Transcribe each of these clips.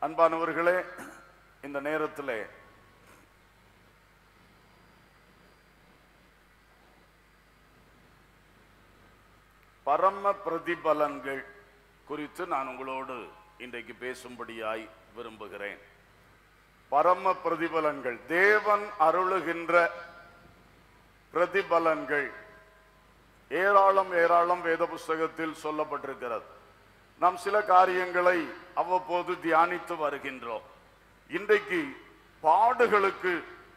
அன்பானவர்களே இந்த நேரத்திலே பரம பிரதிபலன்கள் குறித்து நான் உங்களோடு இன்றைக்கு பேசும்படியாய் விரும்புகிறேன் பரம பிரதிபலன்கள் தேவன் அருளுகின்ற பிரதிபலன்கள் ஏராளம் ஏராளம் வேத புஸ்தகத்தில் சொல்லப்பட்டிருக்கிறது நாம் சில காரியங்களை அவ்வப்போது தியானித்து வருகின்றோம் இன்றைக்கு பாடுகளுக்கு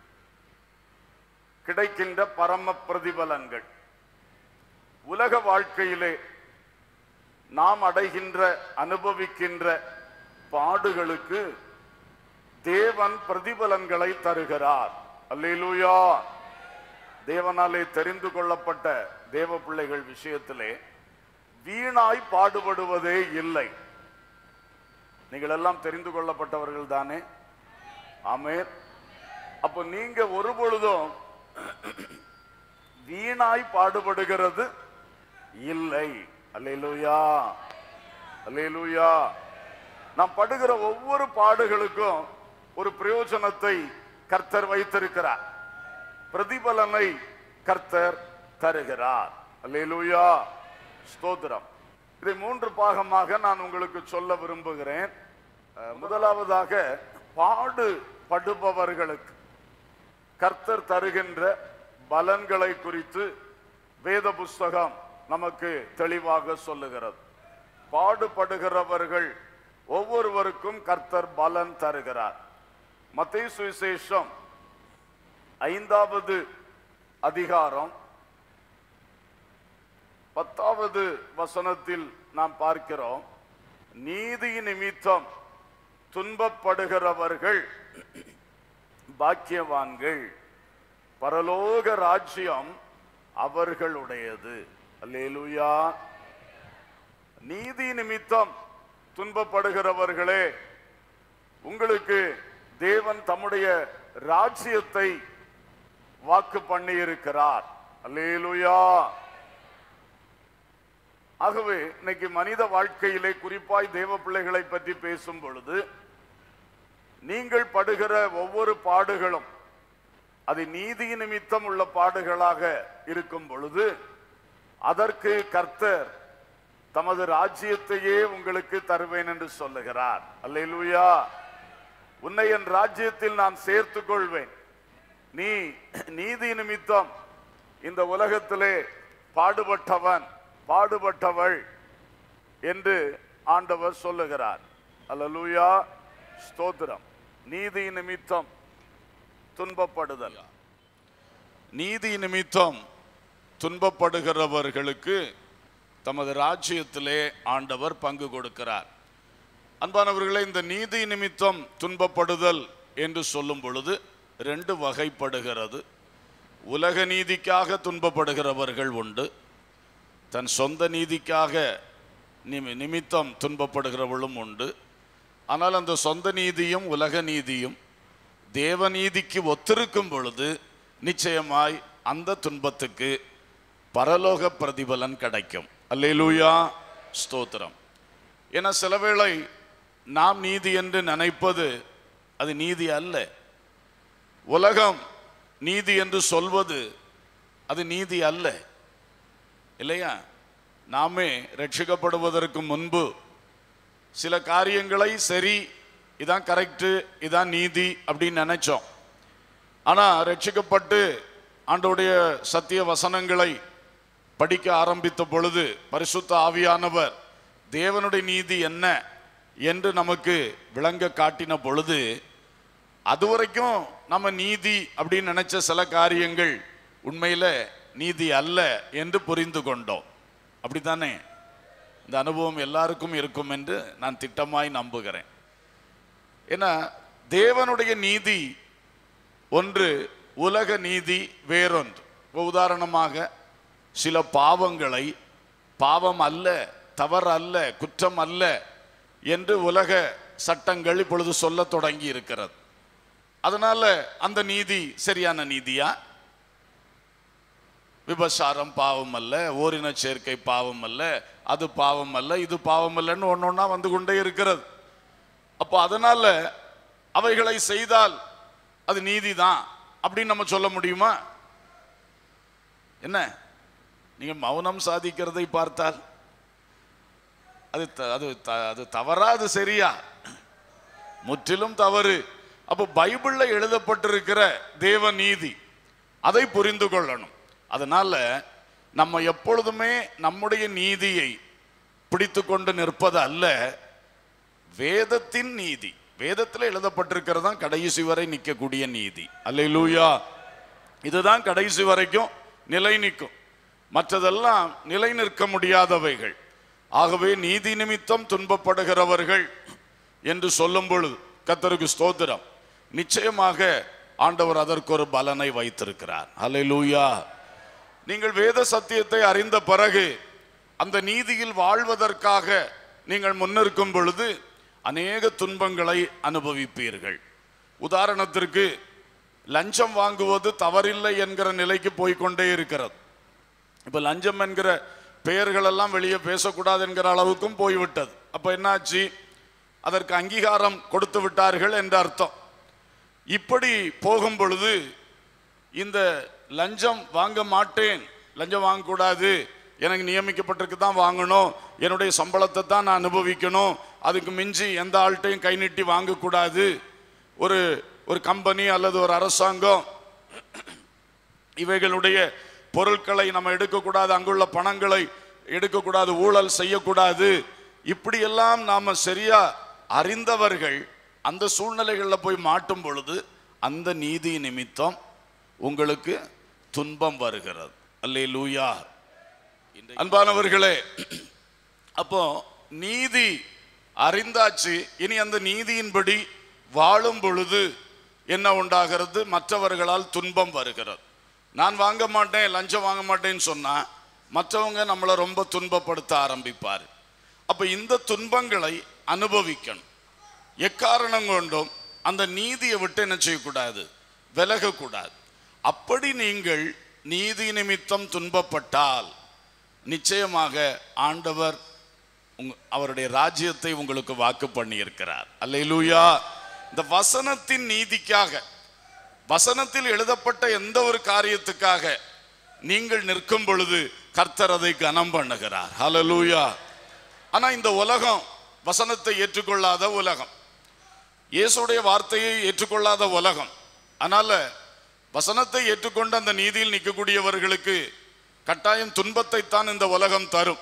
கிடைக்கின்ற பரம பிரதிபலன்கள் உலக வாழ்க்கையிலே நாம் அடைகின்ற அனுபவிக்கின்ற பாடுகளுக்கு தேவன் பிரதிபலன்களை தருகிறார் அல்லேலூயா தேவனாலே தெரிந்து கொள்ளப்பட்ட தேவ பிள்ளைகள் விஷயத்திலே வீணாய் பாடுபடுவதே இல்லை நீங்கள் எல்லாம் தெரிந்து கொள்ளப்பட்டவர்கள் தானே ஆமென் அப்போ நீங்க ஒரு பொழுதும் வீணாய் பாடுபடுகிறது இல்லை அல்லேலூயா அல்லேலூயா நாம் படுகிற ஒவ்வொரு பாடுகளுக்கும் ஒரு பிரயோஜனத்தை கர்த்தர் வைத்திருக்கிறார் பிரதிபலனை கர்த்தர் தருகிறார் அல்லேலூயா ஸ்தோத்திரம் இதை மூன்று பாகமாக நான் உங்களுக்கு சொல்ல விரும்புகிறேன் அஹ், முதலாவதாக பாடுபடுபவர்களுக்கு கர்த்தர் தருகின்ற பலன்களை குறித்து வேத புஸ்தகம் நமக்கு தெளிவாக சொல்லுகிறது பாடுபடுகிறவர்கள் ஒவ்வொருவருக்கும் கர்த்தர் பலன் தருகிறார் மத்திய சுவிசேஷம் ஐந்தாவது அதிகாரம் பத்தாவது வசனத்தில் நாம் பார்க்கிறோம் நீதி நிமித்தம் துன்பப்படுகிறவர்கள் பாக்கியவான்கள் பரலோக ராஜ்யம் அவர்களுடையது அல்லேலூயா நீதி நிமித்தம் துன்பப்படுகிறவர்களே உங்களுக்கு தேவன் தம்முடைய ராஜ்யத்தை வாக்கு பண்ணி இருக்கிறார் அல்லேலூயா ஆகவே இன்னைக்கு மனித வாழ்க்கையிலே குறிப்பாய் தேவ பிள்ளைகளை பற்றி பேசும் பொழுது நீங்கள் படுகிற ஒவ்வொரு பாடுகளும் அது நீதி நிமித்தம் உள்ள பாடுகளாக இருக்கும் பொழுது அதற்கு கர்த்தர் தமது ராஜ்யத்தையே உங்களுக்கு தருவேன் என்று சொல்லுகிறார் அல்லேலூயா உன்னை என் ராஜ்யத்தில் நான் சேர்த்துக் கொள்வேன் நீ நீதி நிமித்தம் இந்த உலகத்திலே பாடுபட்டவன் பாடுபட்டவள் என்று ஆண்டவர் சொல்லுகிறார் அல்லேலூயா ஸ்தோத்திரம் நீதி நிமித்தம் துன்பப்படுதல் நீதி நிமித்தம் துன்பப்படுகிறவர்களுக்கு தமது ராஜ்யத்திலே ஆண்டவர் பங்கு கொடுக்கிறார் அன்பானவர்களே இந்த நீதி நிமித்தம் துன்பப்படுதல் என்று சொல்லும் பொழுது ரெண்டு வகைப்படுகிறது உலக நீதிக்காக துன்பப்படுகிறவர்கள் உண்டு தன் சொந்த நீதிக்காக நிமி- நிமித்தம் துன்பப்படுகிறவளும் உண்டு ஆனால் அந்த சொந்த நீதியும் உலக நீதியும் தேவநீதிக்கு ஒத்திருக்கும் பொழுது நிச்சயமாய் அந்த துன்பத்துக்கு பரலோக பிரதிபலன் கிடைக்கும் அல்லேலூயா ஸ்தோத்திரம் ஏன்னா சில வேளை நாம் நீதி என்று நினைப்பது அது நீதி அல்ல உலகம் நீதி என்று சொல்வது அது நீதி அல்ல இல்லையா நாமே ரட்சிக்கப்படுவதற்கு முன்பு சில காரியங்களை சரி இதான் கரெக்டு இதான் நீதி அப்படின்னு நினைச்சோம் ஆனா ரட்சிக்கப்பட்டு ஆண்டோடைய சத்திய வசனங்களை படிக்க ஆரம்பித்த பொழுது பரிசுத்த ஆவியானவர் தேவனுடைய நீதி என்ன என்று நமக்கு விளங்க காட்டின பொழுது அது வரைக்கும் நம்ம நீதி அப்படின்னு நினைச்ச சில காரியங்கள் உண்மையில நீதி அல்ல என்று புரிந்து கொண்டோம் அப்படித்தானே இந்த அனுபவம் எல்லாருக்கும் இருக்கும் என்று நான் திட்டமாய் நம்புகிறேன் ஏன்னா தேவனுடைய நீதி ஒன்று உலக நீதி வேறொன்று இப்போ உதாரணமாக சில பாவங்களை பாவம் அல்ல தவறு அல்ல குற்றம் அல்ல என்று உலக சட்டங்கள் இப்பொழுது சொல்ல தொடங்கி இருக்கிறது அதனால அந்த நீதி சரியான நீதியா விபசாரம் பாவம் அல்ல ஓரின சேர்க்கை பாவம் அல்ல அது பாவம் அல்ல இது பாவம் அல்லன்னு ஒன்னொன்னா வந்து கொண்டே இருக்கிறது அப்போ அதனால அவைகளை செய்தால் அது நீதிதான் அப்படின்னு நம்ம சொல்ல முடியுமா என்ன நீங்க மௌனம் சாதிக்கிறதை பார்த்தால் அது த- அது த- அது தவறா அது சரியா முற்றிலும் தவறு அப்போ பைபிள்ல எழுதப்பட்டிருக்கிற தேவ நீதி அதை புரிந்து கொள்ளணும் அதனால நம்ம எப்பொழுதுமே நம்முடைய நீதியை பிடித்து கொண்டு நிற்பது அல்ல வேதத்தின் நீதி வேதத்தில் எழுதப்பட்டிருக்கிறது தான் கடைசி வரை நிற்கக்கூடிய நீதி அல்லேலூயா இதுதான் கடைசி வரைக்கும் நிலை நிற்கும் மற்றதெல்லாம் நிலை நிற்க முடியாதவைகள் ஆகவே நீதி நிமித்தம் துன்பப்படுகிறவர்கள் என்று சொல்லும் பொழுது கத்தருக்கு ஸ்தோத்திரம் நிச்சயமாக ஆண்டவர் அதற்கு ஒரு பலனை வைத்திருக்கிறார் அல்லேலூயா நீங்கள் வேத சத்தியத்தை அறிந்த பிறகு அந்த நீதியில் வாழ்வதற்காக நீங்கள் முன்னிற்கும் பொழுது அநேக துன்பங்களை அனுபவிப்பீர்கள் உதாரணத்திற்கு லஞ்சம் வாங்குவது தவறில்லை என்கிற நிலைக்கு போய்க்கொண்டே இருக்கிறது இப்ப லஞ்சம் என்கிற பெயர்கள் எல்லாம் வெளியே பேசக்கூடாது என்கிற அளவுக்கும் போய்விட்டது அப்ப என்னாச்சு அதற்கு அங்கீகாரம் கொடுத்து விட்டார்கள் என்ற அர்த்தம் இப்படி போகும் பொழுது இந்த லஞ்சம் வாங்க மாட்டேன் லஞ்சம் வாங்கக்கூடாது எனக்கு நியமிக்கப்பட்டிருக்கு தான் வாங்கணும் என்னுடைய சம்பளத்தை தான் நான் அனுபவிக்கணும் அதுக்கு மிஞ்சி எந்த ஆள்கிட்டையும் கை நீட்டி வாங்கக்கூடாது ஒரு ஒரு கம்பெனி அல்லது ஒரு அரசாங்கம் இவைகளுடைய பொருட்களை நம்ம எடுக்கக்கூடாது அங்குள்ள பணங்களை எடுக்கக்கூடாது ஊழல் செய்யக்கூடாது இப்படியெல்லாம் நாம சரியா அறிந்தவர்கள் அந்த சூழ்நிலைகளில் போய் மாட்டும் பொழுது அந்த நீதி நிமித்தம் உங்களுக்கு துன்பம் வருகிறது அல்லே லூயா அன்பானவர்களே அப்போ நீதி அறிந்தாச்சு இனி அந்த நீதியின்படி வாழும் பொழுது என்ன உண்டாகிறது மற்றவர்களால் துன்பம் வருகிறது நான் வாங்க மாட்டேன் லஞ்சம் வாங்க மாட்டேன்னு சொன்னா மற்றவங்க நம்மளை ரொம்ப துன்பப்படுத்த ஆரம்பிப்பார் அப்ப இந்த துன்பங்களை அனுபவிக்கணும் எக்காரணம் கொண்டும் அந்த நீதியை விட்டு என்ன செய்யக்கூடாது விலகக்கூடாது அப்படி நீங்கள் நீதி நிமித்தம் துன்பப்பட்டால் நிச்சயமாக ஆண்டவர் உங்க அவருடைய ராஜ்யத்தை உங்களுக்கு வாக்கு பண்ணியிருக்கிறார் அல்லேலூயா இந்த வசனத்தின் நீதிக்காக வசனத்தில் எழுதப்பட்ட எந்த ஒரு காரியத்துக்காக நீங்கள் நிற்கும் பொழுது கர்த்தர் அதை கனம் பண்ணுகிறார் ஹalleluya ஆனா இந்த உலகம் வசனத்தை ஏற்றுக்கொள்ளாத உலகம் இயேசுடைய வார்த்தையை ஏற்றுக்கொள்ளாத உலகம் அதனால வசனத்தை ஏற்றுக்கொண்டு அந்த நீதியில் நிற்கக்கூடியவர்களுக்கு கட்டாயம் துன்பத்தை தான் இந்த உலகம் தரும்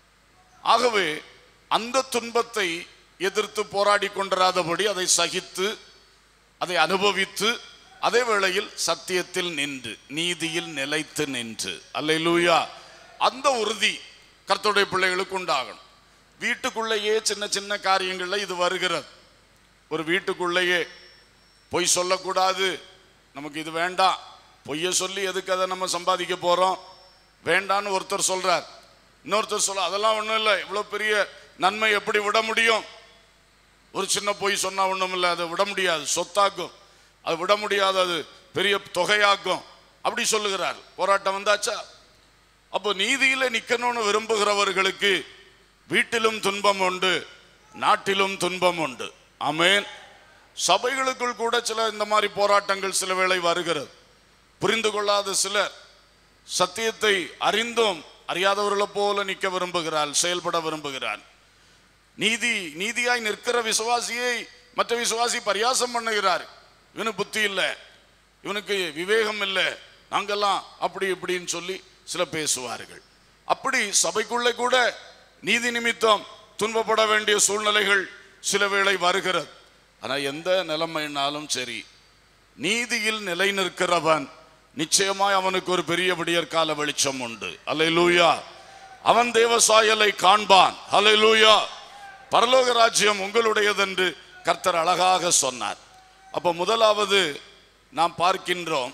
ஆகவே அந்த துன்பத்தை எதிர்த்து போராடி கொண்டிராதபடி அதை சகித்து அதை அனுபவித்து அதே வேளையில் சத்தியத்தில் நின்று நீதியில் நிலைத்து நின்று அல்லேலூயா அந்த உறுதி கர்த்தருடைய பிள்ளைகளுக்கு உண்டாகணும் வீட்டுக்குள்ளேயே சின்ன சின்ன காரியங்கள்ல இது வருகிறது ஒரு வீட்டுக்குள்ளேயே பொய் சொல்லக்கூடாது நமக்கு இது வேண்டாம் பொய்யை சொல்லி எதுக்கு அதை நம்ம சம்பாதிக்க போறோம் வேண்டான்னு ஒருத்தர் சொல்றார் இன்னொருத்தர் சொல்ல அதெல்லாம் ஒண்ணும் இல்லை இவ்வளவு பெரிய நன்மை எப்படி விட முடியும் ஒரு சின்ன பொய் சொன்னா ஒண்ணும் இல்லை அதை விட முடியாது சொத்தாக்கும் அது விட முடியாது அது பெரிய தொகையாக்கும் அப்படி சொல்லுகிறார் போராட்டம் வந்தாச்சா அப்போ நீதியில நிக்கணும்னு விரும்புகிறவர்களுக்கு வீட்டிலும் துன்பம் உண்டு நாட்டிலும் துன்பம் உண்டு ஆமென் சபைகளுக்குள் கூட சில இந்த மாதிரி போராட்டங்கள் சில வேளை வருகிறது புரிந்து கொள்ளாத சிலர் சத்தியத்தை அறிந்தும் அறியாதவர்களை போல நிற்க விரும்புகிறாள் செயல்பட விரும்புகிறாள் நீதி நீதியாய் நிற்கிற விசுவாசியை மற்ற விசுவாசி பரியாசம் பண்ணுகிறார் இவனுக்கு புத்தி இல்லை இவனுக்கு விவேகம் இல்லை நாங்கெல்லாம் அப்படி இப்படின்னு சொல்லி சில பேசுவார்கள் அப்படி சபைக்குள்ளே கூட நீதி நிமித்தம் துன்பப்பட வேண்டிய சூழ்நிலைகள் சில வேளை வருகிறது ஆனா எந்த நிலைமைனாலும் சரி நீதியில் நிலை நிற்கிறவன் நிச்சயமாய் அவனுக்கு ஒரு பெரிய விடியற்கால வெளிச்சம் உண்டு அல்லேலூயா அவன் தேவ சாயலை காண்பான் அல்லேலூயா பரலோக ராஜ்யம் உங்களுடையதென்று கர்த்தர் அழகாக சொன்னார் அப்ப முதலாவது நாம் பார்க்கின்றோம்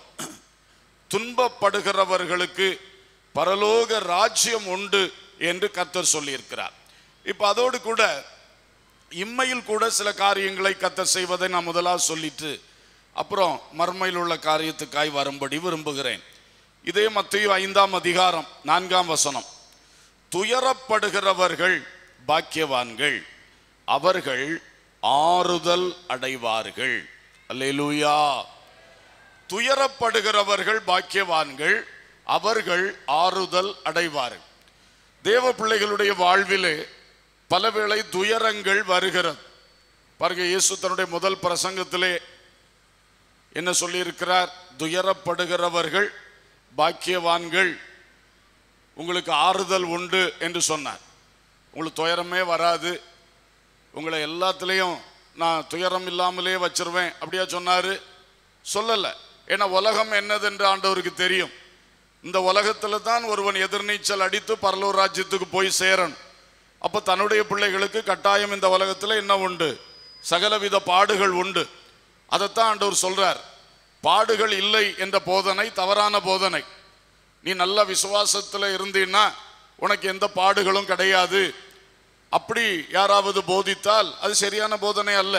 துன்பப்படுகிறவர்களுக்கு பரலோக ராஜ்யம் உண்டு என்று கர்த்தர் சொல்லியிருக்கிறார் இப்ப அதோடு கூட இம்மையில் கூட சில காரியங்களை கர்த்தர் செய்வதை நான் முதலாக சொல்லிட்டு அப்புறம் மர்மையில் உள்ள காரியத்துக்காய் வரும்படி விரும்புகிறேன் இதே மத்திய ஐந்தாம் அதிகாரம் நான்காம் வசனம் துயரப்படுகிறவர்கள் பாக்கியவான்கள் அவர்கள் ஆறுதல் அடைவார்கள் அல்லேலூயா துயரப்படுகிறவர்கள் பாக்கியவான்கள் அவர்கள் ஆறுதல் அடைவார்கள் தேவ பிள்ளைகளுடைய வாழ்விலே பலவேளை துயரங்கள் வருகிறது பாருங்க இயேசு தன்னுடைய முதல் பிரசங்கத்திலே என்ன சொல்லியிருக்கிறார் துயரப்படுகிறவர்கள் பாக்கியவான்கள் உங்களுக்கு ஆறுதல் உண்டு என்று சொன்னார் உங்களுக்கு துயரமே வராது உங்களை எல்லாத்துலேயும் நான் துயரம் இல்லாமலே வச்சிருவேன் அப்படியா சொன்னாரு சொல்லலை ஏன்னா உலகம் என்னதென்று ஆண்டவருக்கு தெரியும் இந்த உலகத்துல தான் ஒருவன் எதிர்நீச்சல் அடித்து பரலூர் ராஜ்யத்துக்கு போய் சேரணும் அப்ப தன்னுடைய பிள்ளைகளுக்கு கட்டாயம் இந்த உலகத்துல என்ன உண்டு சகலவித பாடுகள் உண்டு அதைத்தான் ஆண்டவர் சொல்றார் பாடுகள் இல்லை என்ற போதனை தவறான போதனை நீ நல்ல விசுவாசத்துல இருந்தீன்னா உனக்கு எந்த பாடுகளும் கிடையாது அப்படி யாராவது போதித்தால் அது சரியான போதனை அல்ல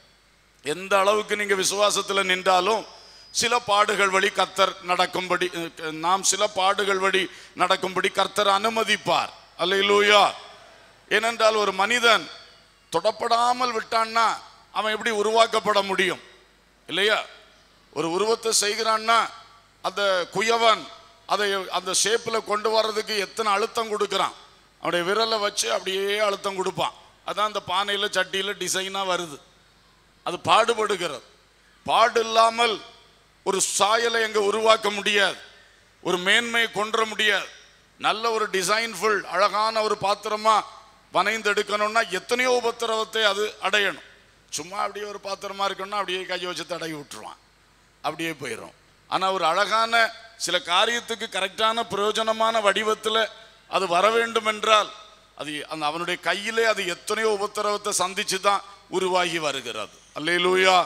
எந்த அளவுக்கு நீங்க விசுவாசத்துல நின்றாலும் சில பாடுகள் வழி கர்த்தர் நடக்கும்படி அஹ், நாம் சில பாடுகள் வழி நடக்கும்படி கர்த்தர் அனுமதிப்பார் அல்லேலூயா ஏனென்றால் ஒரு மனிதன் தொடப்படாமல் விட்டான்னா அவன் எப்படி உருவாக்கப்பட முடியும் இல்லையா ஒரு உருவத்தை செய்கிறான்னா அந்த குயவன் அதை அந்த ஷேப்பில் கொண்டு வர்றதுக்கு எத்தனை அழுத்தம் கொடுக்குறான் அவனுடைய விரலை வச்சு அப்படியே அழுத்தம் கொடுப்பான் அதான் அந்த பானையில் சட்டியில் டிசைனாக வருது அது பாடுபடுகிறது பாடு இல்லாமல் ஒரு சாயலை எங்க உருவாக்க முடியாது ஒரு மேன்மையை கொன்ற முடியாது நல்ல ஒரு டிசைன் ஃபுல் அழகான ஒரு பாத்திரமா வனைந்து எடுக்கணும்னா எத்தனையோ உபத்திரவத்தை அது அடையணும் சும்மா அப்படியே ஒரு பாத்திரமா இருக்கணும்னா அப்படியே கையை வச்சு தடவி விட்டுருவான் அப்படியே போயிடும் ஆனா ஒரு அழகான சில காரியத்துக்கு கரெக்டான பிரயோஜனமான வடிவத்தில் அது வர வேண்டும் என்றால் அது அந்த அவனுடைய கையிலே அது எத்தனையோ உபத்திரவத்தை சந்திச்சு தான் உருவாகி வருகிறது அல்லேலூயா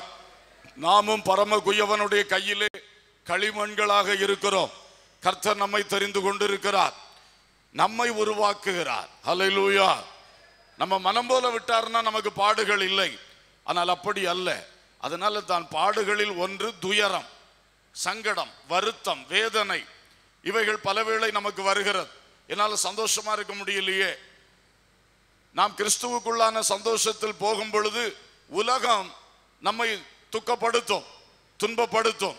நாமும் பரம குயவனுடைய கையிலே களிமண்களாக இருக்கிறோம் கர்த்தர் நம்மை தெரிந்து கொண்டிருக்கிறார் நம்மை உருவாக்குகிறார் அல்லேலூயா நம்ம மனம் போல விட்டார்னா நமக்கு பாடுகள் இல்லை ஆனால் அப்படி அல்ல அதனால தான் பாடுகளில் ஒன்று துயரம் சங்கடம் வருத்தம் வேதனை இவைகள் பலவேளை நமக்கு வருகிறது என்னால் சந்தோஷமா இருக்க முடியலையே நாம் கிறிஸ்துவுக்குள்ளான சந்தோஷத்தில் போகும் பொழுது உலகம் நம்மை துக்கப்படுத்தும் துன்பப்படுத்தும்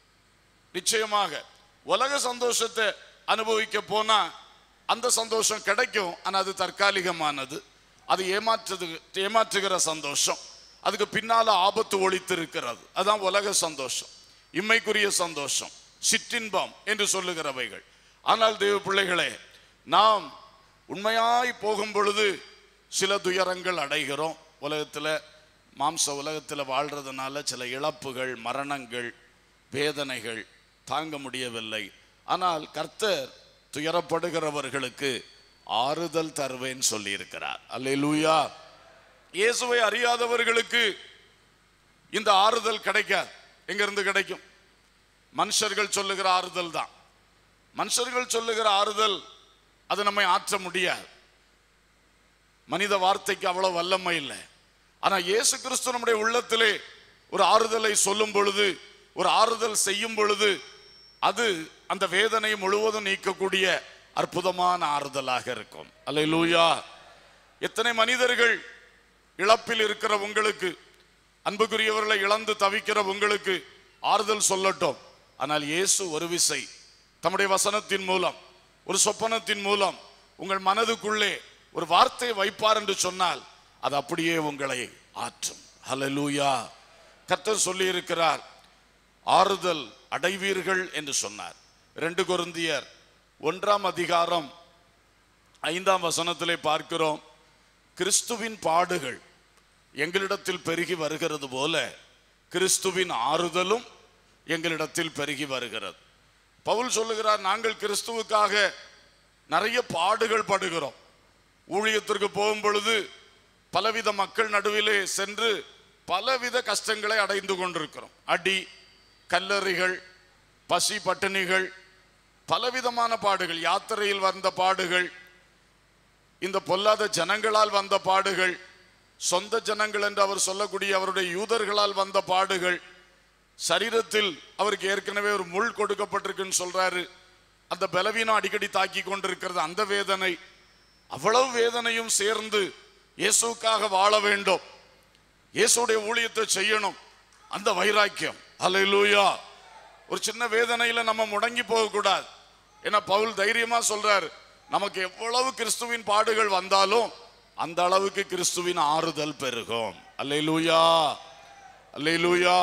நிச்சயமாக உலக சந்தோஷத்தை அனுபவிக்க போனா அந்த சந்தோஷம் கிடைக்கும் ஆனா அது தற்காலிகமானது அது ஏமாற்றுது ஏமாற்றுகிற சந்தோஷம் அதுக்கு பின்னால ஆபத்து ஒழித்து இருக்கிறது அதான் உலக சந்தோஷம் இம்மைக்குரிய சந்தோஷம் சிற்றின்பம் என்று சொல்லுகிறவைகள் ஆனால் தேவ பிள்ளைகளே நாம் உண்மையாய் போகும் பொழுது சில துயரங்கள் அடைகிறோம் உலகத்துல மாம்ச உலகத்துல வாழ்றதுனால சில இழப்புகள் மரணங்கள் வேதனைகள் தாங்க முடியவில்லை ஆனால் கர்த்தர் துயரப்படுகிறவர்களுக்கு ஆறுதல் தருவேன் சொல்லியிருக்கிறார் அல்லேலூயா இயேசுவை அறியாதவர்களுக்கு இந்த ஆறுதல் கிடைக்காது எங்கிருந்து கிடைக்கும் மனுஷர்கள் சொல்லுகிற ஆறுதல் தான் மனுஷர்கள் சொல்லுகிற ஆறுதல் அது நம்மை ஆற்ற முடியாது மனித வார்த்தைக்கு அவ்வளவு வல்லமை இல்லை ஆனா இயேசு கிறிஸ்து நம்முடைய உள்ளத்திலே ஒரு ஆறுதலை சொல்லும் பொழுது ஒரு ஆறுதல் செய்யும் பொழுது அது அந்த வேதனை முழுவதும் நீக்கக்கூடிய அற்புதமான ஆறுதலாக இருக்கும் அல்லேலூயா எத்தனை மனிதர்கள் இழப்பில் இருக்கிற உங்களுக்கு அன்புக்குரியவர்களை இழந்து தவிக்கிற உங்களுக்கு ஆறுதல் சொல்லட்டும் ஆனால் இயேசு ஒரு விசை தம்முடைய வசனத்தின் மூலம் ஒரு சொப்பனத்தின் மூலம் உங்கள் மனதுக்குள்ளே ஒரு வார்த்தையை வைப்பார் என்று சொன்னால் அது அப்படியே உங்களை ஆற்றும் ஹalleluya கர்த்தர் சொல்லி இருக்கிறார் ஆறுதல் அடைவீர்கள் என்று சொன்னார் ரெண்டு கொருந்தியர் ஒன்றாம் அதிகாரம் ஐந்தாம் வசனத்திலே பார்க்கிறோம் கிறிஸ்துவின் பாடுகள் எங்களிடத்தில் பெருகி வருகிறது போல கிறிஸ்துவின் ஆறுதலும் எங்களிடத்தில் பெருகி வருகிறது பவுல் சொல்லுகிறார் நாங்கள் கிறிஸ்துவுக்காக நிறைய பாடுகள் படுகிறோம் ஊழியத்திற்கு போகும் பொழுது பலவித மக்கள் நடுவிலே சென்று பலவித கஷ்டங்களை அடைந்து கொண்டிருக்கிறோம் அடி கல்லறிகள் பசி பட்டினிகள் பலவிதமான பாடுகள் யாத்திரையில் வந்த பாடுகள் இந்த பொல்லாத ஜனங்களால் வந்த பாடுகள் சொந்த ஜனங்கள் என்று அவர் சொல்லக்கூடிய அவருடைய யூதர்களால் வந்த பாடுகள் சரீரத்தில் அவருக்கு ஏற்கனவே ஒரு முள் கொடுக்கப்பட்டிருக்குன்னு சொல்றாரு அந்த பலவீனம் அடிக்கடி தாக்கி கொண்டிருக்கிறது அந்த வேதனை அவ்வளவு வேதனையும் சேர்ந்து இயேசுக்காக வாழ வேண்டும் இயேசுடைய ஊழியத்தை செய்யணும் அந்த வைராக்கியம் அல்லேலூயா ஒரு சின்ன வேதனையில நம்ம முடங்கி போக கூடாது ஏன்னா பவுல் தைரியமா சொல்றாரு நமக்கு எவ்வளவு கிறிஸ்துவின் பாடுகள் வந்தாலும் அந்த அளவுக்கு கிறிஸ்துவின் ஆறுதல் பெருகும் அல்லேலூயா அல்லேலூயா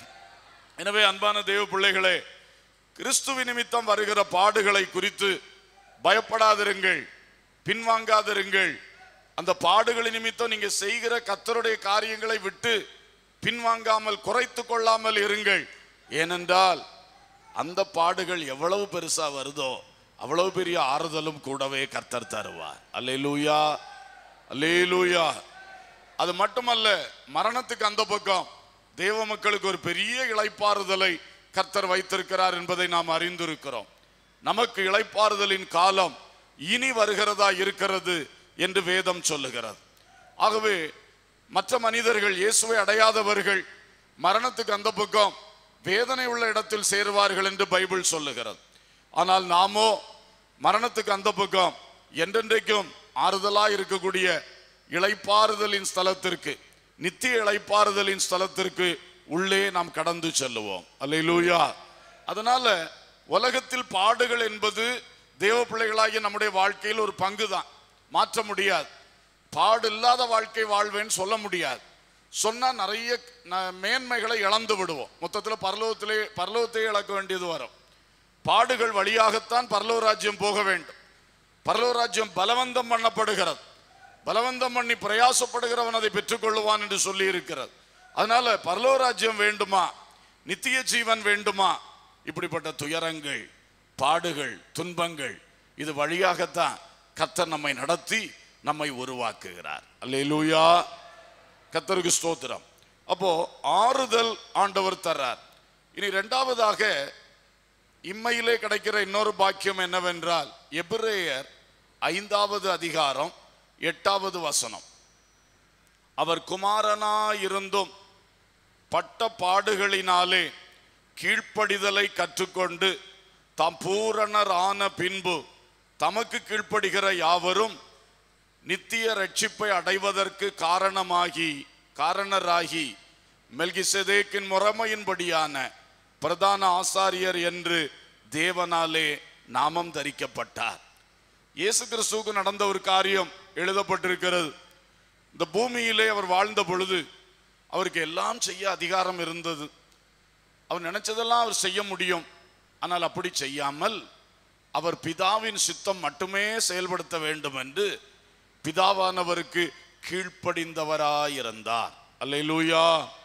எனவே அன்பான தேவ பிள்ளைகளே கிறிஸ்துவ நிமித்தம் வருகிற பாடுகளை குறித்து பயப்படாதிருங்கள் பின்வாங்காதிருங்கள் அந்த பாடுகள் நிமித்தம் நீங்க செய்கிற கத்தருடைய காரியங்களை விட்டு பின்வாங்காமல் குறைத்து கொள்ளாமல் இருங்கள் ஏனென்றால் அந்த பாடுகள் எவ்வளவு பெருசா வருதோ அவ்வளவு பெரிய ஆறுதலும் கூடவே கர்த்தர் தருவார் அல்லேலூயா அல்லேலூயா அது மட்டுமல்ல மரணத்துக்கு அந்த பக்கம் தேவ மக்களுக்கு ஒரு பெரிய இளைப்பாறுதலை கர்த்தர் வைத்திருக்கிறார் என்பதை நாம் அறிந்திருக்கிறோம் நமக்கு இளைப்பாறுதலின் காலம் இனி வருகிறதா இருக்கிறது என்று வேதம் சொல்லுகிறது ஆகவே மற்ற மனிதர்கள் இயேசுவை அடையாதவர்கள் மரணத்துக்கு அந்த பக்கம் வேதனை உள்ள இடத்தில் சேருவார்கள் என்று பைபிள் சொல்லுகிறது ஆனால் நாமோ மரணத்துக்கு அந்த பக்கம் என்றென்றைக்கும் ஆறுதலாய் இருக்கக்கூடிய இளைப்பாறுதலின் ஸ்தலத்திற்கு நித்திய இளைப்பாறுதலின் ஸ்தலத்திற்கு உள்ளே நாம் கடந்து செல்லுவோம் அல்லேலூயா அதனால உலகத்தில் பாடுகள் என்பது தேவ பிள்ளைகளாகிய நம்முடைய வாழ்க்கையில் ஒரு பங்கு தான் மாற்ற முடியாது பாடு இல்லாத வாழ்க்கை வாழ்வேன்னு சொல்ல முடியாது சொன்னா நிறைய ந- மேன்மைகளை இழந்து விடுவோம் மொத்தத்தில் பரலோகத்திலே பரலோகத்தை இழக்க வேண்டியது வரும் பாடுகள் வழியாகத்தான் பரலோக ராஜ்யம் போக வேண்டும் பரலோக ராஜ்யம் பலவந்தம் பண்ணப்படுகிறது பலவந்தம் பண்ணி பிரயாசப்படுகிறவன் அதை பெற்றுக்கொள்ளுவான் என்று சொல்லி இருக்கிறது அதனால பரலோக ராஜ்யம் வேண்டுமா நித்திய ஜீவன் வேண்டுமா இப்படிப்பட்ட துயரங்கள் பாடுகள் துன்பங்கள் இது வழியாகத்தான் கர்த்தர் நம்மை நடத்தி நம்மை உருவாக்குகிறார் அல்லேலூயா கர்த்தருக்கு ஸ்தோத்திரம் அப்போ ஆறுதல் ஆண்டவர் தர்றார் இனி இரண்டாவதாக இம்மையிலே கிடைக்கிற இன்னொரு பாக்கியம் என்னவென்றால் எபிரேயர் ஐந்தாவது அதிகாரம் எட்டாவது வசனம் அவர் குமாரனாயிருந்தும் பட்ட பாடுகளினாலே கீழ்ப்படிதலை கற்றுக்கொண்டு தாம் பூரணர் ஆன பின்பு தமக்கு கீழ்ப்படுகிற யாவரும் நித்திய ரட்சிப்பை அடைவதற்கு காரணமாகி காரணராகி மெல்கிசெதேக்கின் முறைமையின்படியான பிரதான ஆசாரியர் என்று தேவனாலே நாமம் தரிக்கப்பட்டார் இயேசு கிறிஸ்துவுக்கு நடந்த ஒரு காரியம் எழுதப்பட்டிருக்கிறது இந்த பூமியிலே அவர் வாழ்ந்த பொழுது அவருக்கு எல்லாம் செய்ய அதிகாரம் இருந்தது அவர் நினைச்சதெல்லாம் அவர் செய்ய முடியும் ஆனால் அப்படி செய்யாமல் அவர் பிதாவின் சித்தம் மட்டுமே செயல்படுத்த வேண்டும் என்று பிதாவானவருக்கு கீழ்ப்படிந்தவராயிருந்தார் அல்லேலூயா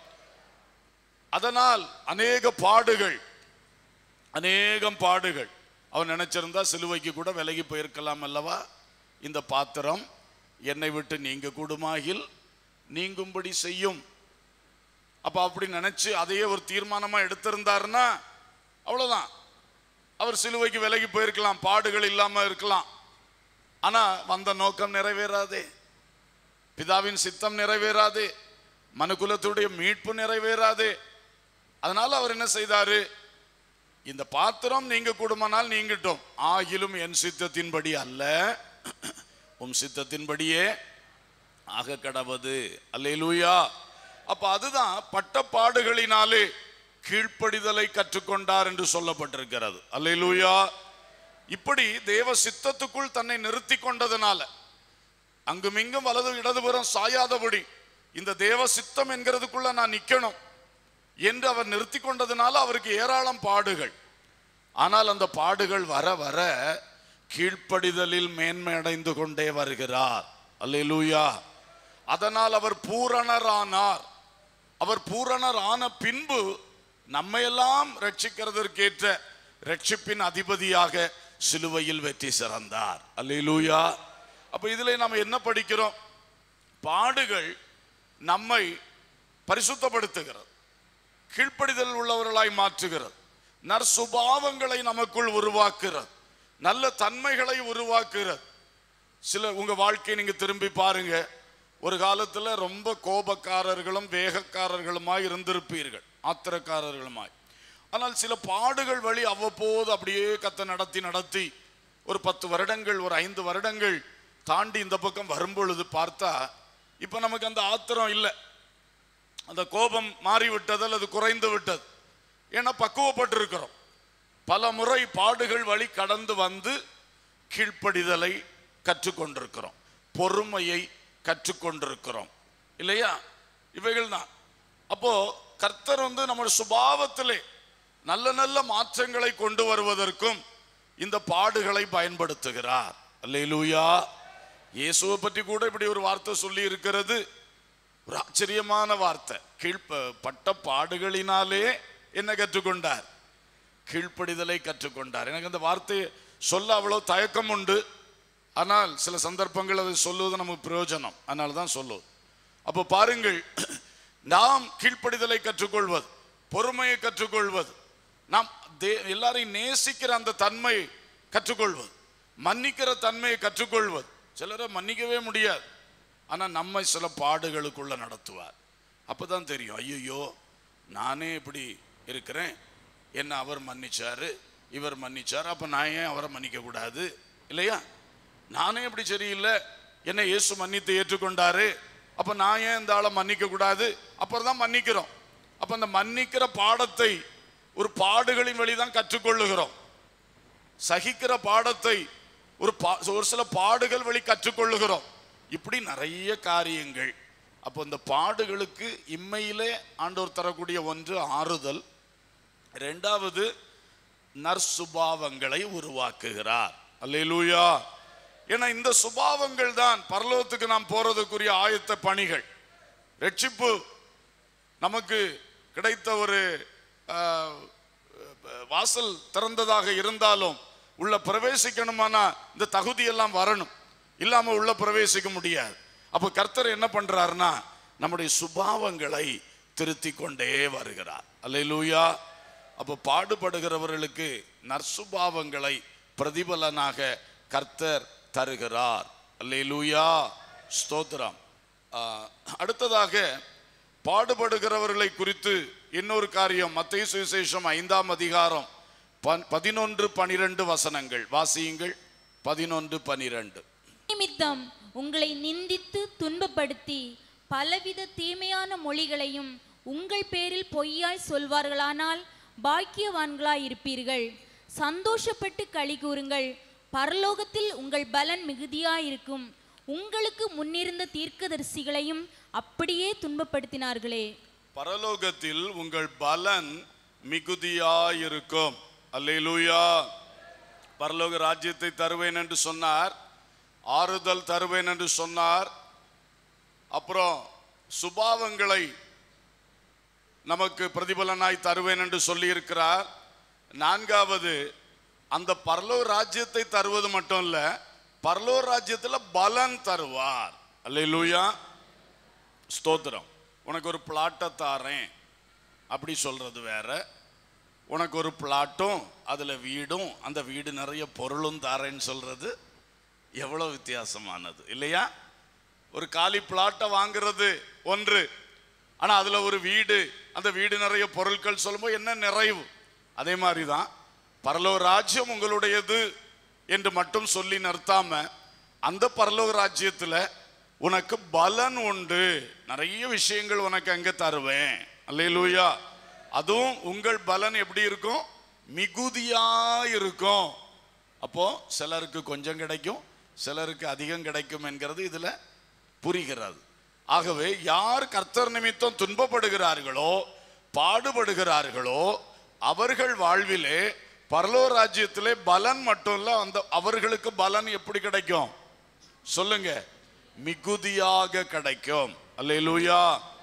அதனால் அநேக பாடுகள் அநேகம் பாடுகள் அவர் நினைச்சிருந்தா சிலுவைக்கு கூட விலகி போயிருக்கலாம் அல்லவா இந்த பாத்திரம் என்னை விட்டு நீங்க கூடுமாகில் நீங்கும்படி செய்யும் அப்ப அப்படி நினைச்சு அதையே ஒரு தீர்மானமா எடுத்திருந்தாருன்னா அவ்வளவுதான் அவர் சிலுவைக்கு விலகி போயிருக்கலாம் பாடுகள் இல்லாம இருக்கலாம் ஆனா வந்த நோக்கம் நிறைவேறாதே பிதாவின் சித்தம் நிறைவேறாதே மனுக்குலத்துடைய மீட்பு நிறைவேறாதே அதனால அவர் என்ன செய்தாரு இந்த பாத்திரம் நீங்க கூடுமானால் நீங்கட்டும் ஆகிலும் என் சித்தத்தின்படி அல்ல உம் சித்தத்தின்படியே ஆக கடவது அல்லேலூயா அப்ப அதுதான் பட்ட பாடுகளினாலே கீழ்ப்படிதலை கற்றுக்கொண்டார் என்று சொல்லப்பட்டிருக்கிறது அல்லேலூயா இப்படி தேவ சித்தத்துக்குள் தன்னை நிறுத்தி கொண்டதுனால அங்குமிங்கும் வலது இடதுபுறம் சாயாதபடி இந்த தேவ சித்தம் என்கிறதுக்குள்ள நான் நிக்கணும் என்று அவர் நிறுத்தி கொண்டதுனால அவருக்கு ஏராளம் பாடுகள் ஆனால் அந்த பாடுகள் வர வர கீழ்ப்படிதலில் மேன்மை அடைந்து கொண்டே வருகிறார் அல்லேலூயா அதனால் அவர் பூரணரானார் அவர் பூரணர் ஆன பின்பு நம்மையெல்லாம் ரட்சிக்கிறதற்கேற்ற ரட்சிப்பின் அதிபதியாக சிலுவையில் வெற்றி சிறந்தார் அல்லேலூயா அப்ப இதுல நம்ம என்ன படிக்கிறோம் பாடுகள் நம்மை பரிசுத்தப்படுத்துகிறது கீழ்ப்படிதல் உள்ளவர்களாய் மாற்றுகிறது நற்சுபாவங்களை நமக்குள் உருவாக்குகிறது நல்ல தன்மைகளை உருவாக்குகிறது சில உங்க வாழ்க்கையை நீங்க திரும்பி பாருங்க ஒரு காலத்துல ரொம்ப கோபக்காரர்களும் வேகக்காரர்களுமாய் இருந்திருப்பீர்கள் ஆத்திரக்காரர்களுமாய் ஆனால் சில பாடுகள் வழி அவ்வப்போது அப்படியே கத்த நடத்தி நடத்தி ஒரு பத்து வருடங்கள் ஒரு ஐந்து வருடங்கள் தாண்டி இந்த பக்கம் வரும்பொழுது பார்த்தா இப்ப நமக்கு அந்த ஆத்திரம் இல்லை அந்த கோபம் மாறிவிட்டது அல்லது குறைந்து விட்டது ஏன்னா பக்குவப்பட்டிருக்கிறோம் பல முறை பாடுகள் வழி கடந்து வந்து கீழ்ப்படிதலை கற்றுக்கொண்டிருக்கிறோம் பொறுமையை கற்றுக்கொண்டிருக்கிறோம் இல்லையா இவைகள் தான் அப்போ கர்த்தர் வந்து நம்முடைய சுபாவத்திலே நல்ல நல்ல மாற்றங்களை கொண்டு வருவதற்கும் இந்த பாடுகளை பயன்படுத்துகிறார் அல்லேலூயா இயேசுவை பற்றி கூட இப்படி ஒரு வார்த்தை சொல்லி இருக்கிறது ஒரு ஆச்சரியமான வார்த்தை கீழ்ப்ப பட்ட பாடுகளினாலே என்ன கற்றுக்கொண்டார் கீழ்ப்படிதலை கற்றுக்கொண்டார் எனக்கு அந்த வார்த்தையை சொல்ல அவ்வளவு தயக்கம் உண்டு ஆனால் சில சந்தர்ப்பங்கள் அதை சொல்லுவது நமக்கு பிரயோஜனம் அதனால தான் சொல்லுவது அப்போ பாருங்கள் நாம் கீழ்ப்படிதலை கற்றுக்கொள்வது பொறுமையை கற்றுக்கொள்வது நாம் தே- எல்லாரையும் நேசிக்கிற அந்த தன்மை கற்றுக்கொள்வது மன்னிக்கிற தன்மையை கற்றுக்கொள்வது சிலரை மன்னிக்கவே முடியாது ஆனா நம்மை சில பாடுகளுக்குள்ள நடத்துவார் அப்பதான் தெரியும் ஐயோ நானே இப்படி இருக்கிறேன் என்ன அவர் மன்னிச்சாரு இவர் மன்னிச்சார் அப்ப நான் ஏன் அவரை மன்னிக்க கூடாது இல்லையா நானே இப்படி சரியில்லை என்ன இயேசு மன்னித்து ஏற்றுக்கொண்டாரு அப்ப நான் ஏன் இந்த ஆளை மன்னிக்க கூடாது அப்புறம் தான் மன்னிக்கிறோம் அப்ப அந்த மன்னிக்கிற பாடத்தை ஒரு பாடுகளின் வழிதான் கற்றுக்கொள்ளுகிறோம் சகிக்கிற பாடத்தை ஒரு பா ஒரு சில பாடுகள் வழி கற்றுக்கொள்ளுகிறோம் இப்படி நிறைய காரியங்கள் அப்போ இந்த பாடுகளுக்கு இம்மையிலே ஆண்டவர் தரக்கூடிய ஒன்று ஆறுதல் ரெண்டாவது நற்சுபாவங்களை உருவாக்குகிறார் அல்லேலூயா ஏன்னா இந்த சுபாவங்கள் தான் பரலோகத்துக்கு நாம் போறதுக்குரிய ஆயத்த பணிகள் ரட்சிப்பு நமக்கு கிடைத்த ஒரு ஆஹ், வாசல் திறந்ததாக இருந்தாலும் உள்ள பிரவேசிக்கணுமானா இந்த தகுதி எல்லாம் வரணும் இல்லாம உள்ள பிரவேசிக்க முடியாது அப்போ கர்த்தர் என்ன பண்றாருன்னா நம்முடைய சுபாவங்களை திருத்திக் கொண்டே வருகிறார் அல்லேலூயா அப்போ பாடுபடுகிறவர்களுக்கு நற்சுபாவங்களை பிரதிபலனாக கர்த்தர் தருகிறார் அல்லேலூயா ஸ்தோத்திரம் ஆஹ், அடுத்ததாக பாடுபடுகிறவர்களை குறித்து இன்னொரு காரியம் மத்திய சுவிசேஷம் ஐந்தாம் அதிகாரம் பன்- பதினொன்று பனிரெண்டு வசனங்கள் வாசியுங்கள் பதினொன்று பனிரெண்டு நிமித்தம் உங்களை நிந்தித்து துன்பப்படுத்தி பலவித தீமையான மொழிகளையும் உங்கள் பேரில் பொய்யாய் சொல்வார்களானால் பாக்கியவான்களாய் இருப்பீர்கள் சந்தோஷப்பட்டு களி கூறுங்கள் பரலோகத்தில் உங்கள் பலன் மிகுதியாயிருக்கும் உங்களுக்கு முன்னிருந்த தீர்க்கதரிசிகளையும் அப்படியே துன்பப்படுத்தினார்களே பரலோகத்தில் உங்கள் பலன் மிகுதியாயிருக்கும் அல்லேலூயா பரலோக ராஜ்யத்தை தருவேன் என்று சொன்னார் ஆறுதல் தருவேன் என்று சொன்னார் அப்புறம் சுபாவங்களை நமக்கு பிரதிபலனாய் தருவேன் என்று சொல்லியிருக்கிறார் நான்காவது அந்த பரலோக ராஜ்யத்தை தருவது மட்டும் இல்ல பரலோக ராஜ்யத்துல பலன் தருவார் அல்லேலூயா ஸ்தோத்திரம் உனக்கு ஒரு பிளாட்டை தாரேன் அப்படி சொல்றது வேற உனக்கு ஒரு பிளாட்டும் அதுல வீடும் அந்த வீடு நிறைய பொருளும் தாரேன்னு சொல்றது எவ்வளவு வித்தியாசமானது இல்லையா ஒரு காலி பிளாட்டை வாங்குறது ஒன்று ஆனா அதுல ஒரு வீடு அந்த வீடு நிறைய பொருட்கள் சொல்லும்போது என்ன நிறைவு அதே மாதிரி தான் பரலோக ராஜ்யம் உங்களுடையது என்று மட்டும் சொல்லி நிறுத்தாம அந்த பரலோக ராஜ்யத்துல உனக்கு பலன் உண்டு நிறைய விஷயங்கள் உனக்கு அங்க தருவேன் அல்லேலூயா அதுவும் உங்கள் பலன் எப்படி இருக்கும் மிகுதியா இருக்கும் அப்போ சிலருக்கு கொஞ்சம் கிடைக்கும் சிலருக்கு அதிகம் கிடைக்கும் என்கிறது இதுல புரிகிறது ஆகவே யார் கர்த்தர் நிமித்தம் துன்பப்படுகிறார்களோ பாடுபடுகிறார்களோ அவர்கள் வாழ்விலே பரலோ ராஜ்யத்திலே பலன் மட்டும் இல்ல அந்த அவர்களுக்கு பலன் எப்படி கிடைக்கும் சொல்லுங்க மிகுதியாக கிடைக்கும் அல்லேலூயா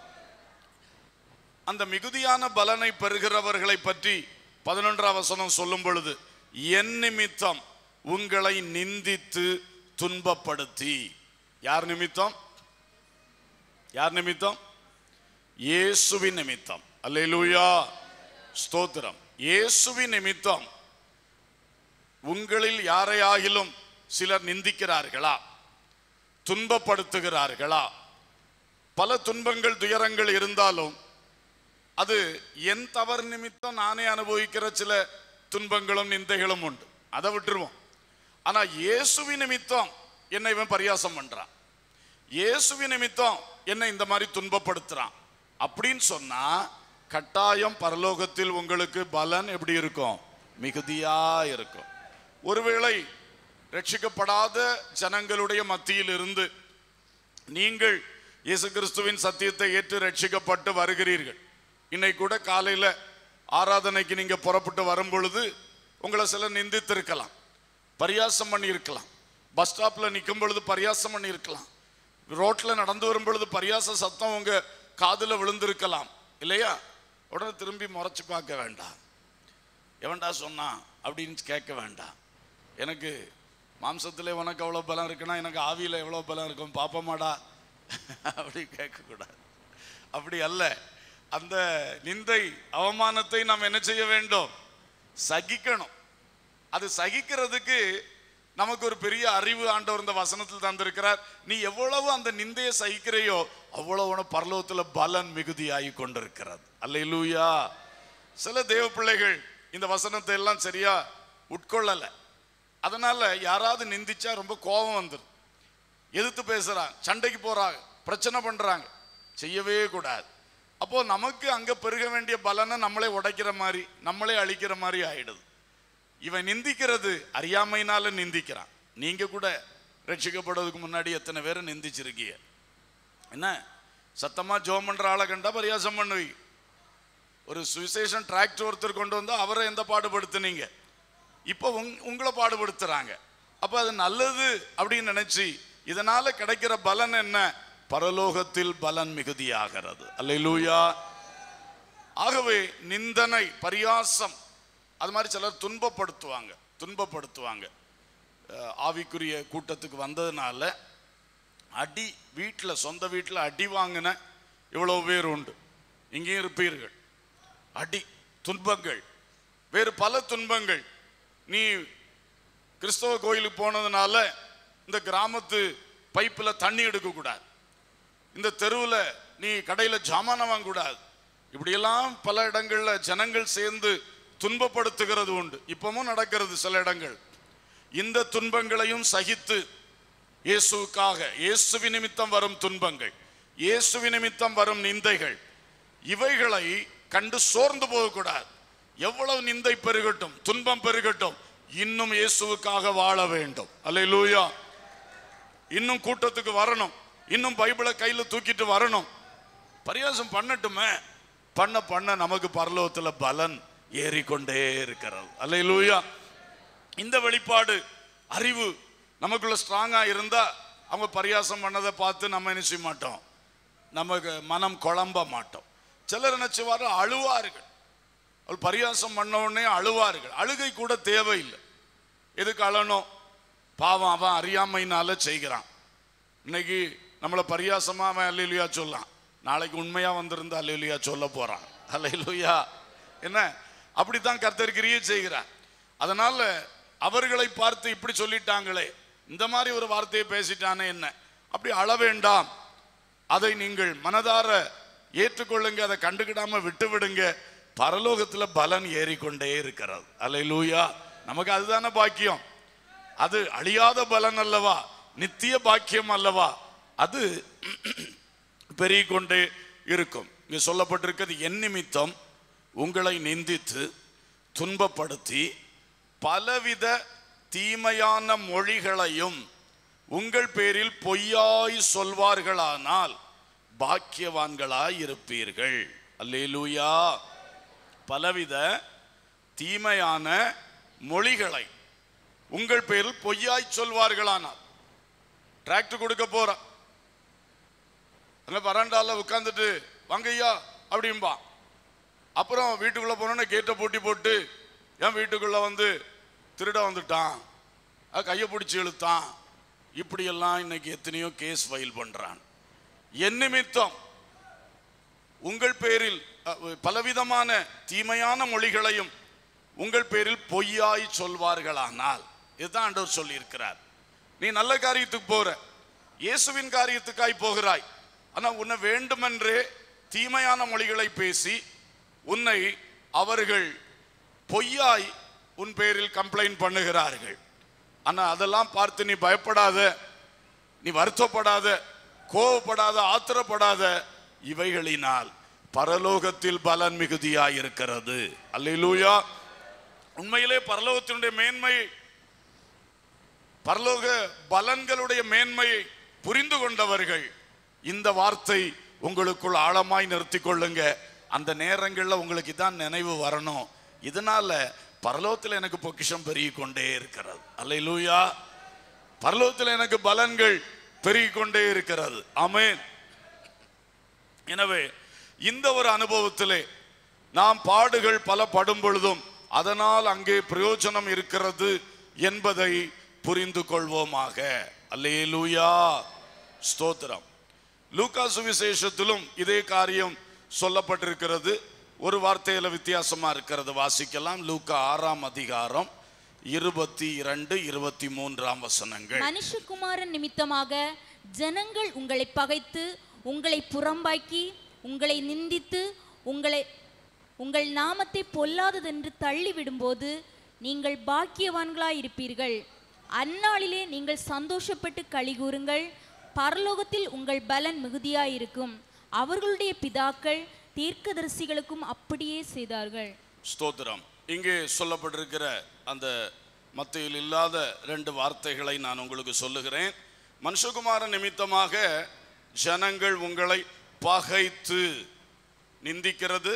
அந்த மிகுதியான பலனை பெறுகிறவர்களை பற்றி பதினொன்றாம் வசனம் சொல்லும் பொழுது என் நிமித்தம் உங்களை நிந்தித்து துன்பப்படுத்தி யார் நிமித்தம் யார் நிமித்தம் இயேசுவின் நிமித்தம் அல்லேலூயா ஸ்தோத்திரம் இயேசுவின் நிமித்தம் உங்களில் யாரையாகிலும் சிலர் நிந்திக்கிறார்களா துன்பப்படுத்துகிறார்களா பல துன்பங்கள் துயரங்கள் இருந்தாலும் அது என் தவறு நிமித்தம் நானே அனுபவிக்கிற சில துன்பங்களும் நிந்தைகளும் உண்டு அதை விட்டுருவோம் ஆனா இயேசுவி நிமித்தம் என்னை இவன் பரியாசம் பண்றான் இயேசுவி நிமித்தம் என்னை இந்த மாதிரி துன்பப்படுத்துறான் அப்படின்னு சொன்னா கட்டாயம் பரலோகத்தில் உங்களுக்கு பலன் எப்படி இருக்கும் மிகுதியா இருக்கும் ஒருவேளை ரட்சிக்கப்படாத ஜனங்களுடைய மத்தியில் இருந்து நீங்கள் இயேசு கிறிஸ்துவின் சத்தியத்தை ஏற்று ரட்சிக்கப்பட்டு வருகிறீர்கள் இன்னைக்கு கூட காலையில ஆராதனைக்கு நீங்க புறப்பட்டு வரும் பொழுது உங்களை சிலர் நிந்தித்திருக்கலாம் பரியாசம் பண்ணி இருக்கலாம் பஸ் ஸ்டாப்ல நிற்கும் பொழுது பரியாசம் பண்ணி இருக்கலாம் ரோட்ல நடந்து வரும் பொழுது பரியாச சத்தம் உங்க காதுல விழுந்திருக்கலாம் இல்லையா உடனே திரும்பி முறைச்சு பார்க்க வேண்டாம் எவன்டா சொன்னான் அப்படின்னு கேட்க வேண்டாம் எனக்கு மாம்சத்துல உனக்கு எவ்வளோ பலம் இருக்குன்னா எனக்கு ஆவியில் எவ்வளோ பலம் இருக்கும் பாப்பமாடா அப்படி கேட்கக்கூடாது அப்படி அல்ல அந்த நிந்தை அவமானத்தை நாம் என்ன செய்ய வேண்டும் சகிக்கணும் அது சகிக்கிறதுக்கு நமக்கு ஒரு பெரிய அறிவு ஆண்டவர் இந்த வசனத்தில் தந்திருக்கிறார் நீ எவ்வளவு அந்த நிந்தையை சகிக்கிறையோ அவ்வளவு உனக்கு பரலோகத்துல பலன் மிகுதியாகி கொண்டிருக்கிறது அல்லேலூயா சில தேவ பிள்ளைகள் இந்த வசனத்தை எல்லாம் சரியா உட்கொள்ளல அதனால யாராவது நிந்திச்சா ரொம்ப கோபம் வந்துடும் எதிர்த்து பேசுறாங்க சண்டைக்கு போறாங்க பிரச்சனை பண்றாங்க செய்யவே கூடாது அப்போ நமக்கு அங்க பெருக வேண்டிய பலனை நம்மளே உடைக்கிற மாதிரி நம்மளே அழிக்கிற மாதிரி ஆயிடுது இவன் நிந்திக்கிறது அறியாமையினால நிந்திக்கிறான் நீங்க கூட ரட்சிக்கப்படுறதுக்கு முன்னாடி எத்தனை பேரை நிந்திச்சிருக்கீங்க என்ன சத்தமா ஜோம் பண்ற ஆளை கண்டா பரியாசம் பண்ணுவீங்க ஒரு சுவிசேஷன் டிராக்டர் ஒருத்தர் கொண்டு வந்தா அவரை எந்த பாடுபடுத்துனீங்க இப்போ உங் உங்களை பாடுபடுத்துறாங்க அப்ப அது நல்லது அப்படின்னு நினைச்சு இதனால கிடைக்கிற பலன் என்ன பரலோகத்தில் பலன் மிகுதியாகிறது அல்லேலூயா ஆகவே நிந்தனை பரியாசம் அது மாதிரி சிலர் துன்பப்படுத்துவாங்க துன்பப்படுத்துவாங்க அஹ் ஆவிக்குரிய கூட்டத்துக்கு வந்ததுனால அடி வீட்டில் சொந்த வீட்டில் அடி வாங்கின இவ்வளவு பேர் உண்டு இங்கேயும் இருப்பீர்கள் அடி துன்பங்கள் வேறு பல துன்பங்கள் நீ கிறிஸ்தவ கோயிலுக்கு போனதுனால இந்த கிராமத்து பைப்பில் தண்ணி எடுக்கக்கூடாது இந்த தெருவில் நீ கடையில் ஜாமான் வாங்கக்கூடாது இப்படியெல்லாம் பல இடங்கள்ல ஜனங்கள் சேர்ந்து துன்பப்படுத்துகிறது உண்டு இப்பவும் நடக்கிறது சில இடங்கள் இந்த துன்பங்களையும் சகித்து இயேசுவுக்காக இயேசுவி நிமித்தம் வரும் துன்பங்கள் இயேசுவி நிமித்தம் வரும் நிந்தைகள் இவைகளை கண்டு சோர்ந்து போகக்கூடாது எவ்வளவு நிந்தை பெருகட்டும் துன்பம் பெருகட்டும் இன்னும் இயேசுவுக்காக வாழ வேண்டும் அல்லேலூயா இன்னும் கூட்டத்துக்கு வரணும் இன்னும் பைபிளை கையில தூக்கிட்டு வரணும் பரியாசம் பண்ணட்டுமே பண்ண பண்ண நமக்கு பரலோகத்துல பலன் ஏறிக்கொண்டே இருக்கிறது அல்லேலூயா இந்த வெளிப்பாடு அறிவு நமக்குள்ள ஸ்ட்ராங்கா இருந்தா அவங்க பரியாசம் பண்ணதை பார்த்து நம்ம என்ன செய்ய மாட்டோம் நமக்கு மனம் குழம்ப மாட்டோம் சிலர் நினைச்சுவாரு அழுவார்கள் அவள் பரியாசம் பண்ண உடனே அழுவார்கள் அழுகை கூட தேவையில்லை எதுக்கு அழணும் பாவம் அவன் அறியாமையினால செய்கிறான் இன்னைக்கு நம்மளை பரியாசமா அவன் அல்லையிலுயா சொல்லலாம் நாளைக்கு உண்மையா வந்திருந்தா அல்லையிலுயா சொல்ல போறான் அல்லையிலுயா என்ன அப்படித்தான் கர்த்தர் கிரியை செய்கிறார் அதனால அவர்களை பார்த்து இப்படி சொல்லிட்டாங்களே இந்த மாதிரி ஒரு வார்த்தையை பேசிட்டானே என்ன அப்படி அழ வேண்டாம் அதை நீங்கள் மனதார ஏற்றுக்கொள்ளுங்க அதை கண்டுக்கிடாம விட்டு விடுங்க பரலோகத்துல பலன் ஏறிக்கொண்டே இருக்கிறது அல்லேலூயா நமக்கு அதுதானே பாக்கியம் அது அழியாத பலன் அல்லவா நித்திய பாக்கியம் அல்லவா அது பெருகிக்கொண்டே இருக்கும் இங்க சொல்லப்பட்டிருக்கிறது என் நிமித்தம் உங்களை நிந்தித்து துன்பப்படுத்தி பலவித தீமையான மொழிகளையும் உங்கள் பேரில் பொய்யாய் சொல்வார்களானால் பாக்கியவான்களாய் இருப்பீர்கள் அல்லேலூயா பலவித தீமையான மொழிகளை உங்கள் பேரில் பொய்யாய் சொல்வார்களானால் டிராக்டர் கொடுக்க போறான் அங்க வராண்டால உட்காந்துட்டு வாங்கய்யா அப்படிம்பா அப்புறம் வீட்டுக்குள்ள போனோன்னே கேட்டை பூட்டி போட்டு என் வீட்டுக்குள்ள வந்து திருட வந்துட்டான் அஹ் கையை பிடிச்சி இழுத்தான் இப்படியெல்லாம் இன்னைக்கு எத்தனையோ கேஸ் ஃபைல் பண்றான் என் நிமித்தம் உங்கள் பேரில் அஹ், பலவிதமான தீமையான மொழிகளையும் உங்கள் பேரில் பொய்யாய் சொல்வார்களானால் இதுதான் ஆண்டவர் சொல்லி இருக்கிறார் நீ நல்ல காரியத்துக்கு போற இயேசுவின் காரியத்துக்காய் போகிறாய் ஆனா உன்னை வேண்டுமென்றே தீமையான மொழிகளை பேசி உன்னை அவர்கள் பொய்யாய் உன் பேரில் கம்ப்ளைண்ட் பண்ணுகிறார்கள் ஆனா அதெல்லாம் பார்த்து நீ பயப்படாத நீ வருத்தப்படாத கோவப்படாத ஆத்திரப்படாத இவைகளினால் பரலோகத்தில் பலன் மிகுதியாய் இருக்கிறது அல்லேலூயா உண்மையிலே பரலோகத்தினுடைய மேன்மை பரலோக பலன்களுடைய மேன்மையை புரிந்து கொண்டவர்கள் இந்த வார்த்தை உங்களுக்குள் ஆழமாய் நிறுத்திக் கொள்ளுங்க அந்த நேரங்கள்ல உங்களுக்கு தான் நினைவு வரணும் இதனால பரலோகத்தில் எனக்கு பொக்கிஷம் பெருகி கொண்டே இருக்கிறது அல்லேலூயா பரலோகத்தில் எனக்கு பலன்கள் பெருகி கொண்டே இருக்கிறது ஆமென் எனவே இந்த ஒரு அனுபவத்திலே நாம் பாடுகள் பல படும் பொழுதும் அதனால் அங்கே பிரயோஜனம் இருக்கிறது என்பதை புரிந்து கொள்வோமாக அல்லேலூயா ஸ்தோத்திரம் லூக்கா சுவிசேஷத்திலும் இதே காரியம் சொல்லப்பட்டிருக்கிறது ஒரு வார்த்தையில வித்தியாசமா இருக்கிறது வாசிக்கலாம் லூக்கா ஆறாம் அதிகாரம் இருபத்தி இரண்டு இருபத்தி மூன்றாம் வசனங்கள் மனுஷகுமாரன் நிமித்தமாக ஜனங்கள் உங்களை பகைத்து உங்களை புறம்பாக்கி உங்களை நிந்தித்து உங்களை உங்கள் நாமத்தை பொல்லாததென்று தள்ளிவிடும்போது நீங்கள் பாக்கியவான்களாயிருப்பீர்கள் அந்நாளிலே நீங்கள் சந்தோஷப்பட்டு களிகூறுங்கள் பரலோகத்தில் உங்கள் பலன் மிகுதியாயிருக்கும் அவர்களுடைய பிதாக்கள் தீர்க்கதரிசிகளுக்கும் அப்படியே செய்தார்கள் ஸ்தோத்திரம் இங்கே சொல்லப்பட்டிருக்கிற அந்த மத்தியில் இல்லாத ரெண்டு வார்த்தைகளை நான் உங்களுக்கு சொல்லுகிறேன் மனுஷகுமாரன் நிமித்தமாக ஜனங்கள் உங்களை பகைத்து நிந்திக்கிறது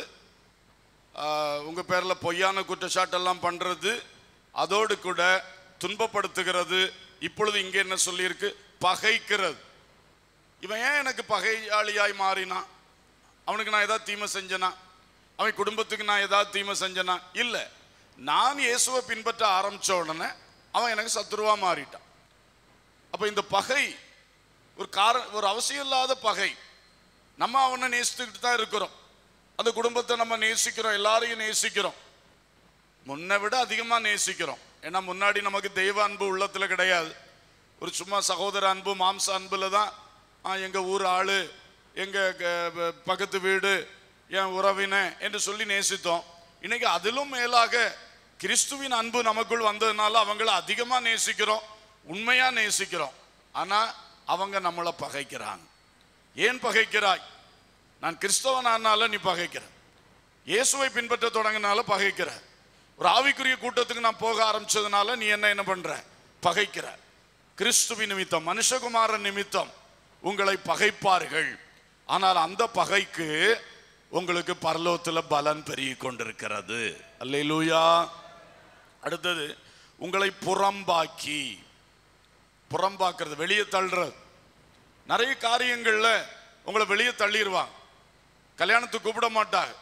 ஆஹ், உங்க பேர்ல பொய்யான குற்றச்சாட்டெல்லாம் பண்றது அதோடு கூட துன்பப்படுத்துகிறது இப்பொழுது இங்கே என்ன சொல்லியிருக்கு பகைக்கிறது இவன் ஏன் எனக்கு பகையாளியாய் மாறினான் அவனுக்கு நான் ஏதாவது தீமை செஞ்சனா அவன் குடும்பத்துக்கு நான் ஏதாவது தீமை செஞ்சனா இல்ல நான் இயேசுவை பின்பற்ற ஆரம்பிச்ச உடனே அவன் எனக்கு சத்துருவா மாறிட்டான் அப்ப இந்த பகை ஒரு கார ஒரு அவசியம் இல்லாத பகை நம்ம அவனை நேசித்துக்கிட்டு தான் இருக்கிறோம் அந்த குடும்பத்தை நம்ம நேசிக்கிறோம் எல்லாரையும் நேசிக்கிறோம் முன்னை விட அதிகமா நேசிக்கிறோம் ஏன்னா முன்னாடி நமக்கு தெய்வ அன்பு உள்ளத்துல கிடையாது ஒரு சும்மா சகோதர அன்பு மாம்ச அன்புல தான் ஆ, எங்க ஊர் ஆளு எங்க க- ப- பக்கத்து வீடு என் உறவின என்று சொல்லி நேசித்தோம் இன்னைக்கு அதிலும் மேலாக கிறிஸ்துவின் அன்பு நமக்குள் வந்ததுனால அவங்கள அதிகமா நேசிக்கிறோம் உண்மையா நேசிக்கிறோம் ஆனா அவங்க நம்மளை பகைக்கிறாங்க ஏன் பகைக்கிறாய் நான் கிறிஸ்தவன் ஆனால நீ பகைக்கிற இயேசுவை பின்பற்ற தொடங்கினால பகைக்கிற ஒரு ஆவிக்குரிய கூட்டத்துக்கு நான் போக ஆரம்பிச்சதுனால நீ என்ன என்ன பண்ற பகைக்கிற கிறிஸ்துவின் நிமித்தம் மனுஷகுமாரன் நிமித்தம் உங்களை பகைப்பார்கள் ஆனால் அந்த பகைக்கு உங்களுக்கு பரலோகத்துல பலன் பெருகி கொண்டிருக்கிறது அல்லேலூயா அடுத்தது உங்களை புறம்பாக்கி புறம்பாக்குறது வெளியே தள்ளுறது நிறைய காரியங்கள்ல உங்களை வெளியே தள்ளிடுவாங்க கல்யாணத்துக்கு கூப்பிட மாட்டாங்க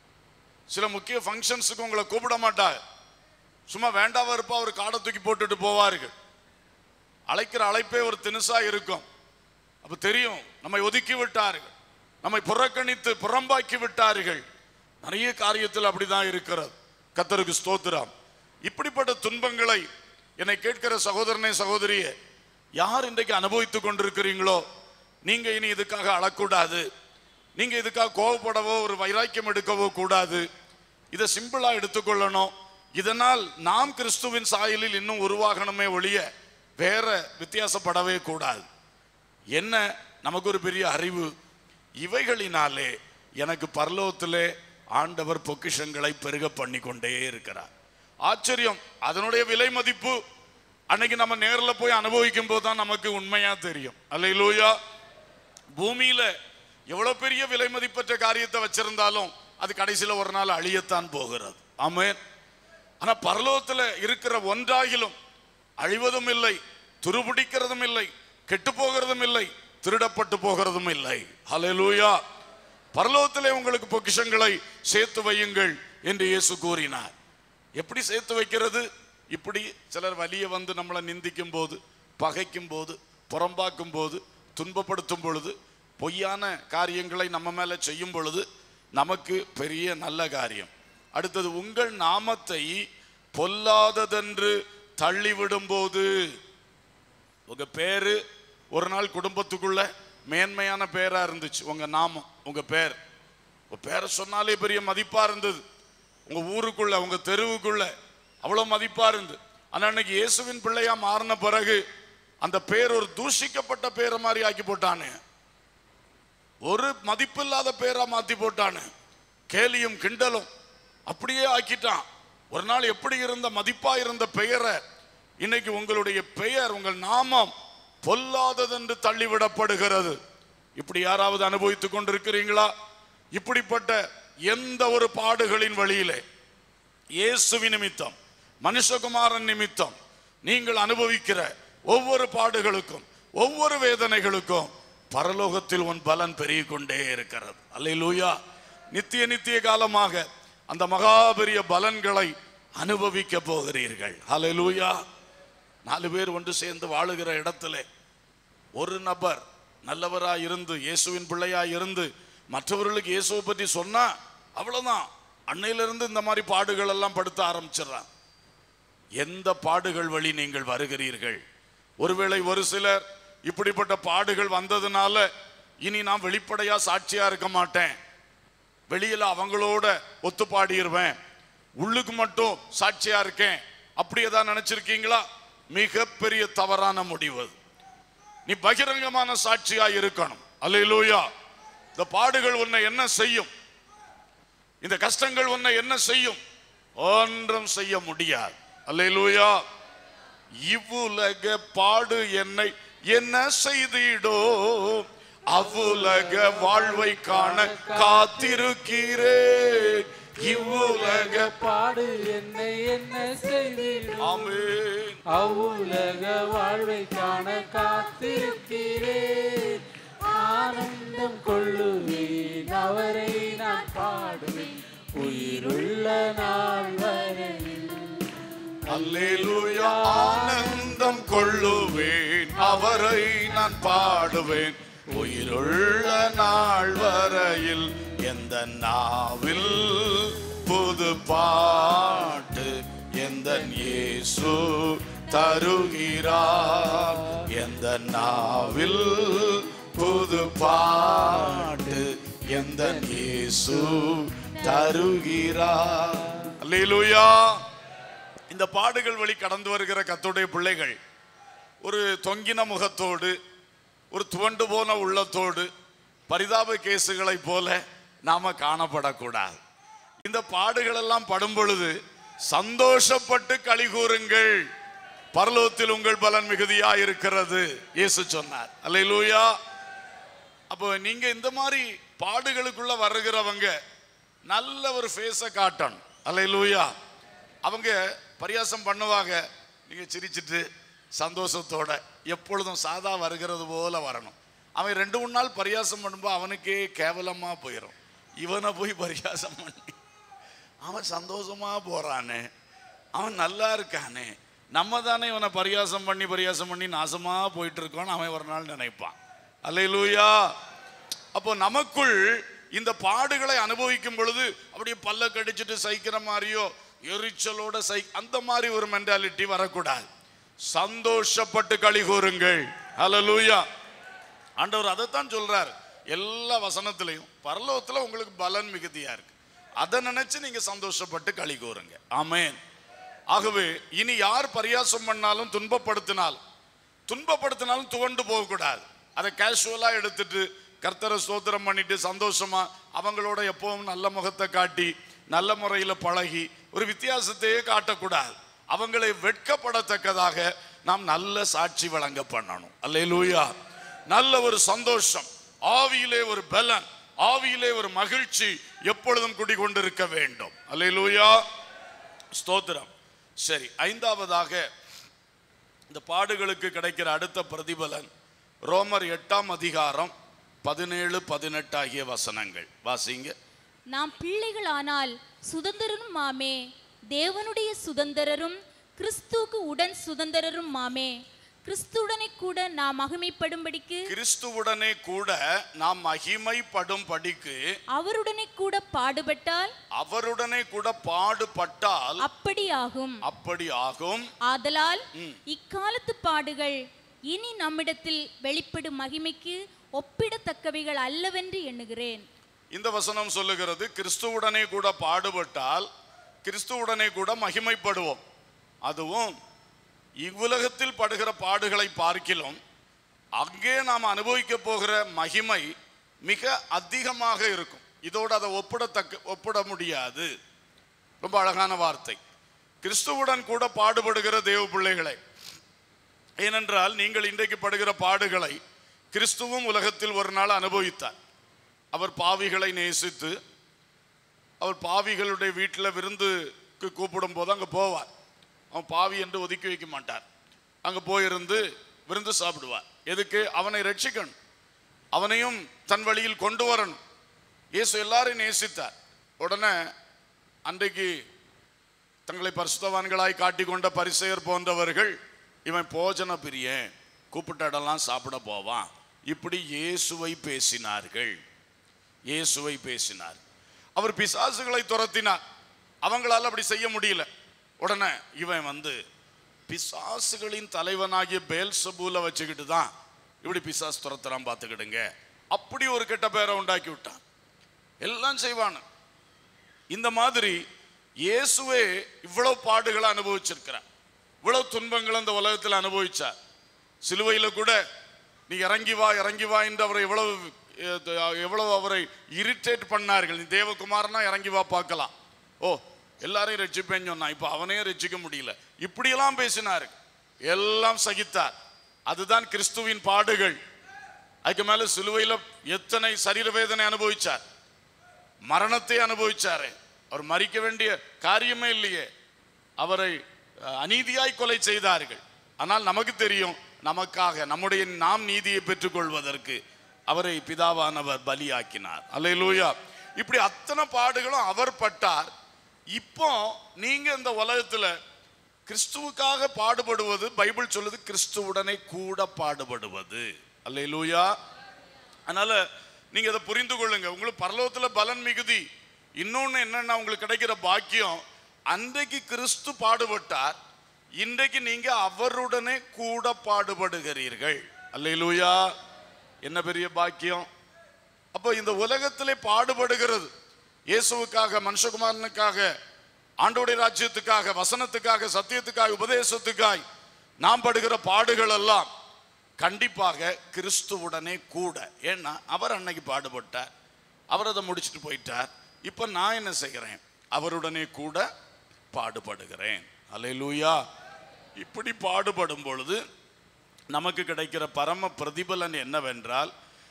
சில முக்கிய ஃபங்க்ஷன்ஸுக்கு உங்களை கூப்பிட மாட்டாங்க சும்மா வேண்டாவ இருப்பா ஒரு காடை தூக்கி போட்டுட்டு போவார்கள் அழைக்கிற அழைப்பே ஒரு தினுசா இருக்கும் அப்ப தெரியும் நம்மை ஒதுக்கி விட்டார்கள் நம்மை புறக்கணித்து புறம்பாக்கி விட்டார்கள் நிறைய காரியத்தில் அப்படிதான் இருக்கிறது கத்தருக்கு ஸ்தோத்திரம் இப்படிப்பட்ட துன்பங்களை என்னை கேட்கிற சகோதரனே சகோதரியே யார் இன்றைக்கு அனுபவித்துக் கொண்டிருக்கிறீங்களோ நீங்க இனி இதுக்காக அழக்கூடாது நீங்க இதுக்காக கோவப்படவோ ஒரு வைராக்கியம் எடுக்கவோ கூடாது இதை சிம்பிளா எடுத்துக்கொள்ளணும் இதனால் நாம் கிறிஸ்துவின் சாயலில் இன்னும் உருவாகணுமே ஒழிய வேற வித்தியாசப்படவே கூடாது என்ன நமக்கு ஒரு பெரிய அறிவு இவைகளினாலே எனக்கு பரலோகத்திலே ஆண்டவர் பொக்கிஷங்களை பெருக பண்ணி கொண்டே இருக்கிறார் ஆச்சரியம் அதனுடைய விலை மதிப்பு அன்னைக்கு நம்ம நேர்ல போய் அனுபவிக்கும் போது தான் நமக்கு உண்மையா தெரியும் அல்லையிலூயா பூமியில எவ்வளவு பெரிய விலை மதிப்பற்ற காரியத்தை வச்சிருந்தாலும் அது கடைசியில ஒரு நாள் அழியத்தான் போகிறது ஆமென் ஆனா பரலோகத்துல இருக்கிற ஒன்றாகிலும் அழிவதும் இல்லை துருபிடிக்கிறதும் இல்லை கெட்டு போகிறதும் இல்லை திருடப்பட்டு போகிறதும் இல்லை ஹalleluya பரலோகத்திலே உங்களுக்கு பொக்கிஷங்களை சேர்த்து வையுங்கள் என்று இயேசு கூறினார் எப்படி சேர்த்து வைக்கிறது இப்படி சிலர் வலிய வந்து நம்மளை நிந்திக்கும் போது பகைக்கும் போது புறம்பாக்கும் போது துன்பப்படுத்தும் பொழுது பொய்யான காரியங்களை நம்ம மேல செய்யும் பொழுது நமக்கு பெரிய நல்ல காரியம் அடுத்தது உங்கள் நாமத்தை பொல்லாததென்று தள்ளிவிடும் போது உங்க பேரு ஒரு நாள் குடும்பத்துக்குள்ள மேன்மையான பேரா இருந்துச்சு உங்க நாமம் உங்க பேர் உங்க பேரை சொன்னாலே பெரிய மதிப்பா இருந்தது உங்க ஊருக்குள்ள உங்க தெருவுக்குள்ள அவ்வளவு மதிப்பா இருந்து ஆனா அன்னைக்கு இயேசுவின் பிள்ளையா மாறின பிறகு அந்த பேர் ஒரு தூஷிக்கப்பட்ட பேரை மாதிரி ஆக்கி போட்டானே ஒரு மதிப்பில்லாத பேரா மாத்தி போட்டானு கேலியும் கிண்டலும் அப்படியே ஆக்கிட்டான் ஒரு நாள் எப்படி இருந்த மதிப்பா இருந்த பெயரை இன்னைக்கு உங்களுடைய பெயர் உங்கள் நாமம் பொல்லாததென்று தள்ளிவிடப்படுகிறது இப்படி யாராவது அனுபவித்துக் கொண்டிருக்கிறீங்களா இப்படிப்பட்ட எந்த ஒரு பாடுகளின் வழியிலே இயேசுவி நிமித்தம் மனுஷகுமாரன் நிமித்தம் நீங்கள் அனுபவிக்கிற ஒவ்வொரு பாடுகளுக்கும் ஒவ்வொரு வேதனைகளுக்கும் பரலோகத்தில் உன் பலன் பெருகிக் கொண்டே இருக்கிறது அல்லேலூயா நித்திய நித்திய காலமாக அந்த மகாபெரிய பலன்களை அனுபவிக்க போகிறீர்கள் அல்லேலூயா நாலு பேர் ஒன்று சேர்ந்து வாழுகிற இடத்துல ஒரு நபர் நல்லவராய் இருந்து இயேசுவின் பிள்ளையாய் இருந்து மற்றவர்களுக்கு இயேசுவை பற்றி சொன்னா அவ்வளவுதான் அன்னையிலிருந்து இந்த மாதிரி பாடுகள் எல்லாம் படுத்த ஆரம்பிச்சிடறான் எந்த பாடுகள் வழி நீங்கள் வருகிறீர்கள் ஒருவேளை ஒரு சிலர் இப்படிப்பட்ட பாடுகள் வந்ததுனால இனி நான் வெளிப்படையா சாட்சியா இருக்க மாட்டேன் வெளியில அவங்களோட ஒத்து பாடிடுவேன் உள்ளுக்கு மட்டும் சாட்சியா இருக்கேன் அப்படி ஏதாவது நினைச்சிருக்கீங்களா மிகப்பெரிய தவறான முடிவு அது. நீ பகிரங்கமான சாட்சியா இருக்கணும் அல்லேலூயா இந்த பாடுகள் உன்னை என்ன செய்யும் இந்த கஷ்டங்கள் உன்னை என்ன செய்யும் ஒன்றும் செய்ய முடியாது அல்லேலூயா இவ்வுலக பாடு என்னை என்ன செய்திடோ அவ்வுலக வாழ்வை காண காத்திருக்கிறேன் இவ்வுலக பாடு என்னை என்ன செய்தீர்கள் ஆமென் அவ்வுலக வாழ்வை காண காத்திருக்கிறேன் ஆனந்தம் கொள்ளுவேன் அவரை நான் பாடுவேன் உயிருள்ள நாள் வரையில் அல்லேலூயா ஆனந்தம் கொள்ளுவேன் அவரை நான் பாடுவேன் உயிருள்ள நாள் வரையில் எந்த நாவில் புது பாட்டு எந்த இயேசு தருகிறார் எந்த நாவில் புது பாட்டு எந்த இயேசு தருகிறார் அல்லேலூயா இந்த பாடுகள் வழி கடந்து வருகிற கத்துடைய பிள்ளைகள் ஒரு தொங்கின முகத்தோடு ஒரு துவண்டு போன உள்ளத்தோடு பரிதாப கேசுகளைப் போல நாம காணப்படக்கூடாது இந்த பாடுகள் எல்லாம் படும் பொழுது சந்தோஷப்பட்டு களி கூறுங்கள் பரலோகத்தில் உங்கள் பலன் மிகுதியா இருக்கிறது இயேசு சொன்னார் அல்லேலூயா அப்போ நீங்க இந்த மாதிரி பாடுகளுக்குள்ள வருகிறவங்க நல்ல ஒரு ஃபேஸை காட்டணும் அல்லேலூயா அவங்க பரியாசம் பண்ணுவாங்க நீங்க சிரிச்சிட்டு சந்தோஷத்தோட எப்பொழுதும் சாதா வருகிறது போல வரணும் அவன் ரெண்டு மூணு நாள் பரியாசம் பண்ணும்போது அவனுக்கே கேவலமா போயிடும் இவனை போய் பரியாசம் பண்ணி அவன் சந்தோஷமா போறானே அவன் நல்லா இருக்கானே நம்ம தானே இவனை பரியாசம் பண்ணி பரியாசம் பண்ணி நாசமா போயிட்டு இருக்கோன்னு அவன் ஒரு நாள் நினைப்பான் அல்லேலூயா அப்போ நமக்குள் இந்த பாடுகளை அனுபவிக்கும் பொழுது அப்படியே பல்ல கடிச்சிட்டு சைக்கிற மாதிரியோ எரிச்சலோட சை அந்த மாதிரி ஒரு மென்டாலிட்டி வரக்கூடாது சந்தோஷப்பட்டு களி கூறுங்கள் அல்லேலூயா ஆண்டவர் அதைத்தான் சொல்றார் எல்லா வசனத்திலையும் பரலோகத்துல உங்களுக்கு பலன் மிகுதியா இருக்கு அதை நினைச்சு நீங்க சந்தோஷப்பட்டு களி கூறுங்க ஆமென் ஆகவே இனி யார் பரியாசம் பண்ணாலும் துன்பப்படுத்தினாலும் துன்பப்படுத்தினாலும் துவண்டு போகக்கூடாது அதை கேஷுவலா எடுத்துட்டு கர்த்தரை ஸ்தோத்திரம் பண்ணிட்டு சந்தோஷமா அவங்களோட எப்பவும் நல்ல முகத்தை காட்டி நல்ல முறையில பழகி ஒரு வித்தியாசத்தையே காட்டக்கூடாது அவங்களை வெட்கப்படத்தக்கதாக நாம் நல்ல சாட்சி வழங்க பண்ணணும் அல்லேலூயா நல்ல ஒரு சந்தோஷம் ஆவியிலே ஒரு பலன் ஆவியிலே ஒரு மகிழ்ச்சி எப்பொழுதும் குடிகொண்டிருக்க வேண்டும் அல்லேலூயா ஸ்தோத்திரம் சரி ஐந்தாவதாக இந்த பாடுகளுக்கு கிடைக்கிற அடுத்த பிரதிபலன் ரோமர் எட்டாம் அதிகாரம் பதினேழு பதினெட்டு ஆகிய வசனங்கள் வாசிங்க நாம் பிள்ளைகளானால் சுதந்திரரும் மாமே தேவனுடைய சுதந்திரரும் கிறிஸ்துவுக்கு உடன் சுதந்திரரும் மாமே கிறிஸ்துவுடனே கூட நாம் மகிமைப்படும்படிக்கு கிறிஸ்துவுடனே கூட நாம் மகிமைப்படும் படிக்கு அவருடனே கூட பாடுபட்டால் அவருடனே கூட பாடுபட்டால் அப்படியாகும் அப்படி ஆகும் ஆதலால் இக்காலத்து பாடுகள் இனி நம்மிடத்தில் வெளிப்படும் மகிமைக்கு ஒப்பிடத்தக்கவைகள் அல்லவென்று எண்ணுகிறேன் இந்த வசனம் சொல்லுகிறது கிறிஸ்துவுடனே கூட பாடுபட்டால் கிறிஸ்துவுடனே கூட மகிமைப்படுவோம் அதுவும் இவ்வுலகத்தில் படுகிற பாடுகளை பார்க்கிலும் அங்கே நாம் அனுபவிக்க போகிற மகிமை மிக அதிகமாக இருக்கும் இதோடு அதை ஒப்பிடத்தக்க ஒப்பிட முடியாது ரொம்ப அழகான வார்த்தை கிறிஸ்துவுடன் கூட பாடுபடுகிற தேவ பிள்ளைகளை ஏனென்றால் நீங்கள் இன்றைக்கு படுகிற பாடுகளை கிறிஸ்துவும் உலகத்தில் ஒரு நாள் அனுபவித்தார் அவர் பாவிகளை நேசித்து அவர் பாவிகளுடைய வீட்டில் விருந்துக்கு கூப்பிடும் போது அங்கே போவார் அவன் பாவி என்று ஒதுக்கி வைக்க மாட்டார் அங்கே போயிருந்து விருந்து சாப்பிடுவார் எதுக்கு அவனை ரட்சிக்கணும் அவனையும் தன் வழியில் கொண்டு வரணும் இயேசு எல்லாரையும் நேசித்தார் உடனே அன்றைக்கு தங்களை பரிசுத்தவான்களாய் காட்டிக்கொண்ட பரிசெயர் போன்றவர்கள் இவன் போஜன பிரியன் கூப்பிட்ட இடம்லாம் சாப்பிட போவான் இப்படி இயேசுவை பேசினார்கள் இயேசுவை பேசினார் அவர் பிசாசுகளை துரத்தினார் அவங்களால அப்படி செய்ய முடியல உடனே இவன் வந்து பிசாசுகளின் தலைவனாகிய பேல்சபூல வச்சுக்கிட்டு தான் இப்படி பிசாசு துரத்துறான் பார்த்துக்கிடுங்க அப்படி ஒரு கெட்ட பேரை உண்டாக்கி விட்டான் எல்லாம் செய்வானு இந்த மாதிரி இயேசுவே இவ்வளவு பாடுகளை அனுபவிச்சிருக்கிறார் இவ்வளவு துன்பங்களை இந்த உலகத்தில் அனுபவிச்சார் சிலுவையில கூட நீ இறங்கி வா இறங்கி வா என்று அவரை எவ்வளவு அஹ், எவ்வளவு அவரை இரிட்டேட் பண்ணார்கள் நீ தேவகுமாரனா இறங்கி வா பார்க்கலாம் ஓ எல்லாரையும் ரட்சிப்பேன்னு சொன்னான் இப்போ அவனையே ரட்சிக்க முடியல இப்படியெல்லாம் பேசினார் எல்லாம் சகித்தார் அதுதான் கிறிஸ்துவின் பாடுகள் அதுக்கு மேல சிலுவையில எத்தனை சரீர வேதனை அனுபவிச்சார் மரணத்தை அனுபவிச்சாரே அவர் மறிக்க வேண்டிய காரியமே இல்லையே அவரை அஹ், அநீதியாய் கொலை செய்தார்கள் ஆனால் நமக்கு தெரியும் நமக்காக நம்முடைய நாம் நீதியை பெற்றுக்கொள்வதற்கு அவரை பிதாவானவர் பலியாக்கினார் அல்லேலூயா இப்படி அத்தனை பாடுகளும் அவர் பட்டார் இப்போ நீங்க இந்த உலகத்துல கிறிஸ்துவுக்காக பாடுபடுவது பைபிள் சொல்லுது கிறிஸ்துவுடனே கூட பாடுபடுவது அல்லேலூயா அதனால நீங்க அதை புரிந்து கொள்ளுங்க உங்களுக்கு பரலோகத்துல பலன் மிகுதி இன்னொன்னு என்னன்னா உங்களுக்கு கிடைக்கிற பாக்கியம் அன்றைக்கு கிறிஸ்து பாடுபட்டார் இன்றைக்கு நீங்க அவருடனே கூட பாடுபடுகிறீர்கள் அல்லேலூயா என்ன பெரிய பாக்கியம் அப்போ இந்த உலகத்திலே பாடுபடுகிறது இயேசுவுக்காக மனுஷகுமாரனுக்காக ஆண்டோடைய ராஜ்யத்துக்காக வசனத்துக்காக சத்தியத்துக்காக உபதேசத்துக்காய் நாம் படுகிற பாடுகள் எல்லாம் கண்டிப்பாக கிறிஸ்துவுடனே கூட ஏன்னா அவர் அன்னைக்கு பாடுபட்டார் அவர் அதை முடிச்சுட்டு போயிட்டார் இப்போ நான் என்ன செய்கிறேன் அவருடனே கூட பாடுபடுகிறேன் அல்லேலூயா இப்படி பாடுபடும் பொழுது நமக்கு கிடைக்கிற பரம பிரதிபலன் என்னவென்றால்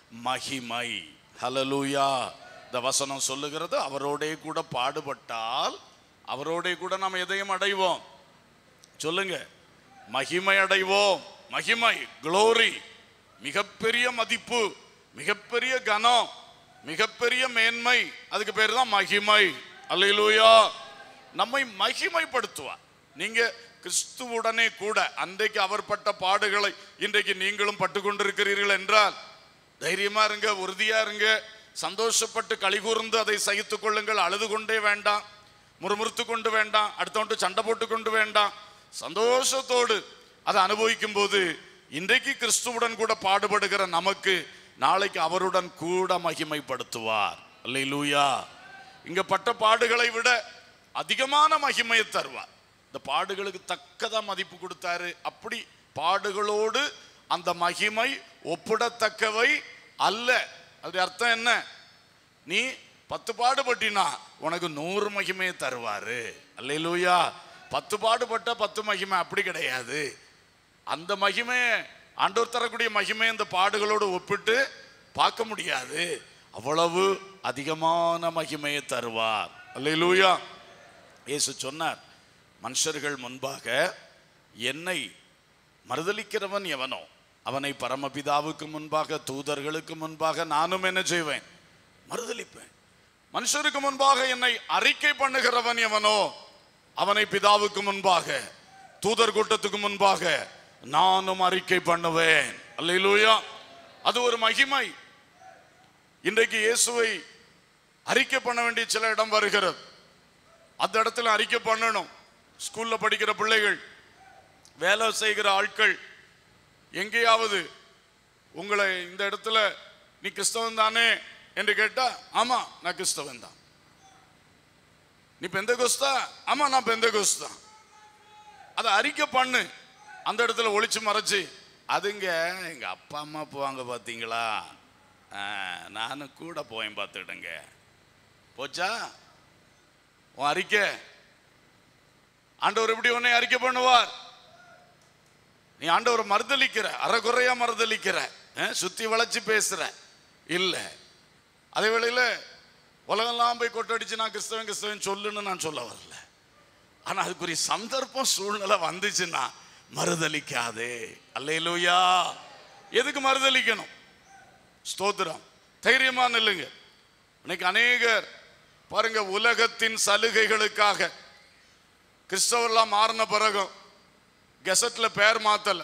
மகிமை ஹலலூயா இந்த வசனம் சொல்லுகிறது அவரோடே கூட பாடுபட்டால் அவரோடே கூட நாம் எதையும் அடைவோம் சொல்லுங்க மகிமை அடைவோம் மகிமை குளோரி மிகப்பெரிய மதிப்பு மிகப்பெரிய கனம் மிகப்பெரிய மேன்மை அதுக்கு பேர் தான் மகிமை அல்லேலூயா நம்மை மகிமைப்படுத்துவார் நீங்க கிறிஸ்துவுடனே கூட அன்றைக்கு அவர் பட்ட பாடுகளை இன்றைக்கு நீங்களும் பட்டு கொண்டிருக்கிறீர்கள் என்றால் தைரியமா இருங்க உறுதியா இருங்க சந்தோஷப்பட்டு கலிகூர்ந்து அதை சகித்துக் கொள்ளுங்கள் அழுது கொண்டே வேண்டாம் முறுமுறுத்து கொண்டு வேண்டாம் அடுத்தவன்ட்டு சண்டை போட்டு கொண்டு வேண்டாம் சந்தோஷத்தோடு அதை அனுபவிக்கும் போது இன்றைக்கு கிறிஸ்துவுடன் கூட பாடுபடுகிற நமக்கு நாளைக்கு அவருடன் கூட மகிமைப்படுத்துவார் அல்லேலூயா இங்க பட்ட பாடுகளை விட அதிகமான மகிமையை தருவார் இந்த பாடுகளுக்கு தக்கதா மதிப்பு கொடுத்தாரு அப்படி பாடுகளோடு அந்த மகிமை ஒப்பிடத்தக்கவை அல்ல அது அர்த்தம் என்ன நீ பத்து பாடுபட்டினா உனக்கு நூறு மகிமையை தருவாரு அல்லேலூயா பத்து பாடுபட்ட பத்து மகிமை அப்படி கிடையாது அந்த மகிமை ஆண்டவர் தரக்கூடிய மகிமை இந்த பாடுகளோடு ஒப்பிட்டு பார்க்க முடியாது அவ்வளவு அதிகமான மகிமையை தருவார் அல்லேலூயா இயேசு சொன்னார் மனுஷர்கள் முன்பாக என்னை மறுதலிக்கிறவன் எவனோ அவனை பரமபிதாவுக்கு முன்பாக தூதர்களுக்கு முன்பாக நானும் என்ன செய்வேன் மறுதலிப்பேன் மனுஷருக்கு முன்பாக என்னை அறிக்கை பண்ணுகிறவன் எவனோ அவனை பிதாவுக்கு முன்பாக தூதர் கூட்டத்துக்கு முன்பாக நானும் அறிக்கை பண்ணுவேன் அல்லேலூயா அது ஒரு மகிமை இன்றைக்கு இயேசுவை அறிக்கை பண்ண வேண்டிய சில இடம் வருகிறது அந்த இடத்துல அறிக்கை பண்ணணும் ஸ்கூல்ல படிக்கிற பிள்ளைகள் வேலை செய்கிற ஆட்கள் எங்கேயாவது உங்களை இந்த இடத்துல நீ கிறிஸ்தவன் தானே என்று கேட்டா ஆமா நான் கிறிஸ்தவன் தான் நீ பெந்த கோஸ்தா ஆமா நான் பெந்த கோஸ்தா அதை அறிக்கை பண்ணு அந்த இடத்துல ஒளிச்சு மறைச்சு அதுங்க எங்க அப்பா அம்மா போவாங்க பாத்தீங்களா ஆ, நானும் கூட போய் பார்த்துடுங்க போச்சா உன் அறிக்கை ஆண்டவர் எப்படி உன்னை அறிக்கை பண்ணுவார் நீ ஆண்டவரை மறுதலிக்கிற அறகுறையா மறுதலிக்கிற அஹ், சுத்தி வளைச்சு பேசுற இல்ல அதே வேளையில உலகெல்லாம் போய் கொட்டடிச்சு நான் கிறிஸ்தவன் கிறிஸ்தவன் சொல்லுன்னு நான் சொல்ல வரல ஆனா அதுக்குரிய சந்தர்ப்பம் சூழ்நிலை வந்துச்சுன்னா மறுதலிக்காதே அல்லேலூயா எதுக்கு மறுதலிக்கணும் ஸ்தோத்திரம் தைரியமா நில்லுங்க இன்னைக்கு அநேகர் பாருங்க உலகத்தின் சலுகைகளுக்காக கிறிஸ்தவர்லாம் மாறின பிறகும் கெசட்ல பேர் மாத்தல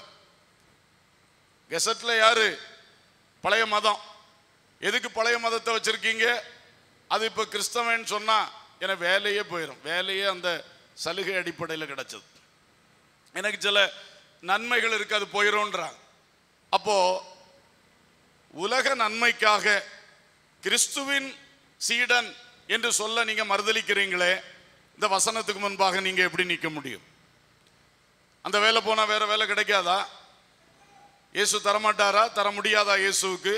கெசட்ல யாரு பழைய மதம் எதுக்கு பழைய மதத்தை வச்சிருக்கீங்க அது இப்ப கிறிஸ்தவன் சொன்னா என வேலையே போயிடும் வேலையே அந்த சலுகை அடிப்படையில் கிடைச்சது எனக்கு சில நன்மைகள் இருக்கு அது போயிடும்ன்றாங்க அப்போ உலக நன்மைக்காக கிறிஸ்துவின் சீடன் என்று சொல்ல நீங்க மறுதலிக்கிறீங்களே இந்த வசனத்துக்கு முன்பாக நீங்க எப்படி நிற்க முடியும் அந்த வேலை போனா வேற வேலை கிடைக்காதா இயேசு தரமாட்டாரா தர முடியாதா இயேசுவுக்கு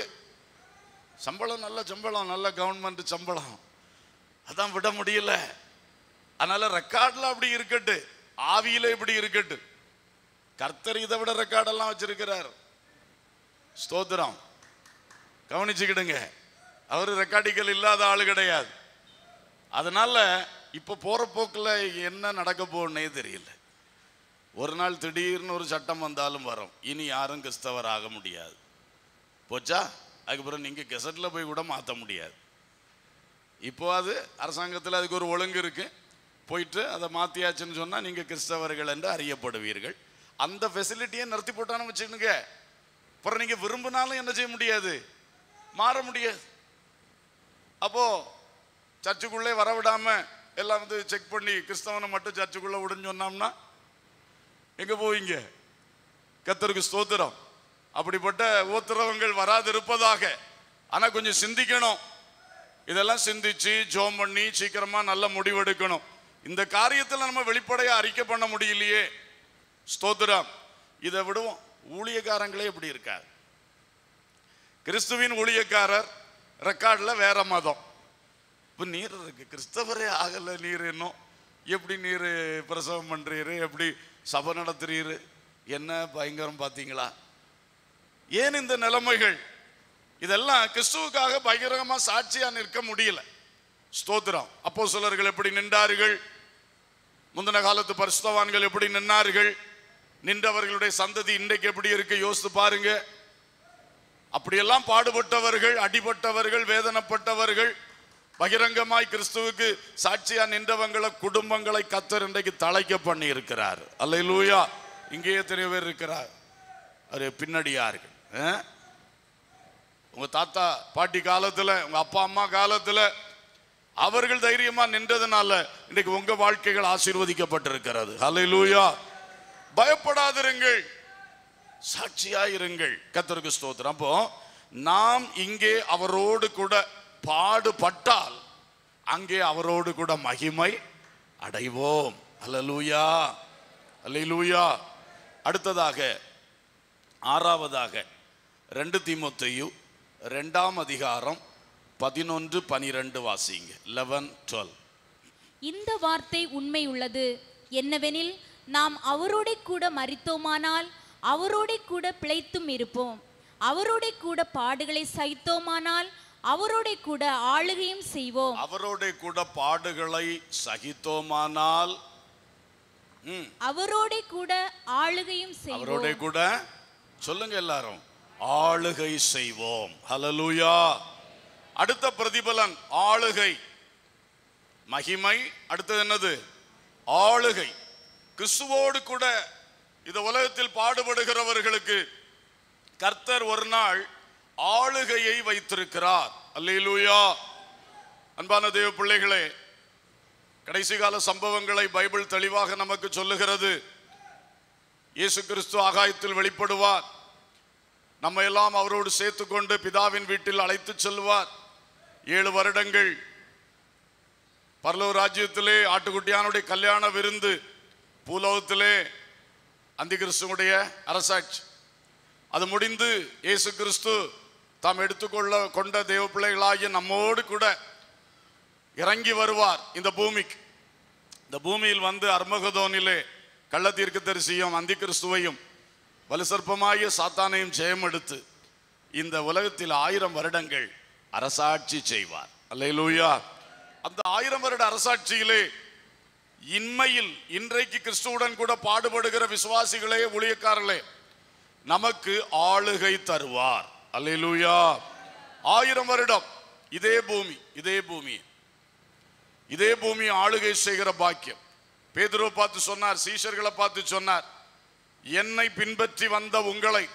சம்பளம் நல்ல சம்பளம் நல்ல கவர்மெண்ட் சம்பளம் அதான் விட முடியல அதனால ரெக்கார்ட்ல அப்படி இருக்கட்டு ஆவியில இப்படி இருக்கட்டு கர்த்தர் இதை விட ரெக்கார்டெல்லாம் வச்சிருக்கிறார் ஸ்தோத்திரம் கவனிச்சுக்கிடுங்க அவர் ரெக்கார்டிக்கல் இல்லாத ஆளு கிடையாது அதனால இப்ப போற போக்குல என்ன நடக்க போகுன்னே தெரியல ஒரு நாள் திடீர்னு ஒரு சட்டம் வந்தாலும் வரும் இனி யாரும் கிறிஸ்தவர் ஆக முடியாது போச்சா அதுக்கப்புறம் நீங்க கெசட்ல போய் கூட மாற்ற முடியாது இப்போ அது அரசாங்கத்தில் அதுக்கு ஒரு ஒழுங்கு இருக்கு போயிட்டு அதை மாத்தியாச்சுன்னு சொன்னா நீங்க கிறிஸ்தவர்கள் என்று அறியப்படுவீர்கள் அந்த ஃபெசிலிட்டியை நிறுத்தி போட்டான்னு வச்சுக்கோங்க அப்புறம் நீங்க விரும்பினாலும் என்ன செய்ய முடியாது மாற முடியாது அப்போ சர்ச்சுக்குள்ளே வரவிடாம எல்லாம் வந்து செக் பண்ணி கிறிஸ்தவனை மட்டும் சர்ச்சுக்குள்ள விடுன்னு சொன்னோம்னா எங்க போவீங்க கத்தருக்கு ஸ்தோத்திரம் அப்படிப்பட்ட உத்தரவங்கள் வராது இருப்பதாக ஆனா கொஞ்சம் சிந்திக்கணும் இதெல்லாம் சிந்திச்சு ஜோம் பண்ணி சீக்கிரமா நல்ல முடிவெடுக்கணும் இந்த காரியத்தில் நம்ம வெளிப்படையா அறிக்கை பண்ண முடியலையே ஸ்தோத்திரம் இதை விடுவோம் ஊழியக்காரங்களே இப்படி இருக்காது கிறிஸ்துவின் ஊழியக்காரர் ரெக்கார்டில் வேற மதம் இப்போ நீர் இருக்கு கிறிஸ்தவரே ஆகல நீர் இன்னும் எப்படி நீர் பிரசவம் பண்றீரு எப்படி சபை நடத்துறீரு என்ன பயங்கரம் பார்த்தீங்களா ஏன் இந்த நிலைமைகள் இதெல்லாம் கிறிஸ்துவுக்காக பகிரங்கமா சாட்சியா நிற்க முடியல ஸ்தோத்திரம் அப்போ சிலர்கள் எப்படி நின்றார்கள் முந்தின காலத்து பரிசுத்தவான்கள் எப்படி நின்னார்கள் நின்றவர்களுடைய சந்ததி இன்றைக்கு எப்படி இருக்கு யோசித்து பாருங்க அப்படியெல்லாம் பாடுபட்டவர்கள் அடிபட்டவர்கள் வேதனைப்பட்டவர்கள் பகிரங்கமாய் கிறிஸ்துவுக்கு சாட்சியா நின்றவங்களை குடும்பங்களை கத்தர் இன்றைக்கு தலைக்க பண்ணி இருக்கிறார் அல்லேலூயா இங்கே எத்தனை பேர் இருக்கிறார் அது பின்னடியார்கள் ஆ? உங்க தாத்தா பாட்டி காலத்துல உங்க அப்பா அம்மா காலத்துல அவர்கள் தைரியமா நின்றதுனால இன்னைக்கு உங்க வாழ்க்கைகள் ஆசீர்வதிக்கப்பட்டிருக்கிறது அல்லேலூயா பயப்படாதிருங்கள் சாட்சியாயிருங்கள் கத்தருக்கு ஸ்தோத்திரம் அப்போ நாம் இங்கே அவரோடு கூட பாடுபட்டால் அங்கே அவரோடு கூட மகிமை அடைவோம் அல்லேலூயா அல்லேலூயா அடுத்ததாக ஆறாவதாக ரெண்டு தீமோத்தேயு ரெண்டாம் அதிகாரம் பதினொன்று பனிரெண்டு வாசிங்க லெவன் டுவெல் இந்த வார்த்தை உண்மை உள்ளது என்னவெனில் நாம் அவரோட கூட மரித்தோமானால் அவரோட கூட பிழைத்தும் இருப்போம் அவரோட கூட பாடுகளை சகித்தோமானால் அவரோட கூட ஆளுகையும் செய்வோம் அவரோட கூட பாடுகளை சகித்தோமானால் ம், அவரோட கூட ஆளுகையும் அவரோட செய்வோம் கூட சொல்லுங்க எல்லாரும் ஆளுகை செய்வோம் ஹalleluya அடுத்த பிரதிபலன் ஆளுகை மகிமை அடுத்தது என்னது ஆளுகை கிறிஸ்துவோடு கூட இந்த உலகத்தில் பாடுபடுகிறவர்களுக்கு கர்த்தர் ஒரு நாள் ஆளுகையை வைத்திருக்கிறார் அல்லேலூயா அன்பான தேவ பிள்ளைகளே கடைசி கால சம்பவங்களை பைபிள் தெளிவாக நமக்கு சொல்லுகிறது இயேசு கிறிஸ்து ஆகாயத்தில் வெளிப்படுவார் நம்ம எல்லாம் அவரோடு சேர்த்துக்கொண்டு பிதாவின் வீட்டில் அழைத்து செல்வார் ஏழு வருடங்கள் பரலோக ராஜ்யத்திலே ஆட்டுக்குட்டியானுடைய கல்யாண விருந்து பூலோகத்திலே அந்த கிறிஸ்துவனுடைய அரசாட்சி அது முடிந்து இயேசு கிறிஸ்து தாம் எடுத்துக்கொள்ள கொண்ட தேவ பிள்ளைகளாகிய நம்மோடு கூட இறங்கி வருவார் இந்த பூமிக்கு இந்த பூமியில் வந்து அர்மகதோனிலே கள்ள தீர்க்கதரிசியும் அந்தி கிறிஸ்துவையும் வலுசற்பமாகிய சாத்தானையும் ஜெயம் எடுத்து இந்த உலகத்தில் ஆயிரம் வருடங்கள் அரசாட்சி செய்வார் அல்லேலூயா அந்த ஆயிரம் வருட அரசாட்சியிலே இன்மையில் இன்றைக்கு கிறிஸ்துவுடன் கூட பாடுபடுகிற விசுவாசிகளே ஊழியக்காரர்களே நமக்கு ஆளுகை தருவார் அல்லேலூயா ஆயிரம் வருடம் இதே பூமி இதே பூமி இதே பூமி ஆளுகை செய்கிற பாக்கியம் பேதுருவை பார்த்து சொன்னார் சீஷர்களை பார்த்து சொன்னார் என்னை பின்பற்றி வந்த உங்களை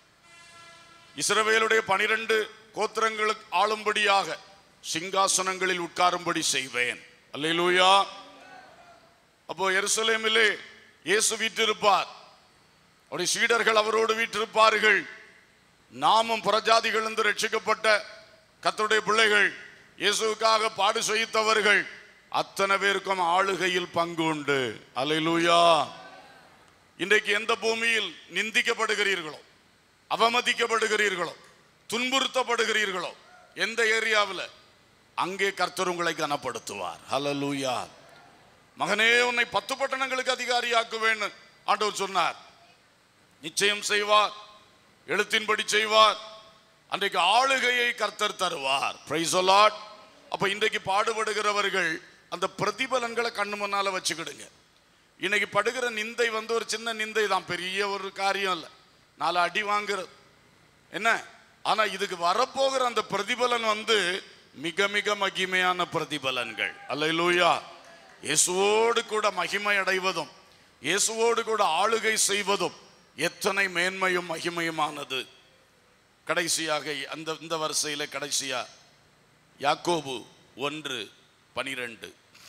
இஸ்ரவேலுடைய பனிரெண்டு கோத்திரங்களுக்கு ஆளும்படியாக சிங்காசனங்களில் உட்காரும்படி செய்வேன் அல்லேலூயா அப்போ எருசலேமிலே இயேசு வீற்றிருப்பார் அவருடைய சீடர்கள் அவரோடு வீற்றிருப்பார்கள் நாமும் புறஜாதிகள் என்று ரட்சிக்கப்பட்ட கர்த்தருடைய பிள்ளைகள் இயேசுவுக்காக பாடு செய்தவர்கள் அத்தனை பேருக்கும் ஆளுகையில் பங்கு உண்டு அல்லேலூயா இன்றைக்கு எந்த பூமியில் நிந்திக்கப்படுகிறீர்களோ அவமதிக்கப்படுகிறீர்களோ துன்புறுத்தப்படுகிறீர்களோ எந்த ஏரியாவில் அங்கே கர்த்தர் உங்களை கனப்படுத்துவார் ஹalleluya மகனே உன்னை பத்து பட்டணங்களுக்கு அதிகாரியாக்குவேன் ஆண்டவர் சொன்னார் நிச்சயம் செய்வார் எழுத்தின்படி செய்வார் அன்றைக்கு ஆளுகையை கர்த்தர் தருவார் பிரைஸ் லார்ட் அப்ப இன்றைக்கு பாடுபடுகிறவர்கள் அந்த பிரதிபலன்களை கண்ணு முன்னால வச்சுக்கிடுங்க இன்னைக்கு படுகிற நிந்தை வந்து ஒரு சின்ன நிந்தை தான் பெரிய ஒரு காரியம் இல்லை நாலு அடி வாங்குறது என்ன ஆனா இதுக்கு வரப்போகிற அந்த பிரதிபலன் வந்து மிக மிக மகிமையான பிரதிபலன்கள் அல்லேலூயா இயேசுவோடு கூட மகிமை அடைவதும் இயேசுவோடு கூட ஆளுகை செய்வதும் எத்தனை மேன்மையும் மகிமையுமானது கடைசியாக அந்த இந்த வரிசையில கடைசியா யாக்கோபு ஒன்று பனிரெண்டு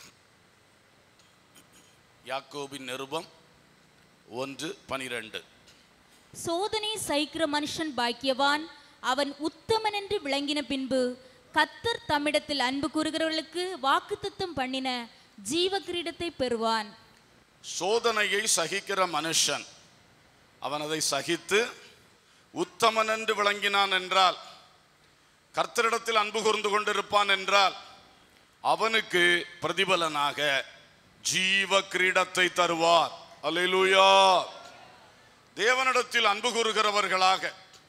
யாக்கோபின் நிருபம் ஒன்று பனிரெண்டு சோதனை சகிக்கிற மனுஷன் பாக்கியவான் அவன் உத்தமன் என்று விளங்கின பின்பு கத்தர் தம்மிடத்தில் அன்பு கூறுகிறவர்களுக்கு வாக்குத்தத்தம் பண்ணின ஜீவ கிரீடத்தை பெறுவான் சோதனையை சகிக்கிற மனுஷன் அவன் அதை சகித்து உத்தமன் என்று விளங்கினான் என்றால் கர்த்தரிடத்தில் அன்பு கூர்ந்து கொண்டிருப்பான் என்றால் அவனுக்கு பிரதிபலனாக ஜீவ கிரீடத்தை தருவார் அல்லேலூயா தேவனிடத்தில் அன்பு கூறுகிறவர்களாக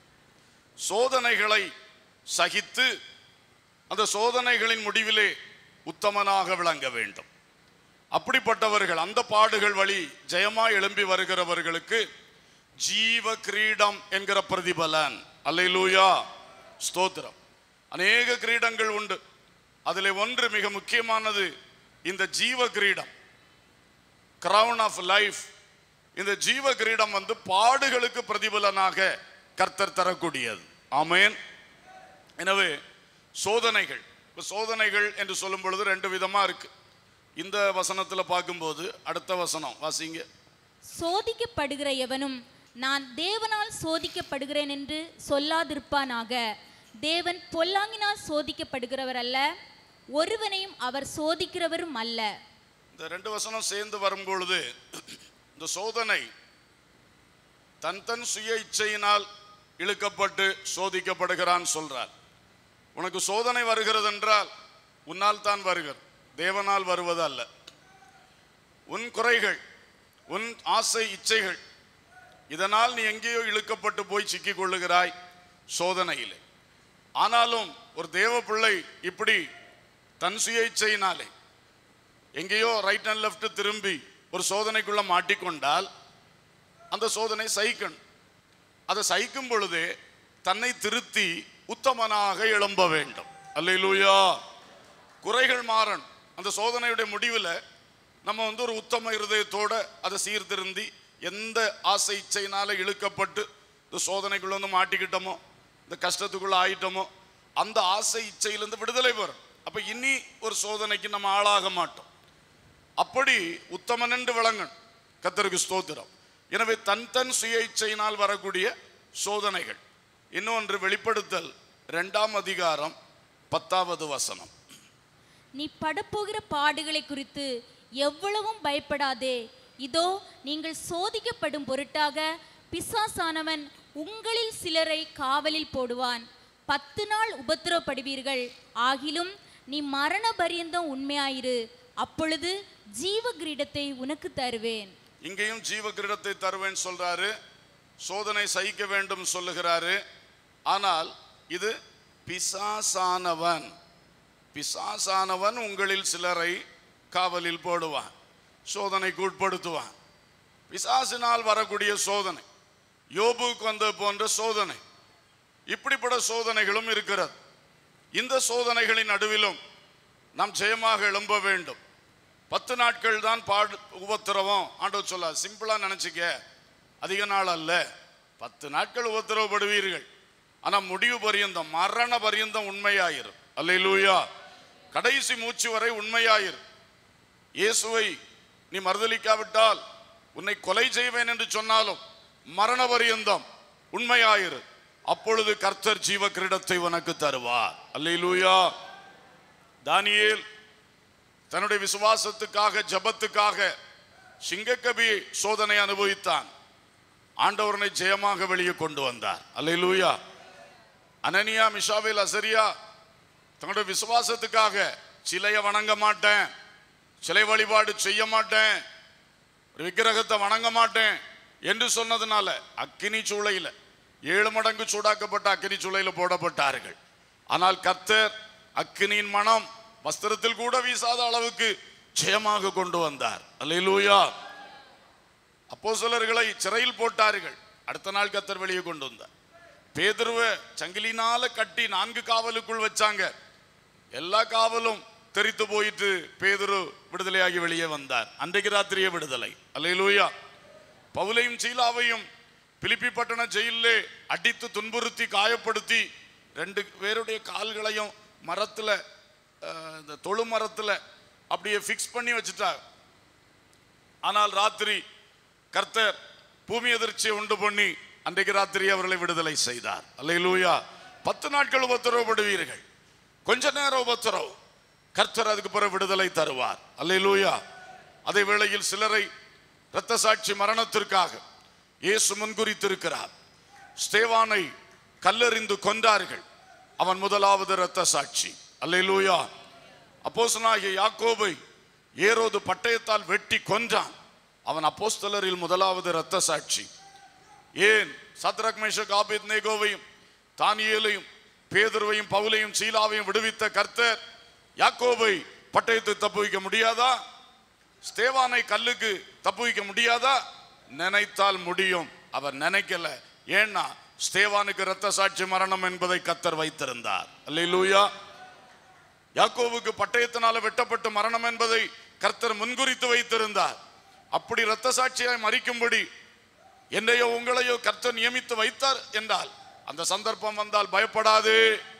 சோதனைகளை சகித்து அந்த சோதனைகளின் முடிவிலே உத்தமனாக விளங்க வேண்டும் அப்படிப்பட்டவர்கள் அந்த பாடுகள் வழி ஜெயமாய் எழும்பி வருகிறவர்களுக்கு ஜீவ கிரீடம் என்கிற பிரதிபலன் அல்லேலூயா ஸ்தோத்திரம் அநேக கிரீடங்கள் உண்டு அதிலே ஒன்று மிக முக்கியமானது இந்த ஜீவ கிரீடம் crown ஆஃப் லைஃப் இந்த ஜீவ கிரீடம் வந்து பாடுகளுக்கு பிரதிபலனாக கர்த்தர் தரக்கூடியது ஆமென் எனவே சோதனைகள் இப்ப சோதனைகள் என்று சொல்லும் பொழுது ரெண்டு விதமா இருக்கு இந்த வசனத்துல பார்க்கும்போது அடுத்த வசனம் வாசிங்க சோதிக்கப்படுகிற எவனும் நான் தேவனால் சோதிக்கப்படுகிறேன் என்று சொல்லாதிருப்பானாக தேவன் பொல்லாங்கினால் சோதிக்கப்படுகிறவர் அல்ல ஒருவனையும் அவர் சோதிக்கிறவரும் அல்ல இந்த ரெண்டு வசனம் சேர்ந்து வரும் பொழுது இந்த சோதனை தன் தன் சுய இச்சையினால் இழுக்கப்பட்டு சோதிக்கப்படுகிறான் சொல்றார் உனக்கு சோதனை வருகிறது என்றால் உன்னால் தான் வருகிறது தேவனால் வருவது அல்ல உன் குறைகள் உன் ஆசை இச்சைகள் இதனால் நீ எங்கேயோ இழுக்கப்பட்டு போய் சிக்கிக் கொள்ளுகிறாய் சோதனையிலே ஆனாலும் ஒரு தேவ பிள்ளை இப்படி தன் சுய இச்சையினாலே எங்கேயோ ரைட் அண்ட் லெஃப்ட் திரும்பி ஒரு சோதனைக்குள்ள மாட்டிக்கொண்டால் அந்த சோதனை சகிக்கணும் அதை சகிக்கும் பொழுதே தன்னை திருத்தி உத்தமனாக எழும்ப வேண்டும் அல்லேலூயா குறைகள் மாறணும் அந்த சோதனையுடைய முடிவில் நம்ம வந்து ஒரு உத்தம இருதயத்தோட அதை சீர்திருந்தி எந்த ஆசை இச்சையினால இழுக்கப்பட்டு இந்த சோதனைக்குள்ள வந்து மாட்டிக்கிட்டோமோ இந்த கஷ்டத்துக்குள்ள ஆயிட்டோமோ அந்த ஆசை இச்சையிலிருந்து விடுதலை பெறும் அப்ப இனி ஒரு சோதனைக்கு நம்ம ஆளாக மாட்டோம் அப்படி உத்தமன் என்று விளங்கணும் கத்தருக்கு ஸ்தோத்திரம் எனவே தன் தன் சுய இச்சையினால் வரக்கூடிய சோதனைகள் இன்னொன்று வெளிப்படுத்தல் இரண்டாம் அதிகாரம் பத்தாவது வசனம் நீ படப்போகிற பாடுகளை குறித்து எவ்வளவும் பயப்படாதே இதோ நீங்கள் சோதிக்கப்படும் பொருட்டாக பிசாசானவன் உங்களில் சிலரை காவலில் போடுவான் பத்து நாள் உபத்திரவப்படுவீர்கள் ஆகிலும் நீ மரண பரியந்தம் உண்மையாயிரு அப்பொழுது ஜீவ கிரீடத்தை உனக்கு தருவேன் இங்கேயும் ஜீவ கிரீடத்தை தருவேன் சொல்றாரு சோதனை சகிக்க வேண்டும் சொல்லுகிறாரு ஆனால் இது பிசாசானவன் பிசாசானவன் உங்களில் சிலரை காவலில் போடுவான் சோதனைக்கு உட்படுத்துவான் பிசாசினால் வரக்கூடிய சோதனை யோபுக்கு வந்த போன்ற சோதனை இப்படிப்பட்ட சோதனைகளும் இருக்கிறது இந்த சோதனைகளின் நடுவிலும் நாம் ஜெயமாக எழும்ப வேண்டும் பத்து நாட்கள் தான் பாடு உபத்திரவம் ஆண்டவர் சொல்ல சிம்பிளா நினைச்சுக்க அதிக நாள் அல்ல பத்து நாட்கள் உபத்திரவப்படுவீர்கள் ஆனா முடிவு பரியந்தம் மரண பரியந்தம் உண்மையாயிரும் அல்லேலூயா கடைசி மூச்சு வரை உண்மையாயிரு இயேசுவை நீ மறுதலிக்காவிட்டால் உன்னை கொலை செய்வேன் என்று சொன்னாலும் மரண பரியந்தம் உண்மையாயிரு அப்பொழுது கர்த்தர் ஜீவ கிரீடத்தை உனக்கு தருவார் அல்லேலூயா தானியேல் தன்னுடைய விசுவாசத்துக்காக ஜபத்துக்காக சிங்கக்கபி சோதனை அனுபவித்தான் ஆண்டவரனை ஜெயமாக வெளியே கொண்டு வந்தார் அல்லேலூயா அனனியா மிஷாவேல் அசரியா தன்னுடைய விசுவாசத்துக்காக சிலையை வணங்க மாட்டேன் சிலை வழிபாடு செய்ய மாட்டேன் ஒரு விக்கிரகத்தை வணங்க மாட்டேன் என்று சொன்னதுனால அக்கினி சூளையில ஏழு மடங்கு சூடாக்கப்பட்ட அக்கினி சூளையில போடப்பட்டார்கள் ஆனால் கர்த்தர் அக்கினியின் மனம் வஸ்திரத்தில் கூட வீசாத அளவுக்கு ஜெயமாக கொண்டு வந்தார் அல்லேலூயா அப்போஸ்தலர்களை சிறையில் போட்டார்கள் அடுத்த நாள் கத்தர் வெளியே கொண்டு வந்தார் பேதுருவை சங்கிலினால கட்டி நான்கு காவலுக்குள் வச்சாங்க எல்லா காவலும் தெரித்து போயிட்டு பேதுரு விடுதலையாகி வெளியே வந்தார் அன்றைக்கு ராத்திரியே விடுதலை அல்லேலூயா பவுலையும் சீலாவையும் பிலிப்பி பட்டண ஜெயிலே அடித்து துன்புறுத்தி காயப்படுத்தி ரெண்டு பேருடைய கால்களையும் மரத்துல அஹ், இந்த தொழு மரத்துல அப்படியே ஃபிக்ஸ் பண்ணி வச்சுட்டார் ஆனால் ராத்திரி கர்த்தர் பூமி எதிர்ச்சியை உண்டு பண்ணி அன்றைக்கு ராத்திரி அவர்களை விடுதலை செய்தார் அல்லேலூயா பத்து நாட்கள் உபத்திரவப்படுவீர்கள் கொஞ்ச நேரம் உபத்திரவு கர்த்தர் அதுக்கு பிறகு விடுதலை தருவார் அல்லேலூயா அதே வேளையில் சிலரை இரத்த சாட்சி மரணத்திற்காக இயேசு முன்குறித்திருக்கிறார் ஸ்தேவானை கல்லெறிந்து கொன்றார்கள் அவன் முதலாவது இரத்த சாட்சி அல்லேலூயா அப்போஸ்தலனாகிய யாக்கோபை ஏரோது பட்டயத்தால் வெட்டி கொன்றான் அவன் அப்போஸ்தலரில் முதலாவது இரத்த சாட்சி ஏன் சத்ரக் மேஷக் ஆபேத் நேகோவையும் தானியேலையும் பேதுருவையும் பவுலையும் சீலாவையும் விடுவித்த கர்த்தர் யாக்கோபை பட்டயத்தை தப்புவிக்க முடியாதா ஸ்தேவானை கல்லுக்கு தப்புவிக்க முடியாதா நினைத்தால் முடியும் அவர் நினைக்கல ஏன்னா ஸ்தேவானுக்கு இரத்த சாட்சி மரணம் என்பதை கத்தர் வைத்திருந்தார் அல்லேலூயா யாக்கோவுக்கு பட்டயத்தினால வெட்டப்பட்டு மரணம் என்பதை கர்த்தர் முன்குறித்து வைத்திருந்தார் அப்படி இரத்த சாட்சியாய் மறிக்கும்படி என்னையோ உங்களையோ கர்த்தர் நியமித்து வைத்தார் என்றால் அந்த சந்தர்ப்பம் வந்தால் பயப்படாது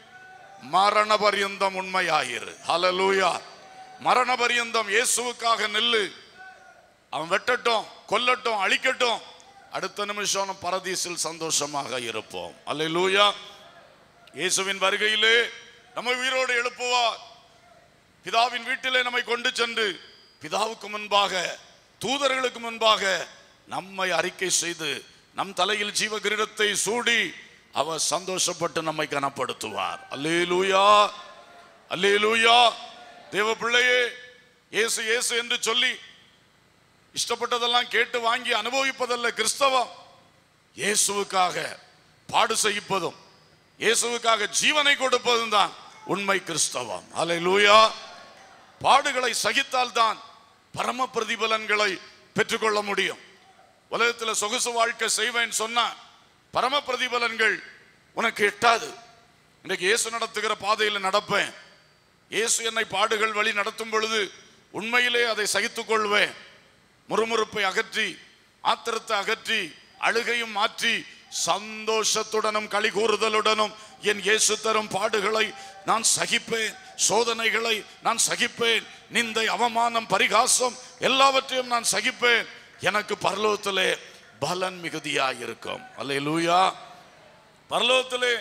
மரண பரியந்தம் உண்மையாயிரு ஹalleluya மரண பரியந்தம் இயேசுவுக்காக நில்லு அவன் வெட்டட்டும் கொல்லட்டும் அழிக்கட்டும் அடுத்த நிமிஷம் நம்ம பரதீசில் சந்தோஷமாக இருப்போம் அல்லேலூயா இயேசுவின் வருகையிலே நம்மை உயிரோடு எழுப்புவார் பிதாவின் வீட்டிலே நம்மை கொண்டு சென்று பிதாவுக்கு முன்பாக தூதர்களுக்கு முன்பாக நம்மை அறிக்கை செய்து நம் தலையில் ஜீவ கிரீடத்தை சூடி அவர் சந்தோஷப்பட்டு நம்மை கனப்படுத்துவார் அல்லேலூயா அல்லேலூயா தேவ பிள்ளையே இயேசு இயேசு என்று சொல்லி இஷ்டப்பட்டதெல்லாம் கேட்டு வாங்கி அனுபவிப்பதல்ல கிறிஸ்தவம் இயேசுவுக்காக பாடு செய்ப்பதும் இயேசுவுக்காக ஜீவனை கொடுப்பதும் தான் உண்மை கிறிஸ்தவம் அல்லேலூயா பாடுகளை சகித்தால் தான் பரம பிரதிபலன்களை பெற்றுக்கொள்ள முடியும் உலகத்தில் சொகுசு வாழ்க்கை செய்வேன் சொன்னா பரம பிரதிபலன்கள் உனக்கு எட்டாது இன்னைக்கு இயேசு நடத்துகிற பாதையில் நடப்பேன் இயேசு என்னை பாடுகள் வழி நடத்தும் பொழுது உண்மையிலே அதை சகித்துக் கொள்வேன் முறுமுறுப்பை அகற்றி ஆத்திரத்தை அகற்றி அழுகையும் மாற்றி சந்தோஷத்துடனும் களி கூறுதலுடனும் என் இயேசு தரும் பாடுகளை நான் சகிப்பேன் சோதனைகளை நான் சகிப்பேன் நிந்தை அவமானம் பரிகாசம் எல்லாவற்றையும் நான் சகிப்பேன் எனக்கு பரலோகத்திலே பலன் மிகுதியாய் இருக்கும் அல்லேலூயா பரலோகத்திலே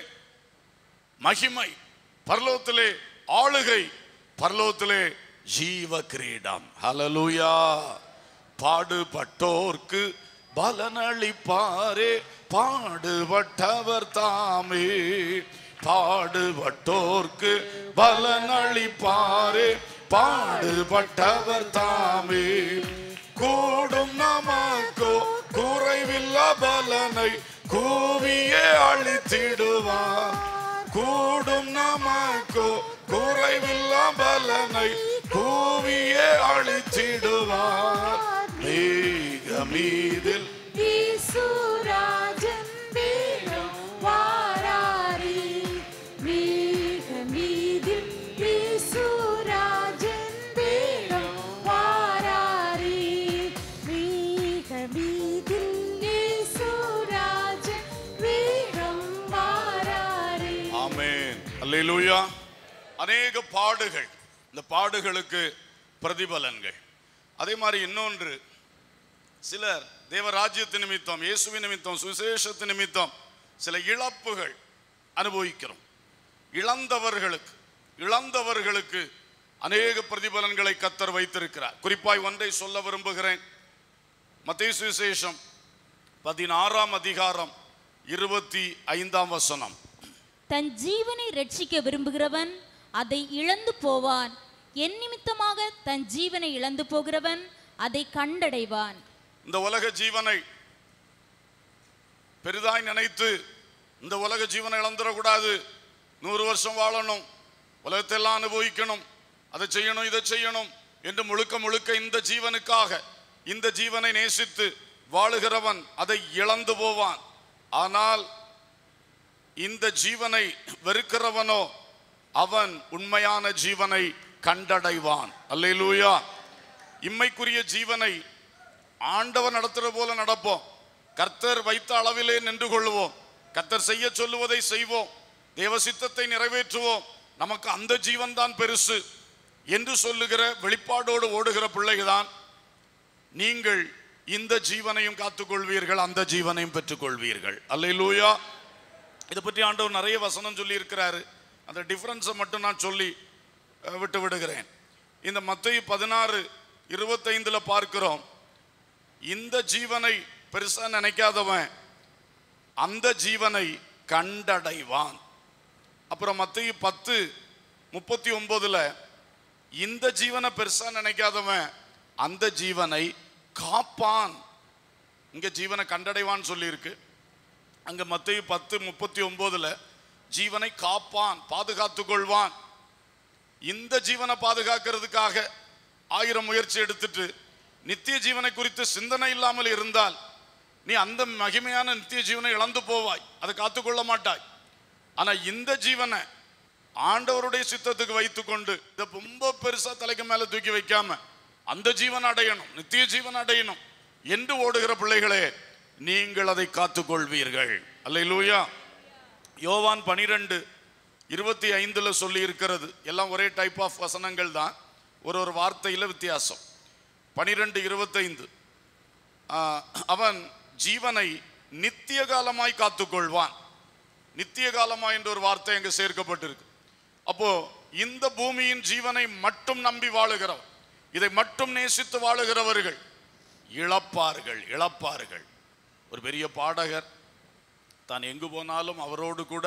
மகிமை பரலோகத்திலே ஆளுகை பரலோகத்திலே ஜீவ கிரீடம் ஹalleluya பாடுபட்டோர்க்கு பலனளிப்பாரே பாடுபட்டவர் தாமே பாடுபட்டோர்க்கு பலனளிப்பாரே பாடுபட்டவர் தாமே கூடும் நமக்கோ குறைவில்ல பலனை கூவியே அளித்திடுவார் கூடும் நமக்கோ குறைவில்ல பலனை கூவியே அளித்திடுவார் மேகமீதில் ஈசுராஜன் வேகம் வாராரே மேக மீதில் ஈசுராஜன் வேகம் வாராரே மேக மீதில் ஈசுராஜன் வேகம் வாராரே ஆமென் அல்லேலூயா அநேக பாடுகள் இந்த பாடுகளுக்கு பிரதிபலன்கள் அதே மாதிரி இன்னொன்று சிலர் தேவராஜ்யத்து நிமித்தம் இயேசுவின் நிமித்தம் சுவிசேஷத்து நிமித்தம் சில இழப்புகள் அனுபவிக்கிறோம் இழந்தவர்களுக்கு இழந்தவர்களுக்கு அநேக பிரதிபலன்களை கத்தர் வைத்திருக்கிறார் குறிப்பாய் ஒன்றை சொல்ல விரும்புகிறேன் மத்திய சுவிசேஷம் பதினாறாம் அதிகாரம் இருபத்தி ஐந்தாம் வசனம் தன் ஜீவனை ரட்சிக்க விரும்புகிறவன் அதை இழந்து போவான் என் நிமித்தமாக தன் ஜீவனை இழந்து போகிறவன் அதை கண்டடைவான் இந்த உலக ஜீவனை பெரிதாய் நினைத்து இந்த உலக ஜீவனை இழந்துடக்கூடாது நூறு வருஷம் வாழணும் உலகத்தெல்லாம் அனுபவிக்கணும் அதை செய்யணும் இதை செய்யணும் என்று முழுக்க முழுக்க இந்த ஜீவனுக்காக இந்த ஜீவனை நேசித்து வாழுகிறவன் அதை இழந்து போவான் ஆனால் இந்த ஜீவனை வெறுக்கிறவனோ அவன் உண்மையான ஜீவனை கண்டடைவான் அல்லேலூயா இம்மைக்குரிய ஜீவனை ஆண்டவர் நடத்துற போல நடப்போம் கர்த்தர் வைத்த அளவிலே நின்று கொள்வோம் கர்த்தர் செய்ய சொல்லுவதை செய்வோம் தேவ சித்தத்தை நிறைவேற்றுவோம் நமக்கு அந்த ஜீவன் தான் பெருசு என்று சொல்லுகிற வெளிப்பாடோடு ஓடுகிற பிள்ளைதான் நீங்கள் இந்த ஜீவனையும் காத்துக்கொள்வீர்கள் அந்த ஜீவனையும் பெற்றுக்கொள்வீர்கள் அல்லேலூயா இதை பற்றி ஆண்டவர் நிறைய வசனம் சொல்லி இருக்கிறாரு அந்த டிஃபரன்ஸை மட்டும் நான் சொல்லி அஹ், விட்டு விடுகிறேன் இந்த மத்திய பதினாறு இருபத்தைந்துல பார்க்கிறோம் இந்த ஜீவனை பெருசா நினைக்காதவன் அந்த ஜீவனை கண்டடைவான் அப்புறம் மத்திய பத்து முப்பத்தி ஒன்பதுல இந்த ஜீவனை பெருசா நினைக்காதவன் அந்த ஜீவனை காப்பான் இங்க ஜீவனை கண்டடைவான் சொல்லியிருக்கு அங்க மத்திய பத்து முப்பத்தி ஒன்பதுல ஜீவனை காப்பான் பாதுகாத்துக் கொள்வான் இந்த ஜீவனை பாதுகாக்கிறதுக்காக ஆயிரம் முயற்சி எடுத்துட்டு நித்திய ஜீவனை குறித்து சிந்தனை இல்லாமல் இருந்தால் நீ அந்த மகிமையான நித்திய ஜீவனை இழந்து போவாய் அதை காத்துக்கொள்ள மாட்டாய் ஆனா இந்த ஜீவனை ஆண்டவருடைய சித்தத்துக்கு வைத்துக்கொண்டு இதை ரொம்ப பெருசா தலைக்கு மேல தூக்கி வைக்காம அந்த ஜீவன் அடையணும் நித்திய ஜீவன் அடையணும் என்று ஓடுகிற பிள்ளைகளே நீங்கள் அதை காத்துக்கொள்வீர்கள் அல்லேலூயா யோவான் பனிரெண்டு இருபத்தி ஐந்துல சொல்லி இருக்கிறது எல்லாம் ஒரே டைப் ஆஃப் வசனங்கள் தான் ஒரு ஒரு வார்த்தையில வித்தியாசம் பனிரெண்டு இருபத்தைந்து ஆஹ், அவன் ஜீவனை நித்திய காலமாய் காத்துக்கொள்வான் நித்திய காலமாய் என்ற ஒரு வார்த்தை அங்கு சேர்க்கப்பட்டிருக்கு அப்போ இந்த பூமியின் ஜீவனை மட்டும் நம்பி வாழுகிறவர் இதை மட்டும் நேசித்து வாழுகிறவர்கள் இழப்பார்கள் இழப்பார்கள் ஒரு பெரிய பாடகர் தான் எங்கு போனாலும் அவரோடு கூட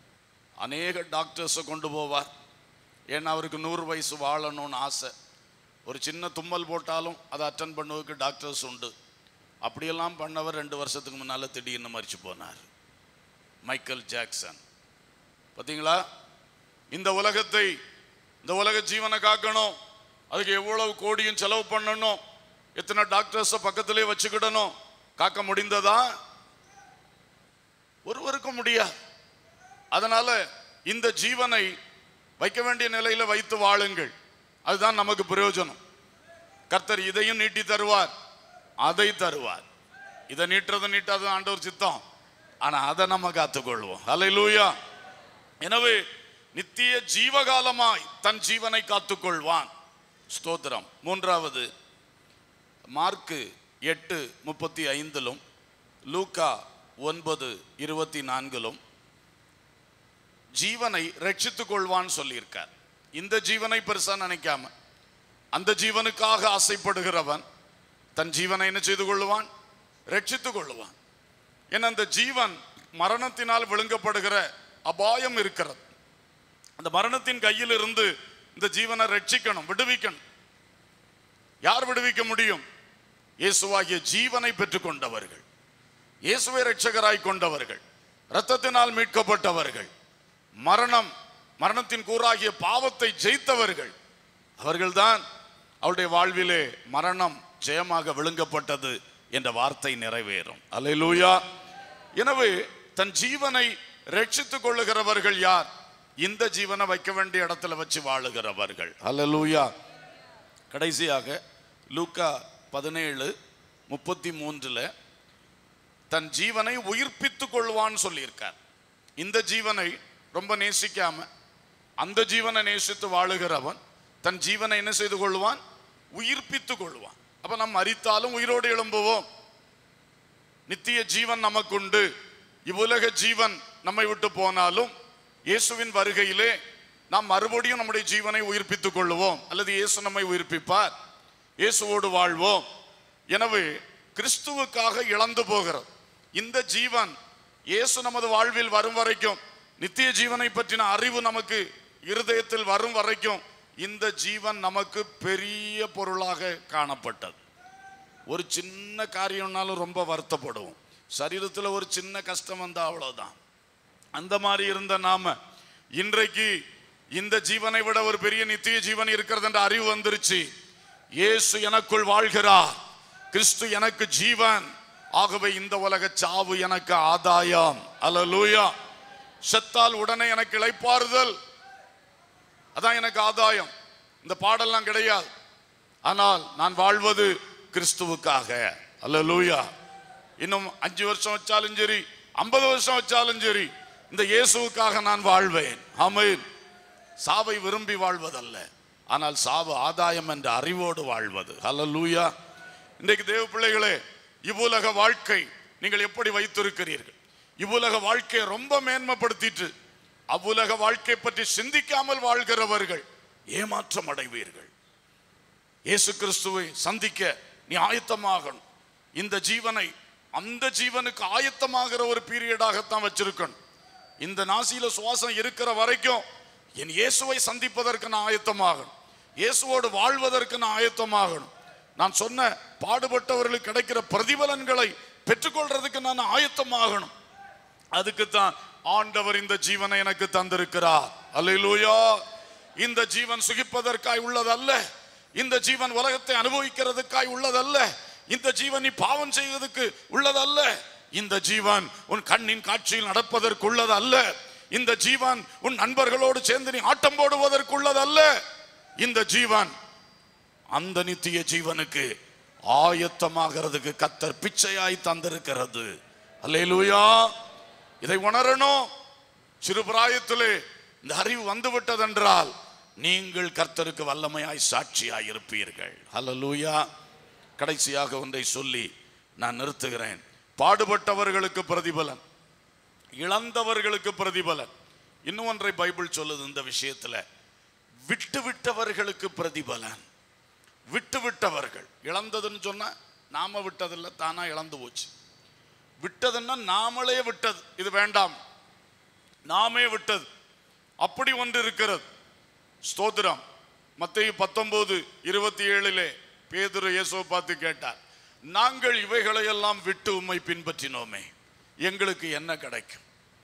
அநேக டாக்டர்ஸை கொண்டு போவார் ஏன்னா அவருக்கு நூறு வயசு வாழணும்னு ஆசை ஒரு சின்ன தும்மல் போட்டாலும் அதை அட்டன் பண்ணுவதற்கு டாக்டர்ஸ் உண்டு அப்படியெல்லாம் பண்ணவர் ரெண்டு வருஷத்துக்கு முன்னால் திடீர்னு மறிச்சு போனார் மைக்கேல் ஜாக்சன் பார்த்தீங்களா இந்த உலகத்தை இந்த உலக ஜீவனை காக்கணும் அதுக்கு எவ்வளவு கோடியும் செலவு பண்ணணும் எத்தனை டாக்டர்ஸை பக்கத்திலே வச்சுக்கிடணும் காக்க முடிந்ததா ஒருவருக்கும் முடியாது அதனால இந்த ஜீவனை வைக்க வேண்டிய நிலையில வைத்து வாழுங்கள் அதுதான் நமக்கு பிரயோஜனம் கர்த்தர் இதையும் நீட்டி தருவார் அதை தருவார் இதை நீட்டுறது நீட்டாத ஆண்டவர் சித்தம் ஆனா அதை நம்ம காத்துக்கொள்வோம் அல்லேலூயா எனவே நித்திய ஜீவகாலமாய் தன் ஜீவனை காத்துக்கொள்வான் ஸ்தோத்திரம் மூன்றாவது மார்க்கு எட்டு முப்பத்தி ஐந்திலும் லூக்கா ஒன்பது இருபத்தி நான்கிலும் ஜீவனை ரட்சித்துக் கொள்வான்னு சொல்லியிருக்கார் இந்த ஜீவனை பெருசா நினைக்காம அந்த ஜீவனுக்காக ஆசைப்படுகிறவன் தன் ஜீவனை என்ன செய்து கொள்ளுவான் ரட்சித்துக் கொள்ளுவான் ஏன்னா அந்த ஜீவன் மரணத்தினால் விழுங்கப்படுகிற அபாயம் இருக்கிறது அந்த மரணத்தின் கையில் இருந்து இந்த ஜீவனை ரட்சிக்கணும் விடுவிக்கணும் யார் விடுவிக்க முடியும் இயேசுவாகிய ஜீவனை பெற்றுக்கொண்டவர்கள் இயேசுவை ரட்சகராய் கொண்டவர்கள் இரத்தத்தினால் மீட்கப்பட்டவர்கள் மரணம் மரணத்தின் கூறாகிய பாவத்தை ஜெயித்தவர்கள் அவர்கள்தான் அவருடைய வாழ்விலே மரணம் ஜெயமாக விழுங்கப்பட்டது என்ற வார்த்தை நிறைவேறும் அல்லேலூயா எனவே தன் ஜீவனை ரட்சித்துக் கொள்ளுகிறவர்கள் யார் இந்த ஜீவனை வைக்க வேண்டிய இடத்துல வச்சு வாழுகிறவர்கள் அல்லேலூயா கடைசியாக லூக்கா பதினேழு முப்பத்தி மூன்றுல தன் ஜீவனை உயிர்ப்பித்துக் கொள்வான்னு சொல்லியிருக்கார் இந்த ஜீவனை ரொம்ப நேசிக்காம அந்த ஜீவனை நேசித்து வாழுகிறவன் தன் ஜீவனை என்ன செய்து கொள்வான் உயிர்ப்பித்துக் கொள்வான் அப்ப நம்ம மரித்தாலும் உயிரோடு எழும்புவோம் நித்திய ஜீவன் நமக்குண்டு இவ்வுலக ஜீவன் நம்மை விட்டு போனாலும் இயேசுவின் வருகையிலே நாம் மறுபடியும் நம்முடைய ஜீவனை உயிர்ப்பித்துக் கொள்வோம் அல்லது இயேசு நம்மை உயிர்ப்பிப்பார் இயேசுவோடு வாழ்வோம் எனவே கிறிஸ்துவுக்காக இழந்து போகிறது இந்த ஜீவன் இயேசு நமது வாழ்வில் வரும் வரைக்கும் நித்திய ஜீவனை பற்றின அறிவு நமக்கு இருதயத்தில் வரும் வரைக்கும் இந்த ஜீவன் நமக்கு பெரிய பொருளாக காணப்பட்டது ஒரு சின்ன காரியம்னாலும் ரொம்ப வருத்தப்படுவோம் சரீரத்தில் ஒரு சின்ன கஷ்டம் வந்தா அவ்வளவுதான் அந்த மாதிரி இருந்த நாம இன்றைக்கு இந்த ஜீவனை விட ஒரு பெரிய நித்திய ஜீவன் இருக்கிறது என்ற அறிவு வந்துருச்சு இயேசு எனக்குள் வாழ்கிறார் கிறிஸ்து எனக்கு ஜீவன் ஆகவே இந்த உலக சாவு எனக்கு ஆதாயம் அல்லேலூயா செத்தால் உடனே எனக்கு இளைப்பாறுதல் அதான் எனக்கு ஆதாயம் இந்த பாடல்லாம் கிடையாது ஆனால் நான் வாழ்வது கிறிஸ்துவுக்காக அல்லேலூயா இன்னும் அஞ்சு வருஷம் வச்சாலும் சரி ஐம்பது வருஷம் வச்சாலும் சரி இந்த இயேசுவுக்காக நான் வாழ்வேன் ஆமென் சாவை விரும்பி வாழ்வதல்ல ஆனால் சாவு ஆதாயம் என்ற அறிவோடு வாழ்வது அல்லேலூயா இன்றைக்கு தேவ பிள்ளைகளே இவ்வுலக வாழ்க்கை நீங்கள் எப்படி வைத்திருக்கிறீர்கள் இவ்வுலக வாழ்க்கையை ரொம்ப மேன்மைப்படுத்திட்டு அவ்வுலக வாழ்க்கை பற்றி சிந்திக்காமல் வாழ்கிறவர்கள் ஏமாற்றம் அடைவீர்கள் இயேசு கிறிஸ்துவை சந்திக்க நீ ஆயத்தமாகணும் இந்த ஜீவனை அந்த ஜீவனுக்கு ஆயத்தமாகிற ஒரு பீரியடாகத்தான் வச்சிருக்கணும் இந்த நாசியில சுவாசம் இருக்கிற வரைக்கும் என் இயேசுவை சந்திப்பதற்கு நான் ஆயத்தமாகணும் இயேசுவோடு வாழ்வதற்கு நான் ஆயத்தமாகணும் நான் சொன்ன பாடுபட்டவர்களுக்கு கிடைக்கிற பிரதிபலன்களை பெற்றுக்கொள்றதுக்கு நான் ஆயத்தமாகணும் அதுக்குத்தான் ஆண்டவர் இந்த ஜீவனை எனக்கு தந்திருக்கிறார் அல்லேலூயா இந்த ஜீவன் சுகிப்பதற்காய் உள்ளதல்ல இந்த ஜீவன் உலகத்தை அனுபவிக்கிறதுக்காய் உள்ளதல்ல இந்த ஜீவன் நீ பாவம் செய்வதற்கு உள்ளதல்ல இந்த ஜீவன் உன் கண்ணின் காட்சியில் நடப்பதற்கு உள்ளதல்ல இந்த ஜீவன் உன் நண்பர்களோடு சேர்ந்து நீ ஆட்டம் போடுவதற்கு உள்ளதல்ல இந்த ஜீவன் அந்த நித்திய ஜீவனுக்கு ஆயத்தமாகிறதுக்கு கத்தர் பிச்சையாய் தந்திருக்கிறது அல்லேலூயா இதை உணரணும் சிறு பிராயத்திலே இந்த அறிவு வந்து விட்டதென்றால் நீங்கள் கர்த்தருக்கு வல்லமையாய் சாட்சியாய் இருப்பீர்கள் அல்லேலூயா கடைசியாக ஒன்றை சொல்லி நான் நிறுத்துகிறேன் பாடுபட்டவர்களுக்கு பிரதிபலன் இழந்தவர்களுக்கு பிரதிபலன் இன்னும் ஒன்றை பைபிள் சொல்லுது இந்த விஷயத்துல விட்டு விட்டவர்களுக்கு பிரதிபலன் விட்டு விட்டவர்கள் இழந்ததுன்னு சொன்னா நாம விட்டதில்லை தானா இழந்து போச்சு விட்டதுன்னா நாமளே விட்டது இது வேண்டாம் நாமே விட்டது அப்படி ஒன்று இருக்கிறது ஸ்தோத்திரம் மத்தேயு பத்தொன்பது இருபத்தி ஏழிலே பேதுரு இயேசுவை பார்த்து கேட்டார் நாங்கள் இவைகளையெல்லாம் விட்டு உம்மை பின்பற்றினோமே எங்களுக்கு என்ன கிடைக்கும்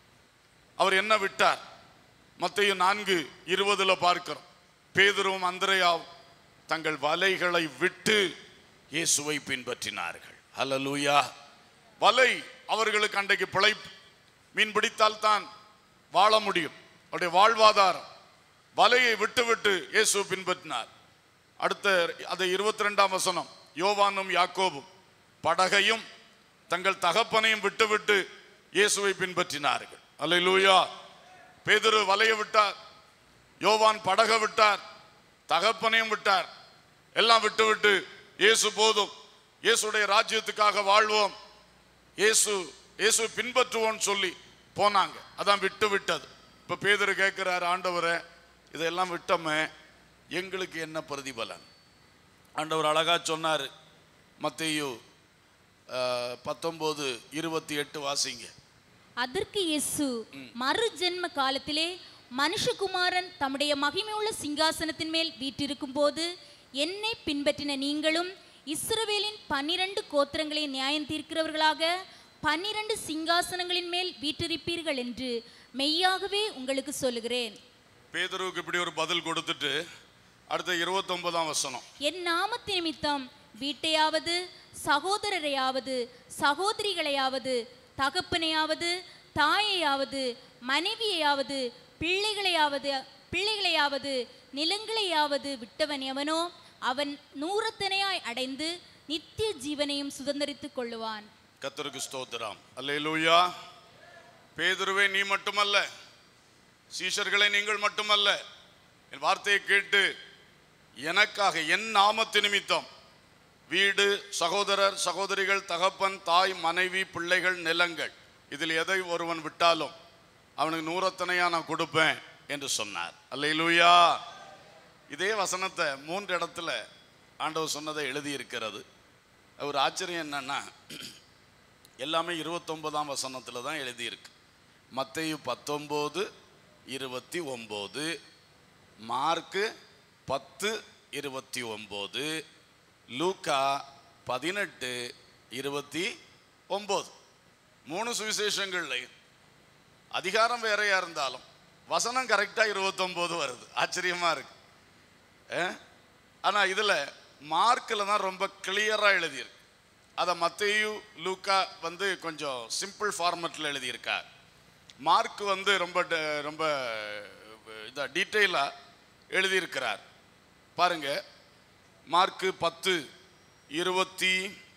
அவர் என்ன விட்டார் மத்தேயு நான்கு இருபதுல பார்க்கிறோம் பேதுருவும் அந்திரையாவும் தங்கள் வலைகளை விட்டு இயேசுவை பின்பற்றினார்கள் ஹalleluya வலை அவர்களுக்கு அன்றைக்கு பிழைப்பு மீன் பிடித்தால் தான் வாழ முடியும் அவருடைய வாழ்வாதாரம் வலையை விட்டு விட்டு இயேசு பின்பற்றினார் அடுத்த அதை இருபத்தி ரெண்டாம் வசனம் யோவானும் யாக்கோபும் படகையும் தங்கள் தகப்பனையும் விட்டுவிட்டு இயேசுவை பின்பற்றினார்கள் அல்லேலூயா பேதுரு வலையை விட்டார் யோவான் படகை விட்டார் தகப்பனையும் விட்டார் எல்லாம் விட்டு விட்டு இயேசு போதும் இயேசுடைய ராஜ்யத்துக்காக வாழ்வோம் இயேசு இயேசு பின்பற்றுவோம்னு சொல்லி போனாங்க அதான் விட்டு விட்டது இப்ப பேதுரு கேட்கிறார் ஆண்டவரே இதெல்லாம் விட்டோமே எங்களுக்கு என்ன பிரதிபலன் ஆண்டவர் அழகா சொன்னார் மத்தேயு அஹ், பத்தொன்பது இருபத்தி எட்டு வாசிங்க அதற்கு இயேசு மறு ஜென்ம காலத்திலே மனுஷகுமாரன் தம்முடைய மகிமையுள்ள சிங்காசனத்தின் மேல் வீற்றிருக்கும் போது என்னை பின்பற்றின நீங்களும் இஸ்ரவேலின் பன்னிரண்டு கோத்திரங்களை நியாயம் தீர்க்கிறவர்களாக பன்னிரண்டு சிங்காசனங்களின் மேல் வீற்றிருப்பீர்கள் என்று மெய்யாகவே உங்களுக்கு சொல்லுகிறேன் பேதுருவுக்கு இப்படி ஒரு பதில் கொடுத்துட்டு அடுத்த இருபத்தொன்பதாம் வசனம் என் நாமத்து நிமித்தம் வீட்டையாவது சகோதரரையாவது சகோதரிகளையாவது தகப்பனையாவது தாயையாவது மனைவியையாவது பிள்ளைகளையாவது பிள்ளைகளையாவது நிலங்களையாவது விட்டவன் எவனோ அவன் நூறத்தனையாய் அடைந்து நித்திய ஜீவனையும் சுதந்தரித்துக் கொள்ளுவான் கத்தருக்கு ஸ்தோத்திரம் அல்லேலூயா பேதுருவே நீ மட்டுமல்ல சீஷர்களே நீங்கள் மட்டுமல்ல என் வார்த்தையை கேட்டு எனக்காக என் நாமத்து நிமித்தம் வீடு சகோதரர் சகோதரிகள் தகப்பன் தாய் மனைவி பிள்ளைகள் நிலங்கள் இதில் எதை ஒருவன் விட்டாலும் அவனுக்கு நூறத்தனையா நான் கொடுப்பேன் என்று சொன்னார் அல்லேலூயா இதே வசனத்தை மூன்று இடத்துல ஆண்டவர் சொன்னதை எழுதி இருக்கிறது ஒரு ஆச்சரியம் என்னன்னா எல்லாமே இருபத்தொன்பதாம் வசனத்தில் தான் எழுதியிருக்கு மத்தேயு பத்தொம்போது இருபத்தி ஒம்பது மார்க்கு பத்து இருபத்தி ஒம்பது லூக்கா பதினெட்டு இருபத்தி ஒம்பது மூணு சுவிசேஷங்கள்லையும் அதிகாரம் வேறையா இருந்தாலும் வசனம் கரெக்டாக இருபத்தொம்போது வருது ஆச்சரியமா இருக்கு அஹ்? ஆனா இதுல மார்க்கில் தான் ரொம்ப கிளியராக எழுதியிருக்கு அதை மத்தேயு லூக்கா வந்து கொஞ்சம் சிம்பிள் ஃபார்மட்டில் எழுதியிருக்கார் மார்க் வந்து ரொம்ப ட- ரொம்ப இதாக டீட்டெயிலாக எழுதியிருக்கிறார் பாருங்க மார்க்கு பத்து இருபத்தி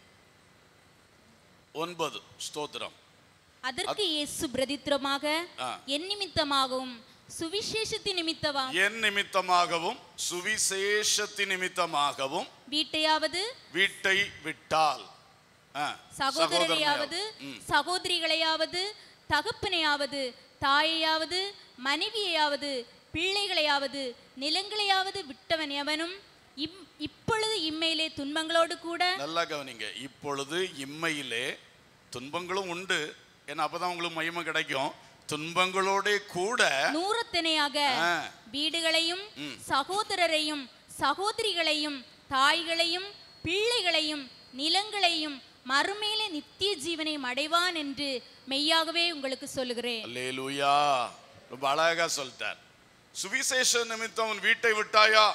ஒன்பது ஸ்தோத்திரம் அதற்கு இயேசு பிரதித்திரமாக ஆ. என் நிமித்தமாகவும் சுவிசேஷத்தின் நிமித்தமா என் நிமித்தமாகவும் சுவிசேஷத்தின் நிமித்தமாகவும் வீட்டையாவது வீட்டை விட்டால் ஆ, சகோதரரையாவது ம். சகோதரிகளையாவது தகப்பனையாவது தாயையாவது மனைவியையாவது பிள்ளைகளையாவது நிலங்களையாவது விட்டவன் எவனும் இம்- இப்பொழுது இம்மையிலே துன்பங்களோடு கூட நல்லா கவனிங்க இப்பொழுது இம்மையிலே துன்பங்களும் உண்டு ஏன்னா அப்பதான் உங்களுக்கு மகிமை கிடைக்கும் துன்பங்களோட கூட நூறத்தனையாக ஆ. வீடுகளையும் ம். சகோதரரையும் சகோதரிகளையும் தாய்களையும் பிள்ளைகளையும் நிலங்களையும் மறுமேலே நித்திய ஜீவனையும் அடைவான் என்று மெய்யாகவே உங்களுக்கு சொல்லுகிறேன் அல்லேலூயா ரொம்ப அழகா சொல்லிட்டார் சுவிசேஷ நிமித்தம் உன் வீட்டை விட்டாயா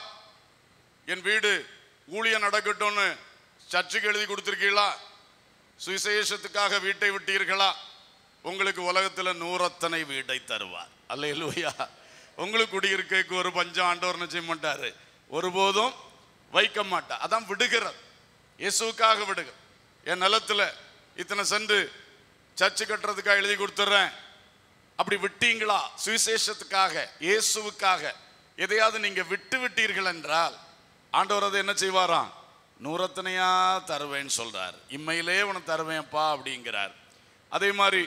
என் வீடு ஊழியம் நடக்கட்டும்னு சர்ச்சுக்கு எழுதி கொடுத்துருக்கீங்களா சுவிசேஷத்துக்காக வீட்டை விட்டீர்களா உங்களுக்கு உலகத்துல நூறத்தனை வீட்டை தருவார் அல்லேலூயா உங்களுக்கு குடியிருக்கைக்கு ஒரு பஞ்சம் ஆண்டவர் நிச்சயம் மாட்டாரு ஒருபோதும் வைக்க மாட்டார் அதான் விடுகிறது இயேசுவுக்காக விடுக என் நிலத்துல இத்தனை சென்று சர்ச்சு கட்டுறதுக்காக எழுதி கொடுத்துட்றேன் அப்படி விட்டீங்களா சுவிசேஷத்துக்காக இயேசுவுக்காக எதையாவது நீங்க விட்டு விட்டீர்கள் என்றால் ஆண்டவர் அதை என்ன செய்வாராம் நூறத்தனையா தருவேன்னு சொல்றார் இம்மையிலே உனக்கு தருவேன்ப்பா அப்படிங்கிறார் அதே மாதிரி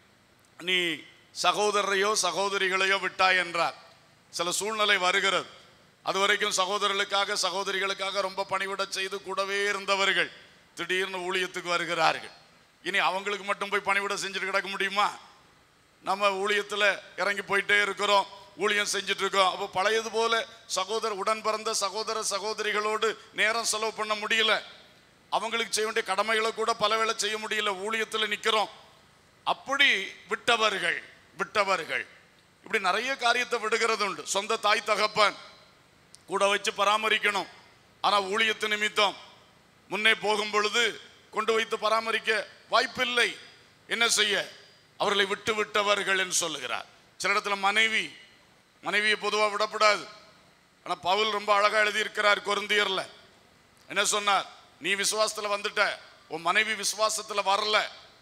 நீ சகோதரரையோ சகோதரிகளையோ விட்டாய் என்றார் சில சூழ்நிலை வருகிறது அது வரைக்கும் சகோதரர்களுக்காக சகோதரிகளுக்காக ரொம்ப பணிவிட செய்து கூடவே இருந்தவர்கள் திடீர்னு ஊழியத்துக்கு வருகிறார்கள் இனி அவங்களுக்கு மட்டும் போய் பணிவிட செஞ்சுட்டு கிடக்க முடியுமா நம்ம ஊழியத்தில் இறங்கி போயிட்டே இருக்கிறோம் ஊழியம் செஞ்சுட்டு இருக்கோம் அப்போ பழையது போல சகோதர உடன் பிறந்த சகோதர சகோதரிகளோடு நேரம் செலவு பண்ண முடியல அவங்களுக்கு செய்ய வேண்டிய கடமைகளை கூட பல வேளை செய்ய முடியல ஊழியத்தில் நிற்கிறோம் அப்படி விட்டவர்கள் விட்டவர்கள் இப்படி நிறைய காரியத்தை விடுகிறது உண்டு சொந்த தாய் தகப்பன் கூட வச்சு பராமரிக்கணும் ஆனா ஊழியத்து நிமித்தம் முன்னே போகும் பொழுது கொண்டு வைத்து பராமரிக்க வாய்ப்பில்லை என்ன செய்ய அவர்களை விட்டு விட்டவர்கள் என்று சொல்லுகிறார் சில இடத்துல மனைவி மனைவியை பொதுவா விடக்கூடாது ஆனா பவுல் ரொம்ப அழகா எழுதியிருக்கிறார் கொருந்தியர்ல என்ன சொன்னார் நீ விசுவாசத்துல வந்துட்ட உன் மனைவி விசுவாசத்துல வரல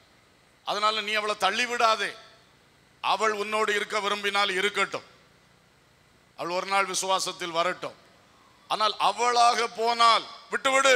அதனால நீ அவளை தள்ளி விடாதே அவள் உன்னோடு இருக்க விரும்பினால் இருக்கட்டும் அவள் ஒரு நாள் விசுவாசத்தில் வரட்டும் ஆனால் அவளாக போனால் விட்டுவிடு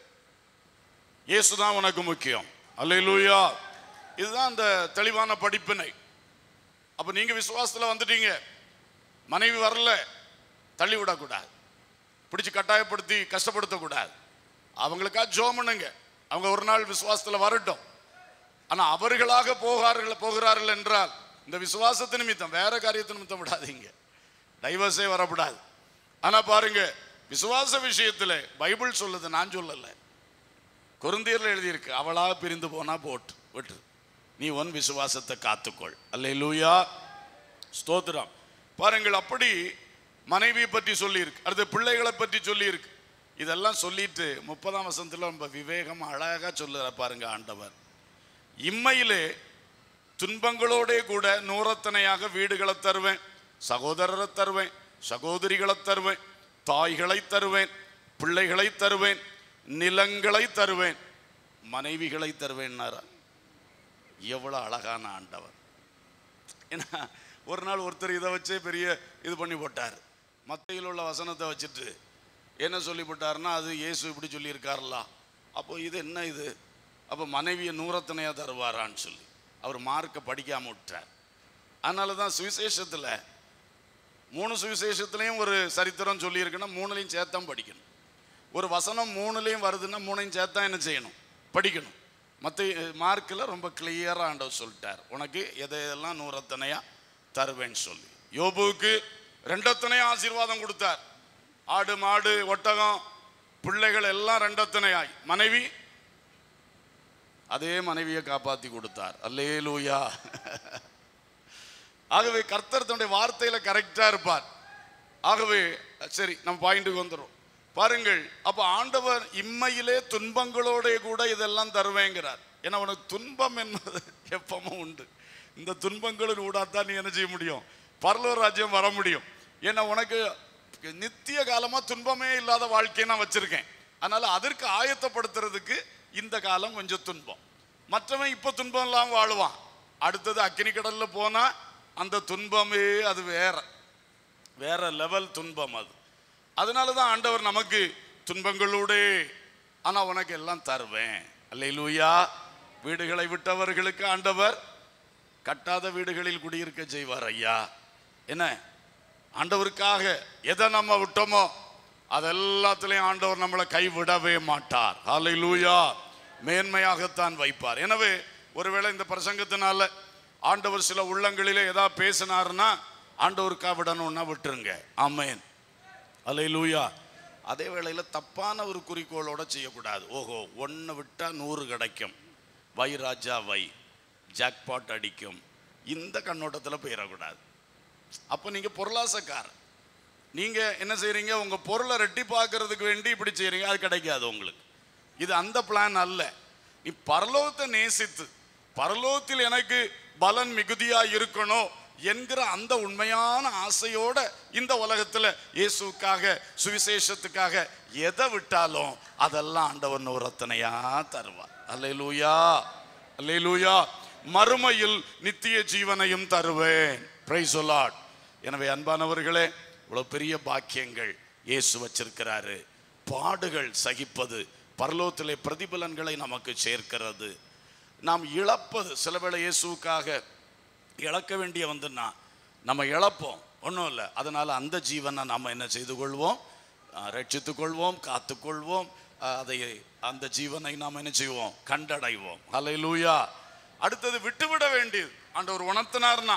இயேசுதான் உனக்கு முக்கியம் அல்லேலூயா இதுதான் அந்த தெளிவான படிப்பினை அப்ப நீங்க விசுவாசத்துல வந்துட்டீங்க மனைவி வரல தள்ளி விடக்கூடாது பிடிச்சு கட்டாயப்படுத்தி கஷ்டப்படுத்தக்கூடாது அவங்களுக்கா ஜோம் பண்ணுங்க அவங்க ஒரு நாள் விசுவாசத்துல வரட்டும் ஆனா அவர்களாக போகார்கள் போகிறார்கள் என்றால் இந்த விசுவாசத்து நிமித்தம் வேற காரியத்து நிமித்தம் விடாதீங்க டைவர்ஸே வரக்கூடாது ஆனா பாருங்க விசுவாச விஷயத்துல பைபிள் சொல்லுது நான் சொல்லல கொருந்தியர்ல எழுதியிருக்கு அவளா பிரிந்து போனா போட்டு விட்டு நீ உன் விசுவாசத்தை காத்துக்கொள் அல்லேலூயா ஸ்தோத்திரம் பாருங்கள் அப்படி மனைவியை பற்றி சொல்லியிருக்கு அடுத்து பிள்ளைகளை பற்றி சொல்லியிருக்கு இதெல்லாம் சொல்லிட்டு முப்பதாம் வசனத்துல ரொம்ப விவேகம் அழகா சொல்லுற பாருங்க ஆண்டவர் இம்மையிலே துன்பங்களோடே கூட நூறத்தனையாக வீடுகளை தருவேன் சகோதரரை தருவேன் சகோதரிகளை தருவேன் தாய்களை தருவேன் பிள்ளைகளை தருவேன் நிலங்களை தருவேன் மனைவிகளை தருவேன்னாரா எவ்வளவு அழகான ஆண்டவர் ஏன்னா ஒரு நாள் ஒருத்தர் இதை வச்சே பெரிய இது பண்ணி போட்டார் மத்தையில் உள்ள வசனத்தை வச்சுட்டு என்ன சொல்லி போட்டாருன்னா அது இயேசு இப்படி சொல்லியிருக்காருல்ல அப்போ இது என்ன இது அப்போ மனைவியை நூறத்தனையாக தருவாரான்னு சொல்லி அவர் மார்க்கை படிக்காம விட்டார் அதனால தான் சுவிசேஷத்தில் மூணு சுவிசேஷத்துலேயும் ஒரு சரித்திரம் சொல்லியிருக்குன்னா மூணுலையும் சேர்த்தான் படிக்கணும் ஒரு வசனம் மூணுலேயும் வருதுன்னா மூணையும் சேர்த்தா என்ன செய்யணும் படிக்கணும் மற்ற மார்க்கில் ரொம்ப கிளியராக ஆண்டவர் சொல்லிட்டார் உனக்கு எதை எதெல்லாம் நூறத்தனையா தருவேன்னு சொல்லி யோபுவுக்கு ரெண்டத்தனையா ஆசீர்வாதம் கொடுத்தார் ஆடு மாடு ஒட்டகம் பிள்ளைகள் எல்லாம் ரெண்டத்தனையாய் மனைவி அதே மனைவியை காப்பாத்தி கொடுத்தார் அல்லேலூயா ஆகவே கர்த்தர் தன்னுடைய வார்த்தையில கரெக்டா இருப்பார் ஆகவே சரி நம்ம பாயிண்ட்டுக்கு வந்துடும் பாருங்கள் அப்ப ஆண்டவர் இம்மையிலே துன்பங்களோட கூட இதெல்லாம் தருவேங்கிறார் ஏன்னா உனக்கு துன்பம் என்பது எப்பவும் உண்டு இந்த துன்பங்களின் ஊடாத்தான் நீ என்ன செய்ய முடியும் பரலோக ராஜ்யம் வர முடியும் ஏன்னா உனக்கு நித்திய காலமா துன்பமே இல்லாத வாழ்க்கையை நான் வச்சிருக்கேன் அதனால அதற்கு ஆயத்தப்படுத்துறதுக்கு இந்த காலம் கொஞ்சம் துன்பம் மற்றவன் இப்ப துன்பம் இல்லாம வாழுவான் அடுத்தது அக்கினி கடல்ல போனா அந்த துன்பமே அது வேற வேற லெவல் துன்பம் அது அதனால தான் ஆண்டவர் நமக்கு துன்பங்களோடே ஆனா உனக்கு எல்லாம் தருவேன் அல்லேலூயா வீடுகளை விட்டவர்களுக்கு ஆண்டவர் கட்டாத வீடுகளில் குடியிருக்க செய்வார் ஐயா என்ன ஆண்டவருக்காக எதை நம்ம விட்டோமோ அதெல்லாத்திலையும் ஆண்டவர் நம்மளை கைவிடவே மாட்டார் ஹalleluya மேன்மையாகத்தான் வைப்பார் எனவே ஒருவேளை இந்த பிரசங்கத்தினால ஆண்டவர் சில உள்ளங்களிலே ஏதாவது பேசினாருன்னா ஆண்டவருக்காக விடணும்னா விட்டுருங்க ஆமென் அல்லேலூயா அதே வேளையில் தப்பான ஒரு குறிக்கோளோட செய்யக்கூடாது ஓஹோ ஒன்று விட்டால் நூறு கிடைக்கும் வை ராஜா வை ஜாக்பாட் அடிக்கும் இந்த கண்ணோட்டத்தில் போயிடக்கூடாது அப்போ நீங்கள் பொருளாசக்காரர் நீங்கள் என்ன செய்கிறீங்க உங்கள் பொருளை ரெட்டி பார்க்கறதுக்கு வேண்டி இப்படி செய்கிறீங்க அது கிடைக்காது உங்களுக்கு இது அந்த பிளான் அல்ல நீ பரலோகத்தை நேசித்து பரலோகத்தில் எனக்கு பலன் மிகுதியா இருக்கணும் என்கிற அந்த உண்மையான ஆசையோட இந்த உலகத்துல இயேசுக்காக சுவிசேஷத்துக்காக எதை விட்டாலும் அதெல்லாம் ஆண்டவர் நூறத்தனையா தருவார் அல்லேலூயா அல்லேலூயா மறுமையில் நித்திய ஜீவனையும் தருவேன் பிரைஸ் லார்ட் எனவே அன்பானவர்களே இவ்வளவு பெரிய பாக்கியங்கள் இயேசு வச்சிருக்கிறாரு பாடுகள் சகிப்பது பரலோகத்திலே பிரதிபலன்களை நமக்கு சேர்க்கிறது நாம் இழப்பது சில வேளை இயேசுவுக்காக இழக்க வேண்டிய வந்துன்னா நம்ம இழப்போம் ஒன்றும் இல்லை அதனால் அந்த ஜீவனை நாம் என்ன செய்து கொள்வோம் அஹ், ரட்சித்துக் கொள்வோம் காத்துக்கொள்வோம் அஹ், அதை அந்த ஜீவனை நாம் என்ன செய்வோம் கண்டடைவோம் ஹalleluya அடுத்தது விட்டுவிட வேண்டியது ஆண்டவர் உணர்த்தினார்னா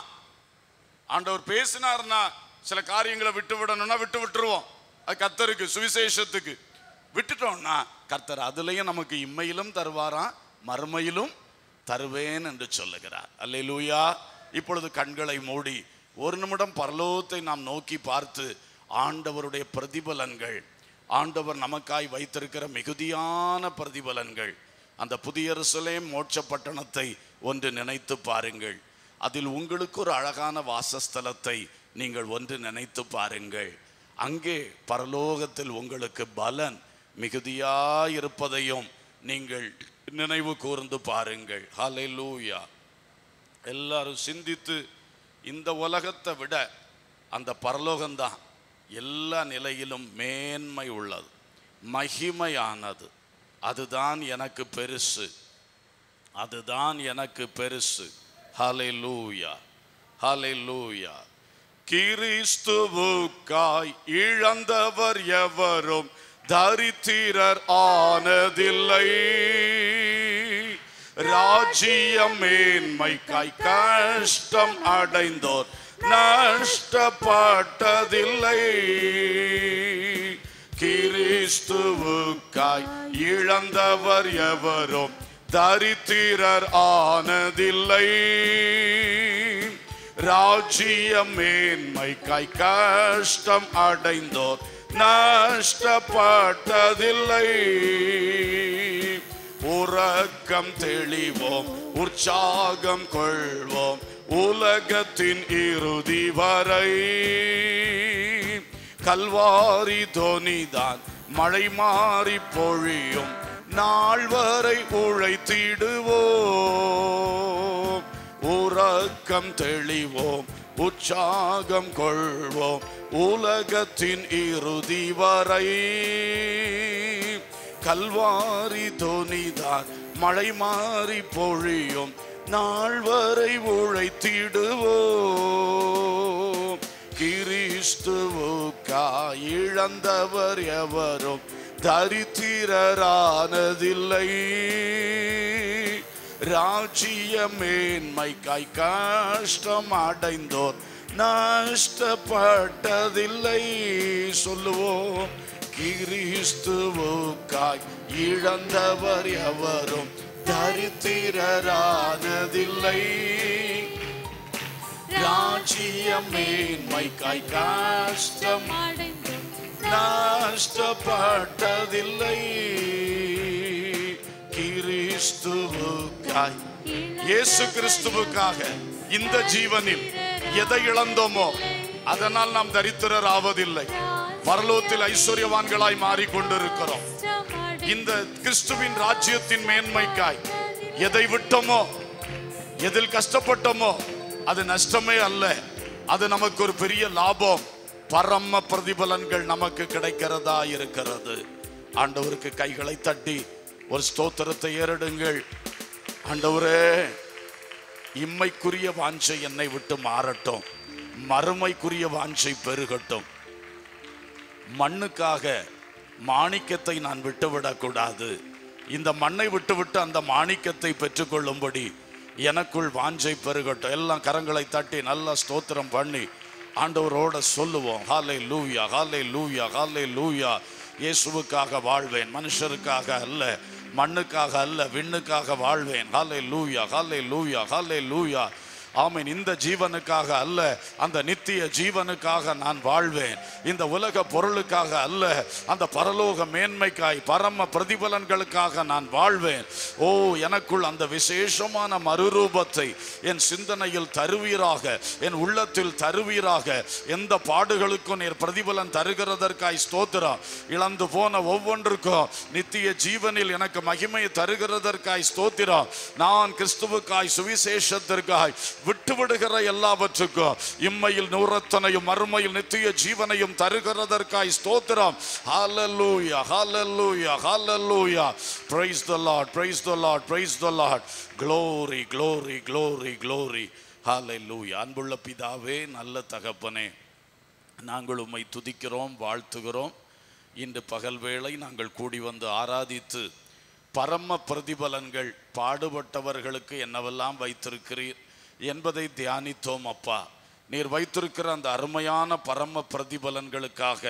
ஆண்டவர் பேசினார்னா சில காரியங்களை விட்டு விடணும்னா விட்டு விட்டுருவோம் அது கர்த்தருக்கு சுவிசேஷத்துக்கு விட்டுட்டோம்னா கர்த்தர் அதுலயும் நமக்கு இம்மையிலும் தருவாராம் மறுமையிலும் தருவேன் என்று சொல்லுகிறார் அல்லேலூயா இப்பொழுது கண்களை மூடி ஒரு நிமிடம் பரலோகத்தை நாம் நோக்கி பார்த்து ஆண்டவருடைய பிரதிபலன்கள் ஆண்டவர் நமக்காய் வைத்திருக்கிற மிகுதியான பிரதிபலன்கள் அந்த புதிய எருசலேம் மோட்ச பட்டணத்தை ஒன்று நினைத்து பாருங்கள் அதில் உங்களுக்கு ஒரு அழகான வாசஸ்தலத்தை நீங்கள் ஒன்று நினைத்து பாருங்கள் அங்கே பரலோகத்தில் உங்களுக்கு பலன் மிகுதியாயிருப்பதையும் நீங்கள் நினைவு கூர்ந்து பாருங்கள் ஹalleluya எல்லாரும் சிந்தித்து இந்த உலகத்தை விட அந்த பரலோகம்தான் எல்லா நிலையிலும் மேன்மை உள்ளது மகிமையானது அதுதான் எனக்கு பெருசு அதுதான் எனக்கு பெருசு ஹalleluya ஹalleluya கிறிஸ்துவுக்காய் இழந்தவர் எவரும் தரித்திரர் ஆனதில்லை ராஜ்யம் மேன்மைக்காய் கஷ்டம் அடைந்தோர் நஷ்டப்பட்டதில்லை கிறிஸ்துவுக்காய் இழந்தவர் எவரும் தரித்திரர் ஆனதில்லை ராஜ்யம் மேன்மைக்காய் கஷ்டம் அடைந்தோர் நஷ்டப்பட்டதில்லை உறக்கம் தெளிவோம் உற்சாகம் கொள்வோம் உலகத்தின் இறுதி வரை கல்வாரி தோனிதான் மழை மாறி பொழியும் நாள் வரை உழைத்திடுவோம் உறக்கம் தெளிவோம் உற்சாகம் கொள்வோம் உலகத்தின் இறுதி வரை கல்வாரி தோனிதான் மழை மாறி பொழியும் நாள் வரை உழைத்திடுவோம் கிறிஸ்துவுக்காய் இழந்தவர் எவரும் தரித்திரரானதில்லை ராஜ்ய மேன்மைக்காய் கஷ்டம் அடைந்தோர் நஷ்டப்பட்டதில்லை சொல்லுவோம் கிறிஸ்துவுக்காய் இழந்தவர் எவரும் தரித்திரரானதில்லை ராஜ்யம் மேன்மைக்காய் கஷ்டம் நஷ்டப்பட்டதில்லை கிறிஸ்துவுக்காய் இயேசு கிறிஸ்துவுக்காக இந்த ஜீவனில் எதை இழந்தோமோ அதனால் நாம் தரித்திரர் ஆவதில்லை பரலோகத்தில் ஐஸ்வர்யவான்களாய் மாறிக்கொண்டிருக்கிறோம் இந்த கிறிஸ்துவின் ராஜ்யத்தின் மேன்மைக்காய் எதை விட்டோமோ எதில் கஷ்டப்பட்டோமோ அது நஷ்டமே அல்ல அது நமக்கு ஒரு பெரிய லாபம் பரம பிரதிபலன்கள் நமக்கு கிடைக்கிறதா இருக்கிறது ஆண்டவருக்கு கைகளை தட்டி ஒரு ஸ்தோத்திரத்தை ஏறிடுங்கள் ஆண்டவரே இம்மைக்குரிய வாஞ்சை என்னை விட்டு மாறட்டும் மறுமைக்குரிய வாஞ்சை பெருகட்டும் மண்ணுக்காக மாணிக்கத்தை நான் விட்டுவிடக்கூடாது இந்த மண்ணை விட்டுவிட்டு அந்த மாணிக்கத்தை பெற்றுக்கொள்ளும்படி எனக்குள் வாஞ்சை பெருகட்டும் எல்லாம் கரங்களை தட்டி நல்லா ஸ்தோத்திரம் பண்ணி ஆண்டவரோட சொல்லுவோம் ஹாலே லூயா ஹாலே லூயா ஹாலே லூயா இயேசுவுக்காக வாழ்வேன் மனுஷருக்காக அல்ல மண்ணுக்காக அல்ல விண்ணுக்காக வாழ்வேன் ஹாலே லூயா ஹாலே லூயா ஹாலே லூயா ஆமீன் இந்த ஜீவனுக்காக அல்ல அந்த நித்திய ஜீவனுக்காக நான் வாழ்வேன் இந்த உலக பொருளுக்காக அல்ல அந்த பரலோக மேன்மைக்காய் பரம பிரதிபலன்களுக்காக நான் வாழ்வேன் ஓ எனக்குள் அந்த விசேஷமான மறுரூபத்தை என் சிந்தனையில் தருவீராக என் உள்ளத்தில் தருவீராக எந்த பாடுகளுக்கும் நீர் பிரதிபலன் தருகிறதற்காய் ஸ்தோத்திரம் இழந்து போன ஒவ்வொன்றுக்கும் நித்திய ஜீவனில் எனக்கு மகிமை தருகிறதற்காய் ஸ்தோத்திரம் நான் கிறிஸ்துவுக்காய் சுவிசேஷத்திற்காய் விட்டுவிடுகிற எல்லாவற்றுக்கும் இம்மையில் நூறத்தனையும் மறுமையில் நித்திய ஜீவனையும் தருகிறதற்காய் ஸ்தோத்திரம் ஹalleluya hallelujah hallelujah praise the lord praise the lord praise the lord glory glory glory glory hallelujah அன்புள்ள பிதாவே நல்ல தகப்பனே நாங்கள் உம்மை துதிக்கிறோம் வாழ்த்துகிறோம் இன்று பகல் வேளை நாங்கள் கூடி வந்து ஆராதித்து பரம பிரதிபலன்கள் பாடுபட்டவர்களுக்கு என்னவெல்லாம் வைத்திருக்கிறீர் என்பதை தியானித்தோம் அப்பா நீர் வைத்திருக்கிற அந்த அருமையான பரம பிரதிபலன்களுக்காக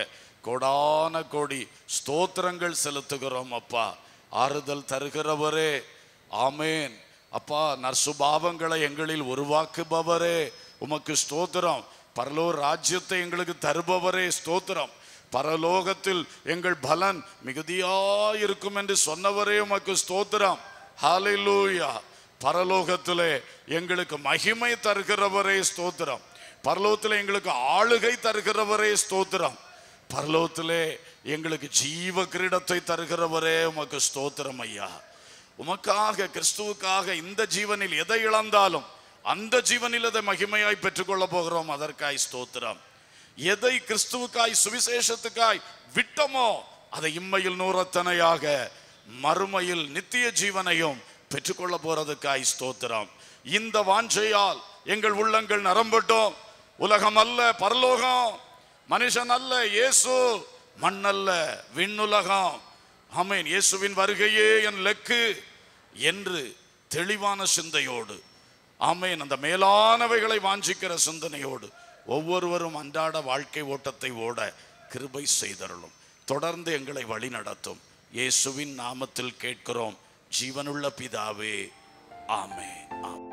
கோடான கோடி ஸ்தோத்திரங்கள் செலுத்துகிறோம் அப்பா ஆறுதல் தருகிறவரே ஆமேன் அப்பா நற்சுபாவங்களை எங்களில் உருவாக்குபவரே உமக்கு ஸ்தோத்திரம் பரலோர் ராஜ்யத்தை எங்களுக்கு தருபவரே ஸ்தோத்திரம் பரலோகத்தில் எங்கள் பலன் மிகுதியாயிருக்கும் என்று சொன்னவரே உமக்கு ஸ்தோத்திரம் ஹalleluya பரலோகத்திலே எங்களுக்கு மகிமை தருகிறவரே ஸ்தோத்திரம் பரலோகத்திலே எங்களுக்கு ஆளுகை தருகிறவரே ஸ்தோத்திரம் பரலோகத்திலே எங்களுக்கு ஜீவ கிரீடத்தை தருகிறவரே உமக்கு ஸ்தோத்திரம் ஐயா உமக்காக கிறிஸ்துவுக்காக இந்த ஜீவனில் எதை இழந்தாலும் அந்த ஜீவனில் அதை மகிமையாய் பெற்றுக்கொள்ள போகிறோம் அதற்காய் ஸ்தோத்திரம் எதை கிறிஸ்துவுக்காய் சுவிசேஷத்துக்காய் விட்டமோ அதை இம்மையில் நூறத்தனையாக மறுமையில் நித்திய ஜீவனையும் பெற்றுக்கொள்ள போறதுக்காய் ஸ்தோத்திரம் இந்த வாஞ்சையால் எங்கள் உள்ளங்கள் நரம்பட்டோம் உலகம் அல்ல பரலோகம் மனுஷன் அல்ல இயேசு மண்ணல்ல விண்ணுலகம் ஆமென் இயேசுவின் வருகையே என் லெக்கு என்று தெளிவான சிந்தையோடு ஆமேன் அந்த மேலானவைகளை வாஞ்சிக்கிற சிந்தனையோடு ஒவ்வொருவரும் அன்றாட வாழ்க்கை ஓட்டத்தை ஓட கிருபை செய்தருளும் தொடர்ந்து எங்களை வழி நடத்தும் இயேசுவின் நாமத்தில் கேட்கிறோம் ஜீவனுள்ள பிதாவே ஆமென் ஆமென்